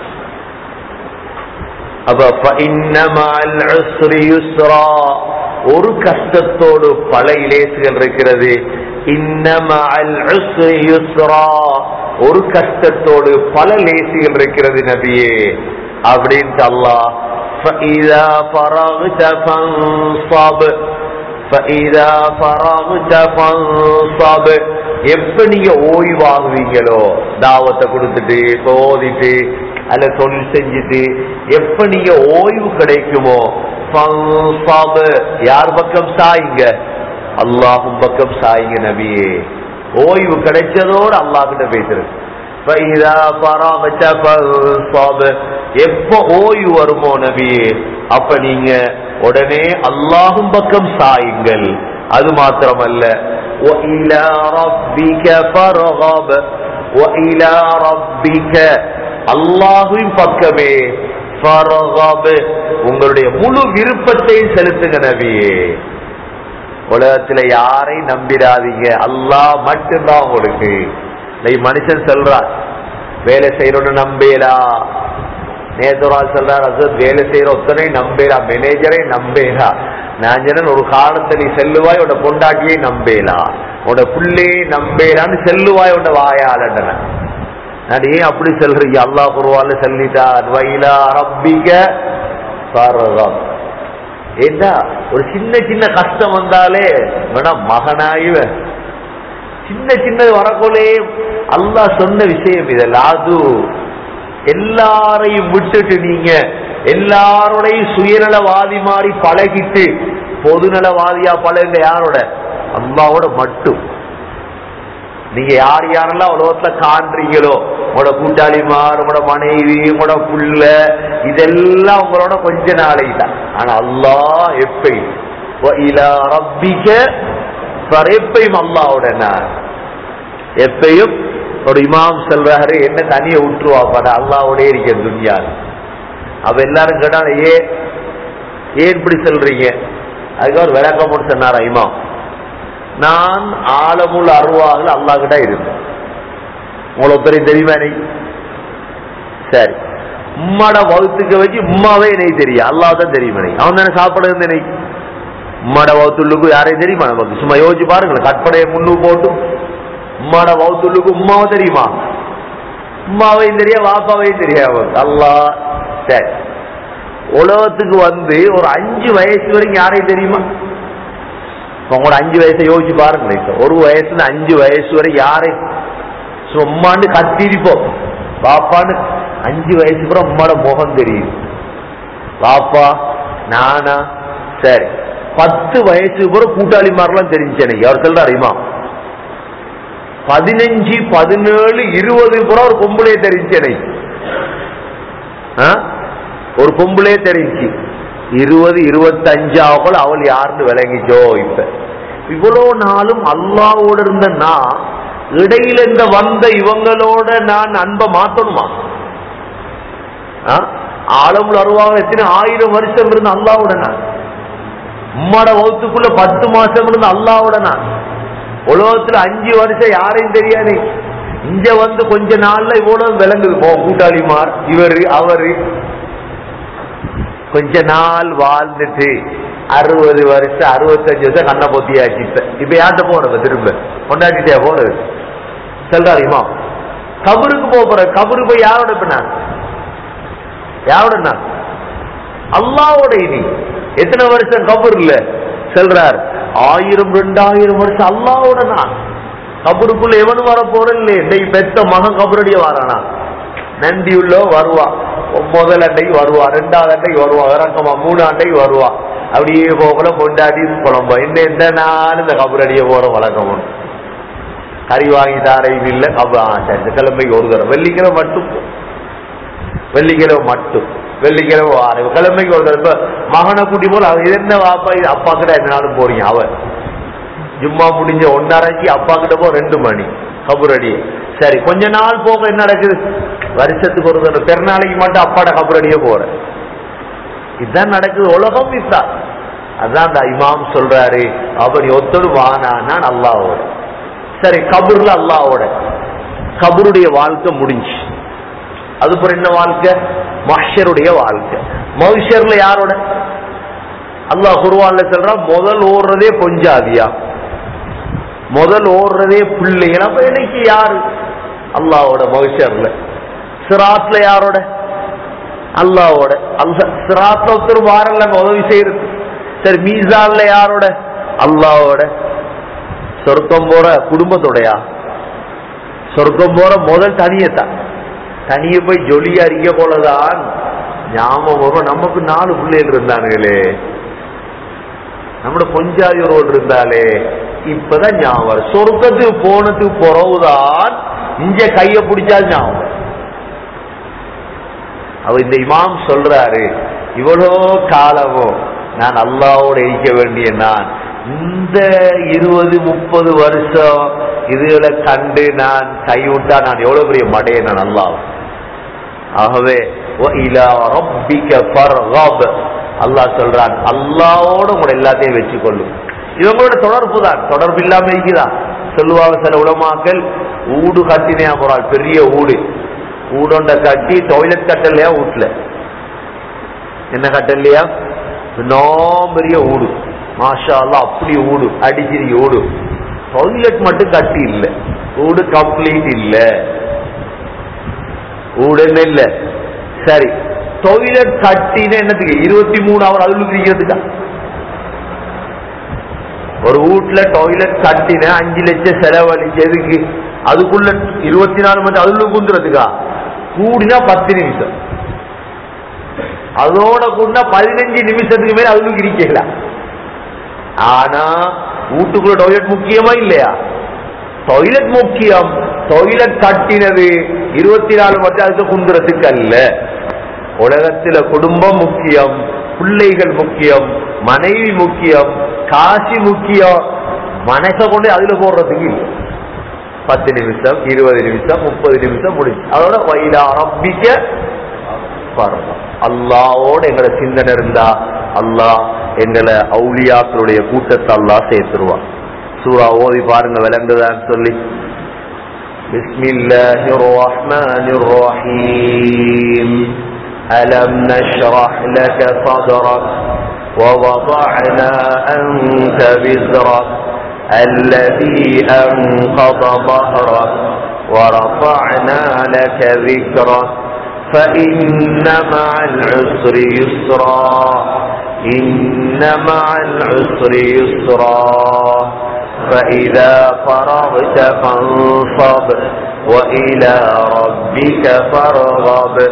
A: அப்ப فَإِنَّ مَعَ الْعُسْرِ يُسْرًا. ஒரு கஷ்டத்தோடு பல இலேசுகள் இருக்கிறது இன்ன مَعَ الْعُسْرِ يُسْرًا. ஒரு கஷ்டத்தோடு பல லேசிகள் இருக்கிறது நபியே அப்படின்ட்டு அல்லாஹ் فَإِذَا فَرَغْتَ فَانصَبْ فَإِذَا فَرَغْتَ فَانصَبْ எப்ப நீங்க ஓய்வாகுவீங்களோ தாவத்தை கொடுத்துட்டு இப்ப ஓதிட்டு அல்ல தொழில் செஞ்சுட்டு எப்ப நீங்க ஓய்வு கிடைக்குமோ ஃபன்சப். யார் பக்கம் சாயுங்க அல்லாஹும் பக்கம் சாயுங்க நபியே ஓய்வு கிடைச்சதோடு அல்லாஹ் கிட்ட பேசுறது فَإِذَا فَرَغْتَ فَانصَبْ. எப்ப ஓய்வு வருமோ நபியே அப்ப நீங்க உடனே அல்லாஹும் பக்கம் சாயுங்கள் அது மாத்திரமல்ல وَإِلَى رَبِّكَ فَارْغَب. وَإِلَى رَبِّكَ அல்லாஹுவின் பக்கமே ஃபர்கப். உங்களுடைய முழு விருப்பத்தையும் செலுத்துங்க நபியே உலகத்துல யாரை நம்பிடாதீங்க அல்லாஹ் மட்டும்தான் உங்களுக்கு இன்னைக்கு மனுஷன் சொல்றான் வேலை செய்யறோன்னு நம்பேலா நேத்துரால் சொல்றார் அசத் வேலை செய்யற ஒத்தனை நம்பேலா மேனேஜரை நம்பேலா நான் சொன்னேன் ஒரு காலத்துல நீ செல்லுவாய் உன்னை பொண்டாட்டியை நம்பேலா உன்னோட புள்ளையை நம்பேலான்னு செல்லுவாய் உன்னை வாயாளன நான் ஏன் அப்படி சொல்றீங்க அல்லாஹ் குருவால சொல்லிட்டார் வயலா ரப்பிக்க ஃபர்கப். ஏண்டா ஒரு சின்ன சின்ன கஷ்டம் வந்தாலே வேணா மகனாயிவ சின்ன சின்னது வரக்கோலே அல்லாஹ் சொன்ன விஷயம் இதெல்லாம் அது எல்லாரையும் விட்டுட்டு நீங்க எல்லாரோடையும் சுயநலவாதி மாதிரி பழகிட்டு பொதுநலவாதியா பழகுங்க யாரோட அல்லாவோட மட்டும் நீங்க யார் யாரெல்லாம் உலகத்துல காண்றீங்களோ உங்களோட கூட்டாளிமார் உங்களோட மனைவி உங்களோட புள்ள இதெல்லாம் உங்களோட கொஞ்ச நாளைக்கு தான் ஆனா அல்லாஹ் எப்பயும் وَإِلَى رَبِّكَ சார் எப்பயும் அல்லாவோட நான் எப்பயும் ஒரு இமாம் சொல்றாரு என்ன தனிய விட்டுருவா பாரு அல்லாவோட இருக்க துன்யா அப்ப எல்லாரும் கேட்டாங்க ஏன் ஏன் இப்படி சொல்றீங்க அதுக்கு அவர் விளக்கம் போட்டு சொன்னாரா இமாம் நான் ஆலமுல் அருவாவில் அல்லா கிட்ட இருந்தேன் உங்களுக்கு தெரியும் தெரியுமா நீ சரி உம்மாட வகுத்துக்க வச்சு உம்மாவே எனக்கு தெரியும் அல்லாஹ் தான் தெரியுமா நீ அவன் தானே சாப்பிட இருந்த நீ உம்மாட வகுத்துள்ளுக்கு யாரையும் தெரியுமா நமக்கு சும்மா யோசிச்சு பாருங்களேன் கற்பனையை முன்னு போட்டு உம்மாட வகுத்துள்ளுக்கு உம்மாவை தெரியுமா உம்மாவையும் தெரியா வாப்பாவையும் தெரியாது அல்லாஹ் சரி உலகத்துக்கு வந்து ஒரு அஞ்சு வயசு வரைக்கும் யாரையும் தெரியுமா இப்ப உங்களோட அஞ்சு வயசை யோசிச்சு பாருங்களேன் இப்ப ஒரு வயசுல அஞ்சு வயசு வரை யாரை சும்மாண்டு கத்திரிப்போம் பாப்பான்னு அஞ்சு வயசு கூட உம்மாட முகம் தெரியுது வாப்பா நானா சரி பத்து வயசுக்கு பிறகு கூட்டாளி மாதிரிலாம் தெரிஞ்சு எனக்கு அவர் சொல்றாரு இமாம் பதினஞ்சு பதினேழு இருபது புறம் ஒரு பொம்பளையே தெரிஞ்சு எனக்கு ஆ? ஒரு பொம்பளையே தெரிஞ்சு இருபது இருபத்தஞ்சாவது அவள் யாருன்னு விளங்கிச்சோ இப்ப இவ்வளவு நாளும் அல்லாவோட இருந்த நான் இடையில இந்த வந்த இவங்களோட நான் அன்பை மாத்தணுமா ஆ? ஆழமுள்ள அருவாக எத்தனை ஆயிரம் வருஷம் இருந்த அல்லாவோட நான் உம்மோட வகுத்துக்குள்ள பத்து மாசம் இருந்த அல்லாவோட நான் உலகத்துல அஞ்சு வருஷம் யாரையும் தெரியாது இங்க வந்து கொஞ்ச நாள்ல இவ்வளவு விளங்குது போ கூட்டாளிமார் இவரு அவரு கொஞ்ச நாள் வாழ்ந்துட்டு அறுபது வருஷம் அறுபத்தஞ்சு வருஷம் கண்ணை பொத்தியாச்சு இப்ப இப்ப யார்கிட்ட போறது திரும்ப கொண்டாடிட்டே போறது சொல்றாருமா கபருக்கு போக போற கபரு போய் யாரோட இப்ப நான் யாரோட நான் அல்லாவோட இனி எத்தனை வருஷம் கபர் இல்ல சொல்றார் ஆயிரம் ரெண்டாயிரம் வருஷம் அல்லாவோட நான் கபருக்குள்ள எவனும் வர போறேன் இல்லையே இன்னைக்கு பெத்த மகன் கபரடிய வாரானா நன்றி உள்ளோ வருவா முதல் அண்டைக்கு வருவா ரெண்டாவது அண்டைக்கு வருவா இறக்கமா மூணு அண்டைக்கு வருவா அப்படியே போகல கொண்டாடி குழம்பு என்ன எந்த நாள் இந்த கபரடிய போற வழக்கம் உண்டு. கறி வாங்கி தாரையும் இல்ல கப ஆ, சரி இந்த கிழமைக்கு ஒரு தடவை வெள்ளிக்கிழமை மட்டும் போ. வெள்ளிக்கிழமை மட்டும் வெள்ளிக்கிழமை வாரம் கிழமைக்கு ஒரு தடவை இப்ப மகனை கூட்டி போல அவன் இது என்ன வாப்பா இது அப்பா கிட்ட என்ன நாளும் போறீங்க அவன் ஜும்மா முடிஞ்ச ஒன்னரைக்கு அப்பா கிட்ட போ ரெண்டு மணி கபுரடி சரி கொஞ்ச நாள் போக என்ன நடக்குது வருஷத்துக்கு ஒரு தடவை பெருநாளைக்கு மட்டும் அப்பாட கபுரடியே போறேன் இதுதான் நடக்குது உலகம் இதுதான் அதான் அந்த இமாம் சொல்றாரு அவன் ஒத்தடு வானானா அல்லாவோட சரி கபூர்ல அல்லாவோட கபருடைய வாழ்க்கை முடிஞ்சு அதுபோல என்ன வாழ்க்கை மஹ்ஷருடைய வாழ்க்கை மஹ்ஷர்ல யாரோட அல்லாஹ் குருவான்ல சொல்றான் முதல் ஓடுறதே பொஞ்சாதியா முதல் ஓடுறதே பிள்ளைங்க அப்ப இன்னைக்கு யாரு அல்லாவோட மகிஷர்ல சிராத்ல யாரோட அல்லாவோட அல்ல சிராத்ல ஒருத்தர் வாரல்ல உதவி செய்யறது சரி மீசான்ல யாரோட அல்லாவோட சொர்க்கம் போற குடும்பத்தோடயா சொர்க்கம் போற முதல் தனியத்தான் தனிய போய் ஜொலியா இருக்க போலதான் ஞாபகம் வரும் நமக்கு நாலு பிள்ளைகள் இருந்தானுங்களே நம்மளோட பொஞ்சாதி ரோடு இருந்தாலே இப்பதான் ஞாபகம் வரும். சொர்க்கத்துக்கு போனதுக்கு பிறகுதான் இங்க கைய பிடிச்சா ஞாபகம் வரும். அவர் இந்த இமாம் சொல்றாரு இவ்வளோ காலமும் நான் அல்லாவோட இருக்க வேண்டிய நான் இந்த இருபது முப்பது வருஷம் இதுகளை கண்டு நான் கைவிட்டா நான் எவ்வளவு பெரிய மடையை நான் அல்லாஹ் ஆகவே وَإِلَى رَبِّكَ فَارْغَب அல்லாஹ் சொல்றான் அல்லாவோட உங்களை எல்லாத்தையும் வச்சுக்கொள்ளும் இவங்களோட தொடர்பு தான் தொடர்பு இல்லாம இருக்குதான் சொல்லுவாங்க சில உலமாக்கள் ஊடு கட்டினே போறாள் பெரிய ஊடு ஊடொண்ட கட்டி டாய்லெட் கட்டலையா வீட்டுல என்ன கட்டலையா இன்னும் பெரிய ஊடு மாஷா அல்லாஹ் அப்படி ஊடு அடிச்சிரி ஊடு டாய்லெட் மட்டும் கட்டி இல்ல ஊடு கம்ப்ளீட் இல்ல ஊடுன்னு இல்ல சரி டாய்லெட் கட்டின என்னத்துக்கு இருபத்தி மூணு அவர் அதுல இருக்கிறதுக்கா ஒரு வீட்டுல டாய்லெட் கட்டின அஞ்சு லட்சம் செலவழிச்சு எதுக்கு அதுக்குள்ள இருபத்தி நாலு மணி அதுல குந்துறதுக்கா கூடினா பத்து நிமிஷம் அதோட கூடினா பதினஞ்சு நிமிஷத்துக்கு மேல அதுல இருக்கல ஆனா வீட்டுக்குள்ள டாய்லெட் முக்கியமா இல்லையா டாய்லெட் முக்கியம் டாய்லெட் கட்டினது இருபத்தி நாலு மட்டும் அதுக்கு குந்துறதுக்கு அல்ல உலகத்துல குடும்பம் முக்கியம் பிள்ளைகள் முக்கியம் மனைவி முக்கியம் காசி முக்கியம் மனசை கொண்டு அதுல போடுறதுக்கு இல்லை பத்து நிமிஷம் இருபது நிமிஷம் முப்பது நிமிஷம் முடிச்சு அதோட வயதா ரப்பிக்க பரவம் அல்லாவோட எங்களை சிந்தனை இருந்தா அல்லாஹ் எங்களை அவுலியாக்களுடைய கூட்டத்தை அல்லாஹ் சேர்த்துருவான் சூரா ஓதி பாருங்க விளங்குதான்னு சொல்லி بسم الله الرحمن الرحيم ألم نشرح لك صدرك ووضعنا أنك بزرك الذي أنقض ظهرك ورفعنا لك ذكرك فإن مع العسر يسرا إن مع العسر يسرا فإذا فرغت فانصب وإلى ربك فارغب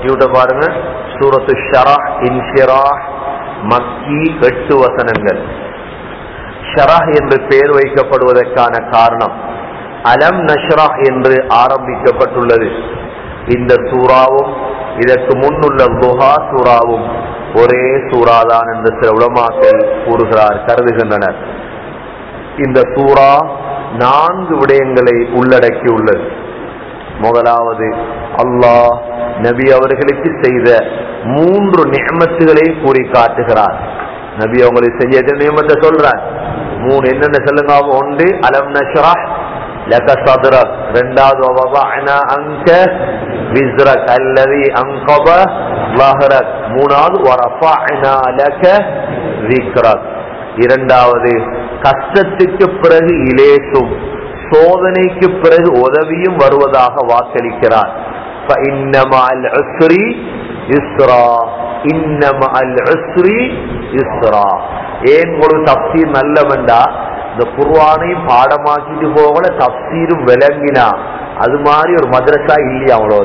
A: இவட்ட பாருங்க சூரத்து ஷராஹ் இன்ஷிராஹ் மக்கி எட்டு வசனங்கள் ஷராஹ் என்று பெயர் வைக்கப்படுவதற்கான காரணம் அலம் நஷ்ராஹ் என்று ஆரம்பிக்கப்பட்டுள்ளது இந்த சூறாவும் இதற்கு முன்னுள்ள துஹா சூறாவும் ஒரே சூறாதான் என்று சில உலமாக்கள் கூறுகிறார் கருதுகின்றனர் இந்த சூறா நான்கு விடயங்களை உள்ளடக்கியுள்ளது முதலாவது அல்லாஹ் நபி அவர்களுக்கு செய்த மூன்று நியமத்துகளை கூறி காட்டுகிறார் நபி அவங்களுக்கு செஞ்ச எத்தனை நியமத்தை சொல்றார் மூணு என்னென்ன சொல்லுங்க ஒன்று அலம் நஷ்ராஹ் லக சதுரக் ரெண்டாவது வவஅனா அங்க விஸ்ரக் அல்லதி அன்கப லஹரக் மூணாவது வரஃபஅனா லக விக்ரக் இரண்டாவது கஷ்டத்துக்கு பிறகு இலேசும் சோதனைக்கு பிறகு உதவியும் வருவதாக வாக்களிக்கிறார் فإن مع العسر يسرا إن مع العسر يسرا ஏன் ஒரு தப்சீர் நல்லவண்டா இந்த குர்வானை பாடமாக்கிட்டு போகல தப்சீரும் விளங்கினா அது மாதிரி ஒரு மദ്രസா இல்லையா அவ்வளோ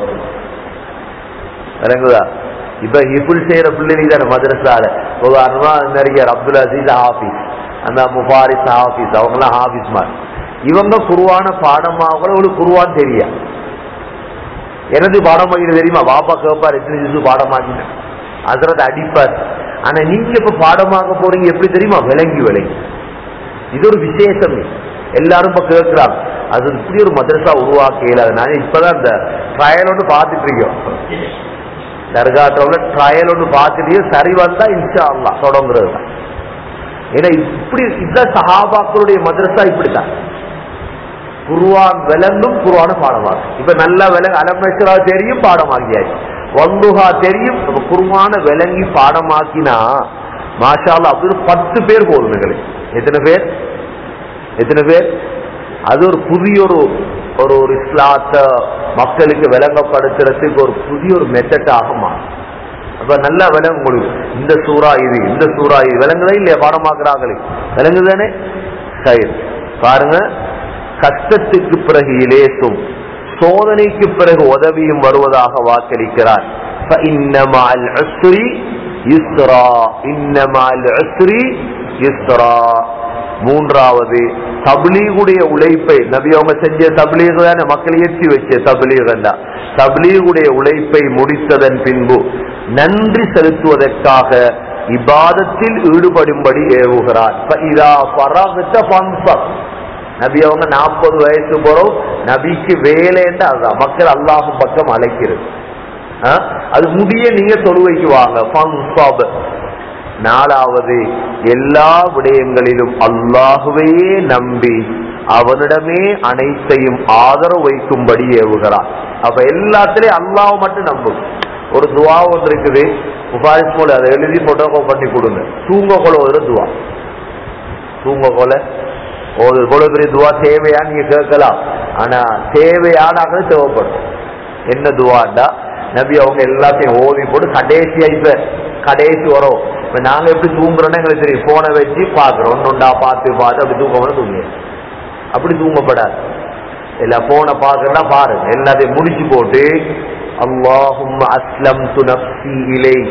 A: விளங்குதா இப்ப ஹிபுல் செய்யற பிள்ளைங்க தானே மദ്രസാல உதாரணமா நடிகர் அப்துல் அசீஸ் ஹாஃபிஸ் அந்த முபாரிஸ் ஹாஃபிஸ் அவங்கெல்லாம் ஹாஃபிஸ் மாதிரி இவங்க குருவான பாடமாக ஒரு குருவான் தெரியா எனது பாடமாக்கிட்டு தெரியுமா பாப்பா கேட்பார் எத்தனை ஜிசு பாடமாக்கினேன் அதரது அடிப்பார் ஆனா நீங்க இப்ப பாடமாக போறீங்க எப்படி தெரியுமா விளங்கி விளங்கி இது ஒரு விசேஷம் எல்லாரும் இப்ப கேட்கிறாங்க அது இப்படி ஒரு மதரசா உருவாக்கல அதனால இப்பதான் இந்த ட்ரையல் ஒன்று பார்த்துட்டு இருக்கோம் தர்காட்டோட ட்ரையல் ஒன்று பார்த்துட்டு சரி வந்தா இன்ஷா அல்லா தொடங்குறது தான் ஏன்னா இப்படி இதுதான் சஹாபாக்களுடைய மதரசா இப்படித்தான் குருவான் விளங்கும் குருவான பாடமாகும் இப்ப நல்லா விலங்கு அலமேஸ்வரா தெரியும் பாடமாக்கியாச்சு வந்துஹா தெரியும் அப்ப குருவான விளங்கி பாடமாக்கினா மாஷால அப்படி ஒரு பத்து பேர் போதும் எங்களுக்கு எத்தனை பேர் எத்தனை பேர் அது ஒரு புதிய ஒரு ஒரு ஒரு இஸ்லாத்த மக்களுக்கு விளங்கப்படுத்துறதுக்கு ஒரு புதிய ஒரு மெத்தட்டாக மாறும் அப்ப நல்லா விளங்கும் உங்களுக்கு இந்த சூறா இது இந்த சூறா இது விளங்குதா இல்லையா பாடமாக்குறாங்களே விளங்குதானே சரி பாருங்க கஷ்டத்துக்கு பிறகு இலேசும் சோதனைக்கு பிறகு உதவியும் வருவதாக வாக்களிக்கிறார் فَإِنَّ مَعَ الْعُسْرِ يُسْرًا إِنَّ مَعَ الْعُسْرِ يُسْرًا மூன்றாவது தப்லீகுடைய உழைப்பை நபி அவங்க செஞ்ச தப்லீக் தானே மக்கள் ஏற்றி வச்ச தப்லீக் தப்லீகுடைய உழைப்பை முடித்ததன் பின்பு நன்றி செலுத்துவதற்காக இபாதத்தில் ஈடுபடும்படி ஏவுகிறார் فَإِذَا فَرَغْتَ فَانْصَبْ நபி அவங்க நாற்பது வயசு போறோம் நபிக்கு வேலைன்னு அதுதான் மக்கள் அல்லாஹும் பக்கம் அழைக்கிறது ஆ? அது முடிய நீங்க தொழுவைக்கு வாங்க ஃபன்சாப். நாலாவது எல்லா விடயங்களிலும் அல்லாஹுவையே நம்பி அவனிடமே அனைத்தையும் ஆதரவு வைக்கும்படி ஏவுகிறான் அப்ப எல்லாத்திலையும் அல்லாஹ் மட்டும் நம்பும் ஒரு துவா ஒன்று இருக்குது முபாரிஸ் போல அதை எழுதி போட்டோ பண்ணி கொடுங்க தூங்க கொள்ள ஒரு துவா தூங்க கொள்ள ஒரு இவ்வளவு பெரிய துவா தேவையா நீங்க கேட்கலாம் ஆனா தேவையானாக தேவைப்படும் என்ன துவாண்டா நபி அவங்க எல்லாத்தையும் ஓதி போட்டு கடைசியா இப்ப கடைசி வரும் இப்ப நாங்க எப்படி தூங்குறோம்னா எங்களுக்கு தெரியும் போனை வச்சு பாக்குறோம் ஒன்னொண்டா பார்த்து பார்த்து அப்படி தூங்க தூங்க அப்படி தூங்கப்படாது இல்ல போனை பாக்குறா பாருங்க எல்லாத்தையும் முடிச்சு போட்டு اللهم أسلمت نفسي إليك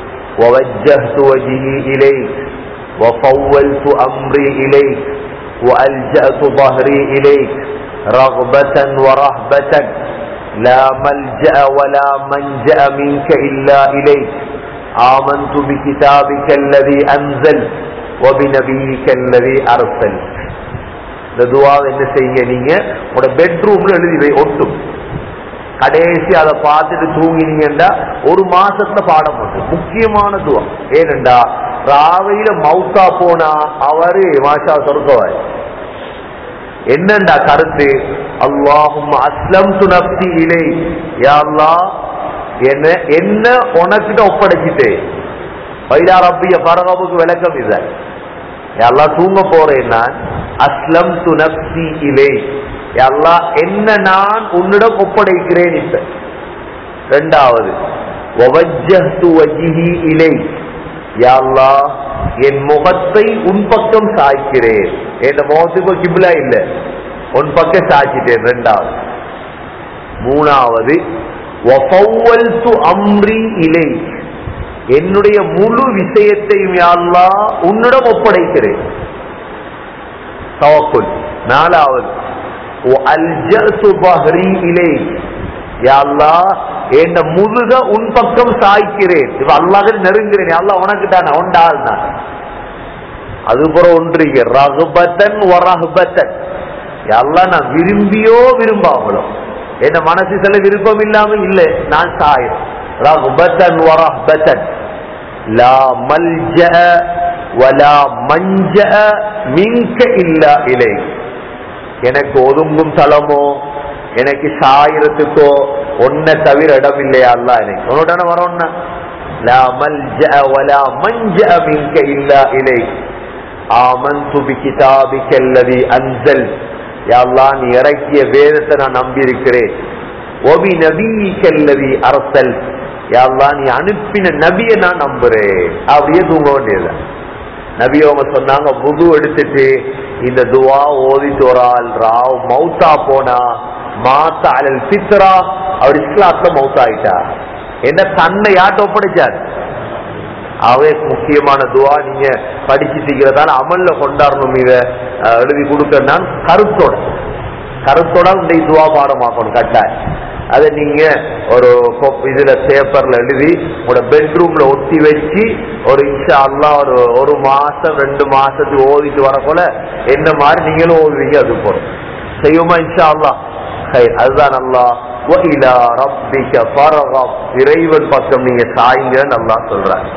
A: ووجهت وجهي إليك وفولت أمري إليك وألجأت ظهري إليك رغبة ورهبة لا ملجأ ولا منجأ منك إلا إليك آمنت بكتابك الذي أنزل وبنبيك الذي أرسل இந்த துவாவை என்ன செய்யுங்க நீங்க உங்களோட பெட்ரூம்ல எழுதி வை ஒட்டும் கடைசி அதை பார்த்துட்டு தூங்கினீங்கன்னா ஒரு மாசத்துல பாடம் உண்டு முக்கியமான துவா ஏனெண்டா ராவையில மவுத்தா போனா அவரு மாஷா சொர்க்கவாய் என்னண்டா கருத்து அல்லாஹும் அஸ்லம் துணப்தி இலை யாழ்லா என்ன என்ன உனக்கிட்ட ஒப்படைச்சிட்டு வைடா ரப்பிய பரகாவுக்கு விளக்கம் இத எல்லாம் தூங்க போறேன் நான் அஸ்லம் துணப்தி இலை அல்லா என்ன நான் உன்னிடம் ஒப்படைக்கிறேன் இப்ப ரெண்டாவது வவஜ்ஜஹ்து வஜ்ஹி இலை யா அல்லாஹ் என் முகத்தை உன் பக்கம் சாய்க்கிறேன் என் முகத்துக்கு கிபிலா இல்ல உன் பக்கம் சாய்ச்சிட்டேன் ரெண்டாவது மூணாவது وَفَوَّلْتُ أَمْرِي إِلَيْكَ என்னுடைய முழு விஷயத்தையும் யா அல்லாஹ் உன்னிடம் ஒப்படைக்கிறேன் தவக்குல் நாலாவது وَأَلْجَأْتُ ظَهْرِي إِلَيْكَ யா அல்லாஹ் என் முதுக உன் பக்கம் சாய்க்கிறேன் இப்ப அல்லாஹ் நெருங்குறேன் யா அல்லாஹ் உனக்கு தான் அவன்டால் தான் அதுபுறம் ஒன்றிய ரகுபத்தன் வரகுபத்தன் எல்லாம் நான் விரும்பியோ விரும்பாமலோ என்ன மனசு சில விருப்பம் இல்லாம இல்ல நான் சாயம் ரகுபத்தன் வரஹ்பத்தன் லா மல்ஜ வலா மஞ்ச மின்க இல்லா இலை எனக்கு ஒதுங்கும் தளமோ எனக்கு சாயிரத்துக்கோ ஒன்ன தவிர இடம் இல்லையா அல்ல எனக்கு உன்னோட வரோன்னா லா மல்ஜ வலா மஞ்ச மின்க இல்லா இலை ஆமன்து பிகிதாபிக அல்லதி அன்சல் யா அல்லாஹ் நீ இறக்கிய வேதத்தை நான் நம்பி இருக்கிறேன் ஒபி நபியிக அல்லதி அரசல் யா அல்லாஹ் நீ அனுப்பின நபியை நான் நம்புறேன் அப்படியே தூங்க வேண்டியது நபி அவங்க சொன்னாங்க புது எடுத்துட்டு இந்த துவா ஓதிட்டு ஒரு ஆள் ராவ் மௌத்தா போனா மாத்த அலல் சித்ரா அவர் இஸ்லாத்துல மௌத்தா ஆயிட்டா என்ன தன்னை யார்ட்ட ஒப்படைச்சார் அவே முக்கியமான துவா நீங்க படிச்சுட்டீங்கிறதால அமல்ல கொண்டாடணும் இத அஹ், எழுதி கொடுக்கறனா கருத்தோட கருத்தோட இந்த துவா பாடமாக்கணும் கட்டாயம் அதை நீங்க ஒரு கொப்- இதுல பேப்பர்ல எழுதி உங்களோட பெட்ரூம்ல ஒட்டி வச்சு ஒரு இன்ஷா அல்லா ஒரு ஒரு மாசம் ரெண்டு மாசத்துக்கு ஓதிட்டு வர போல என்ன மாதிரி நீங்களும் ஓதுவீங்க அது போல செய்யுமா இன்ஷா அல்லா அதுதான் நல்லா وَإِلَى رَبِّكَ فَارْغَب. இறைவன் பக்கம் நீங்க சாயுங்கன்னு அல்லாஹ் சொல்றாங்க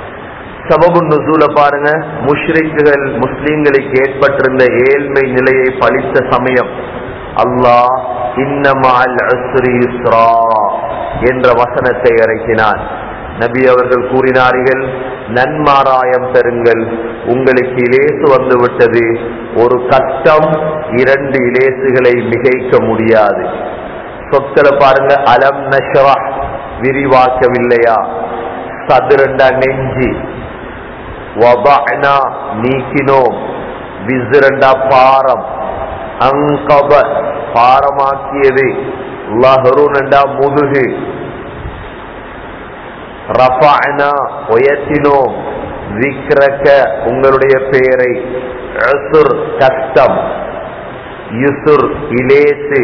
A: சபபு நுசூல பாருங்க முஷ்ரிக்குகள் முஸ்லிம்களுக்கு ஏற்பட்டிருந்த ஏழ்மை நிலையை பழித்த சமயம் அல்லாஹ் இன்னமால் அஸ்ரி யுஸ்ரா என்ற வசனத்தை இறக்கினான் நபி அவர்கள் கூறினார்கள் நன்மாராயம் பெறுங்கள் உங்களுக்கு இலேசு வந்து விட்டது ஒரு கஷ்டம் இரண்டு இலேசுகளை மிகைக்க முடியாது சொற்களை பாருங்க அலம் நஷ்ரா விரிவாக்கவில்லையா சதுரண்டா நெஞ்சி வபஅனா நீக்கினோம் விஸ்ரண்டா பாரம் அங்கப பாரமாக்கியது லஹருனண்டா முதுகு ரஃபஅனா உயர்த்தினோம் விக்ரக உங்களுடைய பெயரை அசுர் கஷ்டம் யுசுர் இலேசு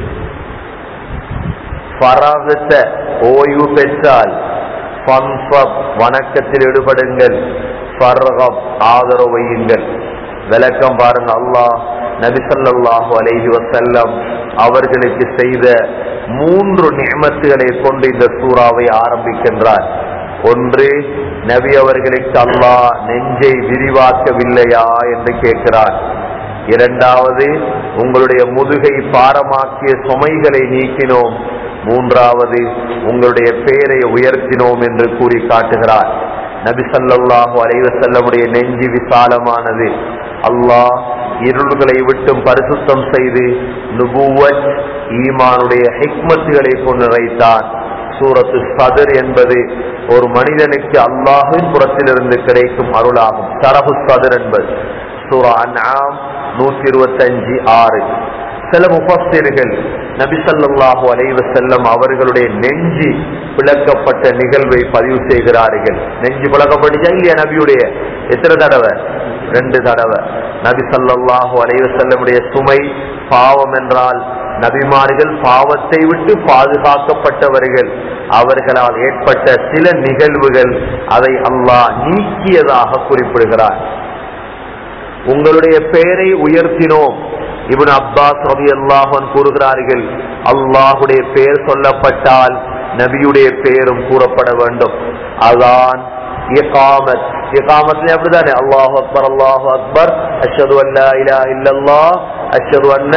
A: ஃபராகத்த ஓய்வு பெற்றால் ஃபன்ஃபப் வணக்கத்தில் ஈடுபடுங்கள் ஃபர்கப் ஆதரவு வையுங்கள் விளக்கம் பாருங்க அல்லாஹ் நபி ஸல்லல்லாஹு அலைஹி வஸல்லம் அவர்களுக்கு செய்த மூன்று நியமத்துகளை கொண்டு இந்த சூறாவை ஆரம்பிக்கின்றார் ஒன்று நபி அவர்களுக்கு அல்லாஹ் நெஞ்சை விரிவாக்கவில்லையா என்று கேட்கிறான் இரண்டாவது உங்களுடைய முதுகை பாரமாக்கிய சுமைகளை நீக்கினோம் மூன்றாவது உங்களுடைய பெயரை உயர்த்தினோம் என்று கூறி காட்டுகிறார் நபி ஸல்லல்லாஹு அலைஹி வஸல்லமுடைய நெஞ்சு விசாலமானது அல்லாஹ் இருள்களை விட்டும் பரிசுத்தம் செய்து நுபுவத் ஈமானுடைய ஹிக்மத்துகளை கொண்டு நிறைத்தான் சூரத்து சதர் என்பது ஒரு மனிதனுக்கு அல்லாஹின் புறத்திலிருந்து கிடைக்கும் அருளாகும் சரபு சதர் என்பது சூரா அன்ஆம் நூற்றி இருபத்தஞ்சு ஆறு சில முஃபஸ்ஸிர்கள் நபி ஸல்லல்லாஹு அலைஹி வஸல்லம் அவர்களுடைய நெஞ்சு பிளக்கப்பட்ட நிகழ்வை பதிவு செய்கிறார்கள் நெஞ்சு பிளக்கப்பட்டுச்சா இல்லையா நபியுடைய எத்தனை தடவை ரெண்டு தடவை நபி ஸல்லல்லாஹு அலைஹி வஸல்லமுடைய சுமை பாவம் என்றால் நபிமார்கள் பாவத்தை விட்டு பாதுகாக்கப்பட்டவர்கள் அவர்களால் ஏற்பட்ட சில நிகழ்வுகள் அதை அல்லாஹ் நீக்கியதாக குறிப்பிடுகிறார் உங்களுடைய பெயரை உயர்த்தினோம் இப்னு அப்பாஸ் ரவி அல்லாஹன் கூறுகிறார்கள் அல்லாஹுடைய பெயர் சொல்லப்பட்டால் நபியுடைய பெயரும் கூறப்பட வேண்டும் அதான் இகாமத் இகாமத்ல அப்படிதானே அல்லாஹு அக்பர் அல்லாஹு அக்பர் அஷ்ஹது அல்லா இலாஹ இல்லல்லாஹ் அஷ்ஹது அன்ன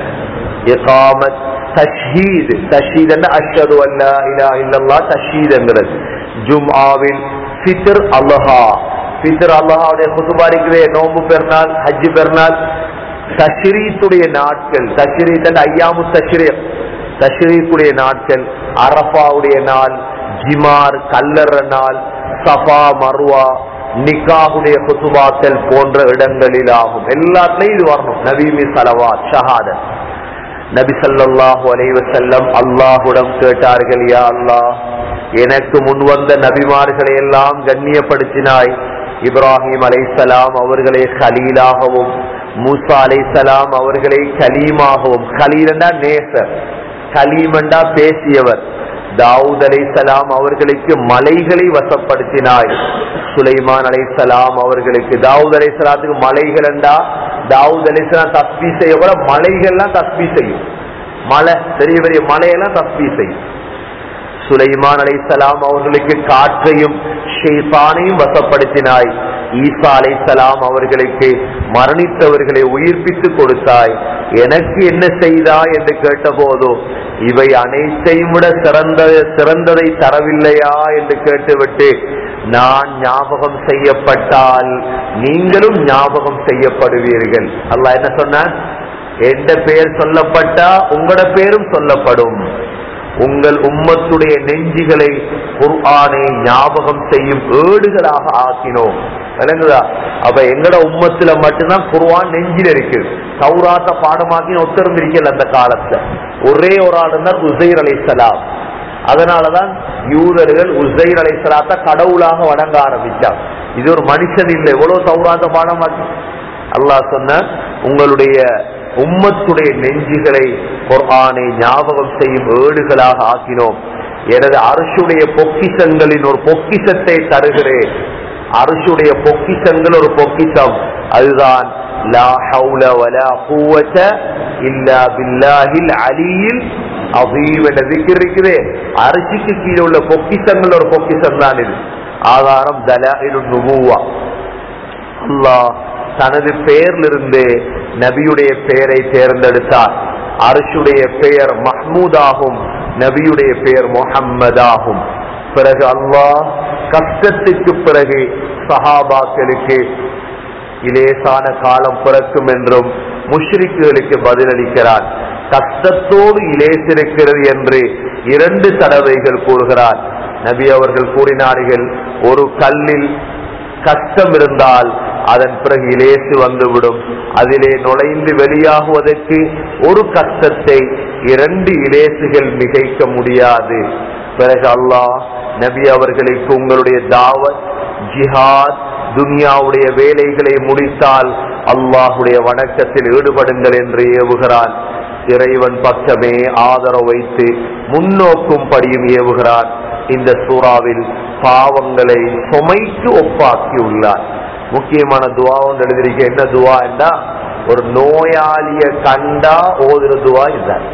A: இகாமத் தஷ்ஹீத் தஷ்ஹீத் என்ன அஷ்ஹது அல்லா இலாஹ இல்லல்லாஹ் தஷ்ஹீத்ங்கிறது ஜும்ஆவில் ஃபித்ர் அல்ஹா ஃபித்ர் அல்லாஹ்வுடைய குதுபா இருக்கிறே நோன்பு பெருநாள் ஹஜ் பெருநாள் தஷ்ரீத்துடைய நாட்கள் தஷ்ரீத் ஐயாமு தஷ்ரீத் தஷ்ரீத்துடைய நாட்கள் அரபாவுடைய நாள் ஜிமார் கல்லற நாள் சஃபா மர்வா நிக்காஹுடைய குத்துபாக்கள் போன்ற இடங்களில் ஆகும் எல்லாத்துலயும் இது வரணும் நவீமி சலவாத் ஷஹாதத் நபி ஸல்லல்லாஹு அலைஹி வஸல்லம் அல்லாஹ்விடம் கேட்டார்கள் யா அல்லாஹ் எனக்கு முன் வந்த நபிமார்களை எல்லாம் கண்ணியப்படுத்தினாய் இப்ராஹிம் அலைஹிஸ்ஸலாம் அவர்களை கலீலாகவும் மூசா அலைஹிஸ்ஸலாம் அவர்களை கலீமாகவும் கலீலண்டா நேசர் கலீமண்டா பேசியவர் தாவூத் அலைஹிஸ்ஸலாம் அவர்களுக்கு மலைகளை வசப்படுத்தினாய் சுலைமான் அலைஹிஸ்ஸலாம் அவர்களுக்கு தாவூத் அலைஹிஸ்ஸலாத்துக்கு மலைகள் என்றா தாவூத் அலைஹிஸ்ஸலாம் தஸ்பீ செய்ய கூட மலைகள்லாம் தஸ்பீ செய்யும் மலை பெரிய பெரிய மலையெல்லாம் தஸ்பீ செய்யும் சுலைமான் அலைஹிஸ்ஸலாம் அவர்களுக்கு காற்றையும் ஷைத்தானையும் வசப்படுத்தினாய் ஈசா அலைஹிஸ்ஸலாம் அவர்களுக்கு மரணித்தவர்களை உயிர்ப்பித்து கொடுத்தாய் எனக்கு என்ன செய்தாய் என்று கேட்டபோது இவை அனைத்தையும் விட சிறந்த சிறந்ததை தரவில்லையா என்று கேட்டுவிட்டு நான் ஞாபகம் செய்யப்பட்டால் நீங்களும் ஞாபகம் செய்யப்படுவீர்கள் அல்லாஹ் என்ன சொன்னான் எந்த பெயர் சொல்லப்பட்டா உங்களோட பேரும் சொல்லப்படும் உங்கள் உம்மத்துடைய நெஞ்சுகளை குர்ஆனை ஞாபகம் செய்யும் ஏடுகளாக ஆக்கினோம் விளங்குதா அப்ப எங்கட உம்மத்துல மட்டும்தான் குர்ஆன் நெஞ்சில் இருக்கு சௌராத்த பாடமாக்கி ஒத்திருந்திருக்கல அந்த காலத்துல ஒரே ஒரு ஆள் தான் உசைர் அலைசலாம் அதனாலதான் யூதர்கள் உசைர் அலைசலாத்த கடவுளாக வணங்க ஆரம்பிச்சாங்க இது ஒரு மனுஷன் இல்லை எவ்வளவு சௌராத்த பாடமாக்கி அல்லாஹ் சொன்ன உங்களுடைய உம்மத்துடைய நெஞ்சுகளை குர்ஆனை ஞாபகம் செய்யும் ஏடுகளாக ஆக்கினோம் எனது அரசுடைய பொக்கிஷங்களின் ஒரு பொக்கிஷத்தை தருகிறேன் அரசுடைய பொக்கிஷங்கள் ஒரு பொக்கிஷம் அதுதான் லா ஹவுல வலா குவத இல்லா பில்லாஹில் அலியில் அதீம் என்ற திக்ர் இருக்குதே அரிசிக்கு கீழே உள்ள பொக்கிஷங்கள் ஒரு பொக்கிஷம் தான் இது ஆதாரம் தலாயிலு நுபுவா அல்லாஹ் தனது பெயரிலிருந்து நபியுடைய பெயரை தேர்ந்தெடுத்தார் அரசுடைய பெயர் மஹ்மூதாகும் நபியுடைய பெயர் முஹம்மதாகும் பிறகு அல்லாஹ் கஷ்டத்துக்கு பிறகு சஹாபாக்களுக்கு இலேசான காலம் பிறக்கும் என்றும் முஷ்ரிக்குகளுக்கு பதிலளிக்கிறார் கஷ்டத்தோடு இலேசிருக்கிறது என்று இரண்டு தடவைகள் கூறுகிறார் நபி அவர்கள் கூறினார்கள் ஒரு கல்லில் கஷ்டம் இருந்தால் அதன் பிறகு இலேசு வந்துவிடும் அதிலே நுழைந்து வெளியாகுவதற்கு ஒரு கஷ்டத்தை இரண்டு இலேசுகள் மிகைக்க முடியாது பிறகு அல்லாஹ் நபி அவர்களுக்கு உங்களுடைய தாவத் ஜிஹாத் துனியாவுடைய வேலைகளை முடித்தால் அல்லாஹுடைய வணக்கத்தில் ஈடுபடுங்கள் என்று ஏவுகிறான் இறைவன் பக்கமே ஆதரவு வைத்து முன்னோக்கும் படியும் ஏவுகிறான் இந்த சூறாவில் பாவங்களை சுமைக்கு ஒப்பாக்கியுள்ளார் முக்கியமான துவா ஒன்று எழுதியிருக்க என்ன துவா என்றா ஒரு நோயாளிய கண்டா ஓதுற துவா இதுதான்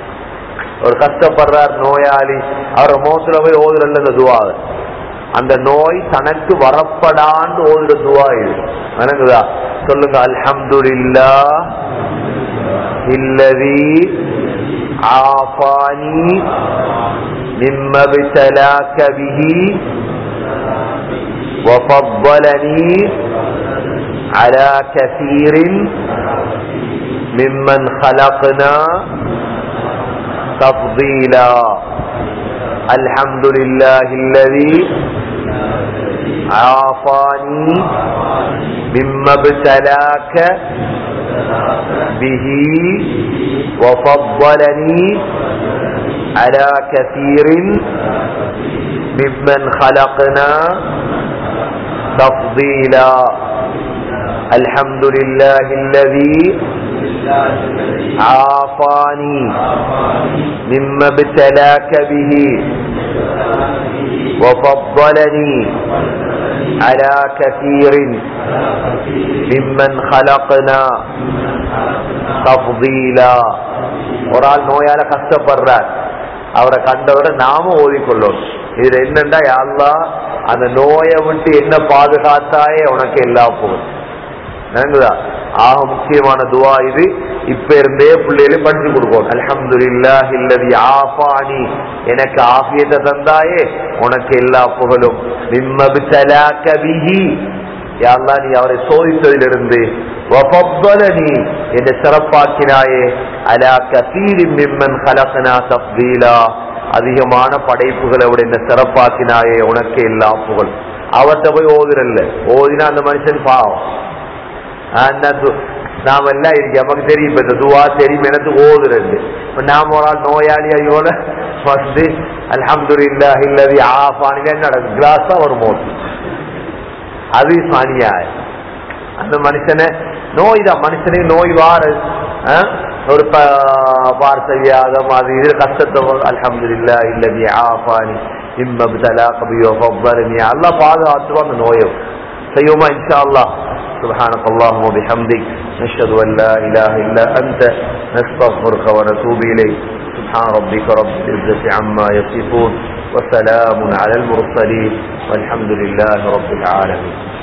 A: ஒரு கஷ்டப்படுறார் நோயாளி அவர் மோத்துல போய் ஓதுறல்ல இந்த துவா அந்த நோய் தனக்கு வரப்படான்னு ஓதுற துவா இது வணங்குதா சொல்லுங்க அல்ஹம்துலில்லா இல்லதி ஆஃபானி مما ابتلاك به وفضلني على كثير ممن خلقنا تفضيلا الحمد لله الذي عافاني مما ابتلاك به وفضلني على كثير ممن خلقنا تفضيلا الحمد لله الذي عافاني مما ابتلاك به وفضلني على كثير ممن خلقنا تفضيلا ஒரு ஆள் நோயால கஷ்டப்படுறார் அவரை கண்டவரை நாம ஓதிக்கொள்ளும் இதுல என்னண்டா யாழ்லா அந்த நோயை விட்டு என்ன பாதுகாத்தாயே உனக்கு எல்லா போகும் நடங்குதா ஆக முக்கியமான துவா இது இப்ப இருந்தே பிள்ளைகளும் படிச்சு கொடுக்கும் அல்ஹம்துலில்லாஹ் இல்லதி ஆஃபானி எனக்கு ஆஃபியத்தை தந்தாயே உனக்கு எல்லா புகழும் நிம்மபித்தலாக்க பிஹி யாழ்லா நீ அவரை சோதித்ததிலிருந்து வஃபவ்வலனி என்னை சிறப்பாக்கினாயே அலா கசீரி மிம்மன் கலக்கனா தப்தீலா அதிகமான படைப்புகளை விட என்ன சிறப்பாக்கினாயே உனக்கு எல்லா புகழ் அவர்கிட்ட போய் ஓதுறல்ல ஓதினா அந்த மனுஷன் பாவம் ஆனா து- நாம எல்லாம் இருக்கு நமக்கு தெரியும் இப்ப இந்த துவா தெரியும் எனக்கு ஓதுறது இப்ப நாம ஒரு ஆள் நோயாளி ஐயோல வந்து அல்ஹம்துலில்லாஹி இல்லதி ஆஃபானி என்ன நடக்கும் கிளாஸ் தான் ஒரு மோட்டு அது அநியாயம் அந்த மனுஷனை நோய் தான் மனுஷனே நோய் வாரு ஆ? ஒரு ப- வார்த்தை வியாதம் அது இது கஷ்டத்தை அல்ஹம்துலில்லா இல்லதி ஆஃபானி இம்ம பிதலாக பியோ ஃபவ்வலனி அல்லாஹ் பாதுகாத்துருவோம் அந்த நோயை செய்வோமா இன்ஷா அல்லாஹ் سبحانك اللهم وبحمدك نشهد أن لا إله إلا أنت نستغفرك ونتوب إليك سبحان ربك رب العزة عما يصفون وسلام على المرسلين والحمد لله رب العالمين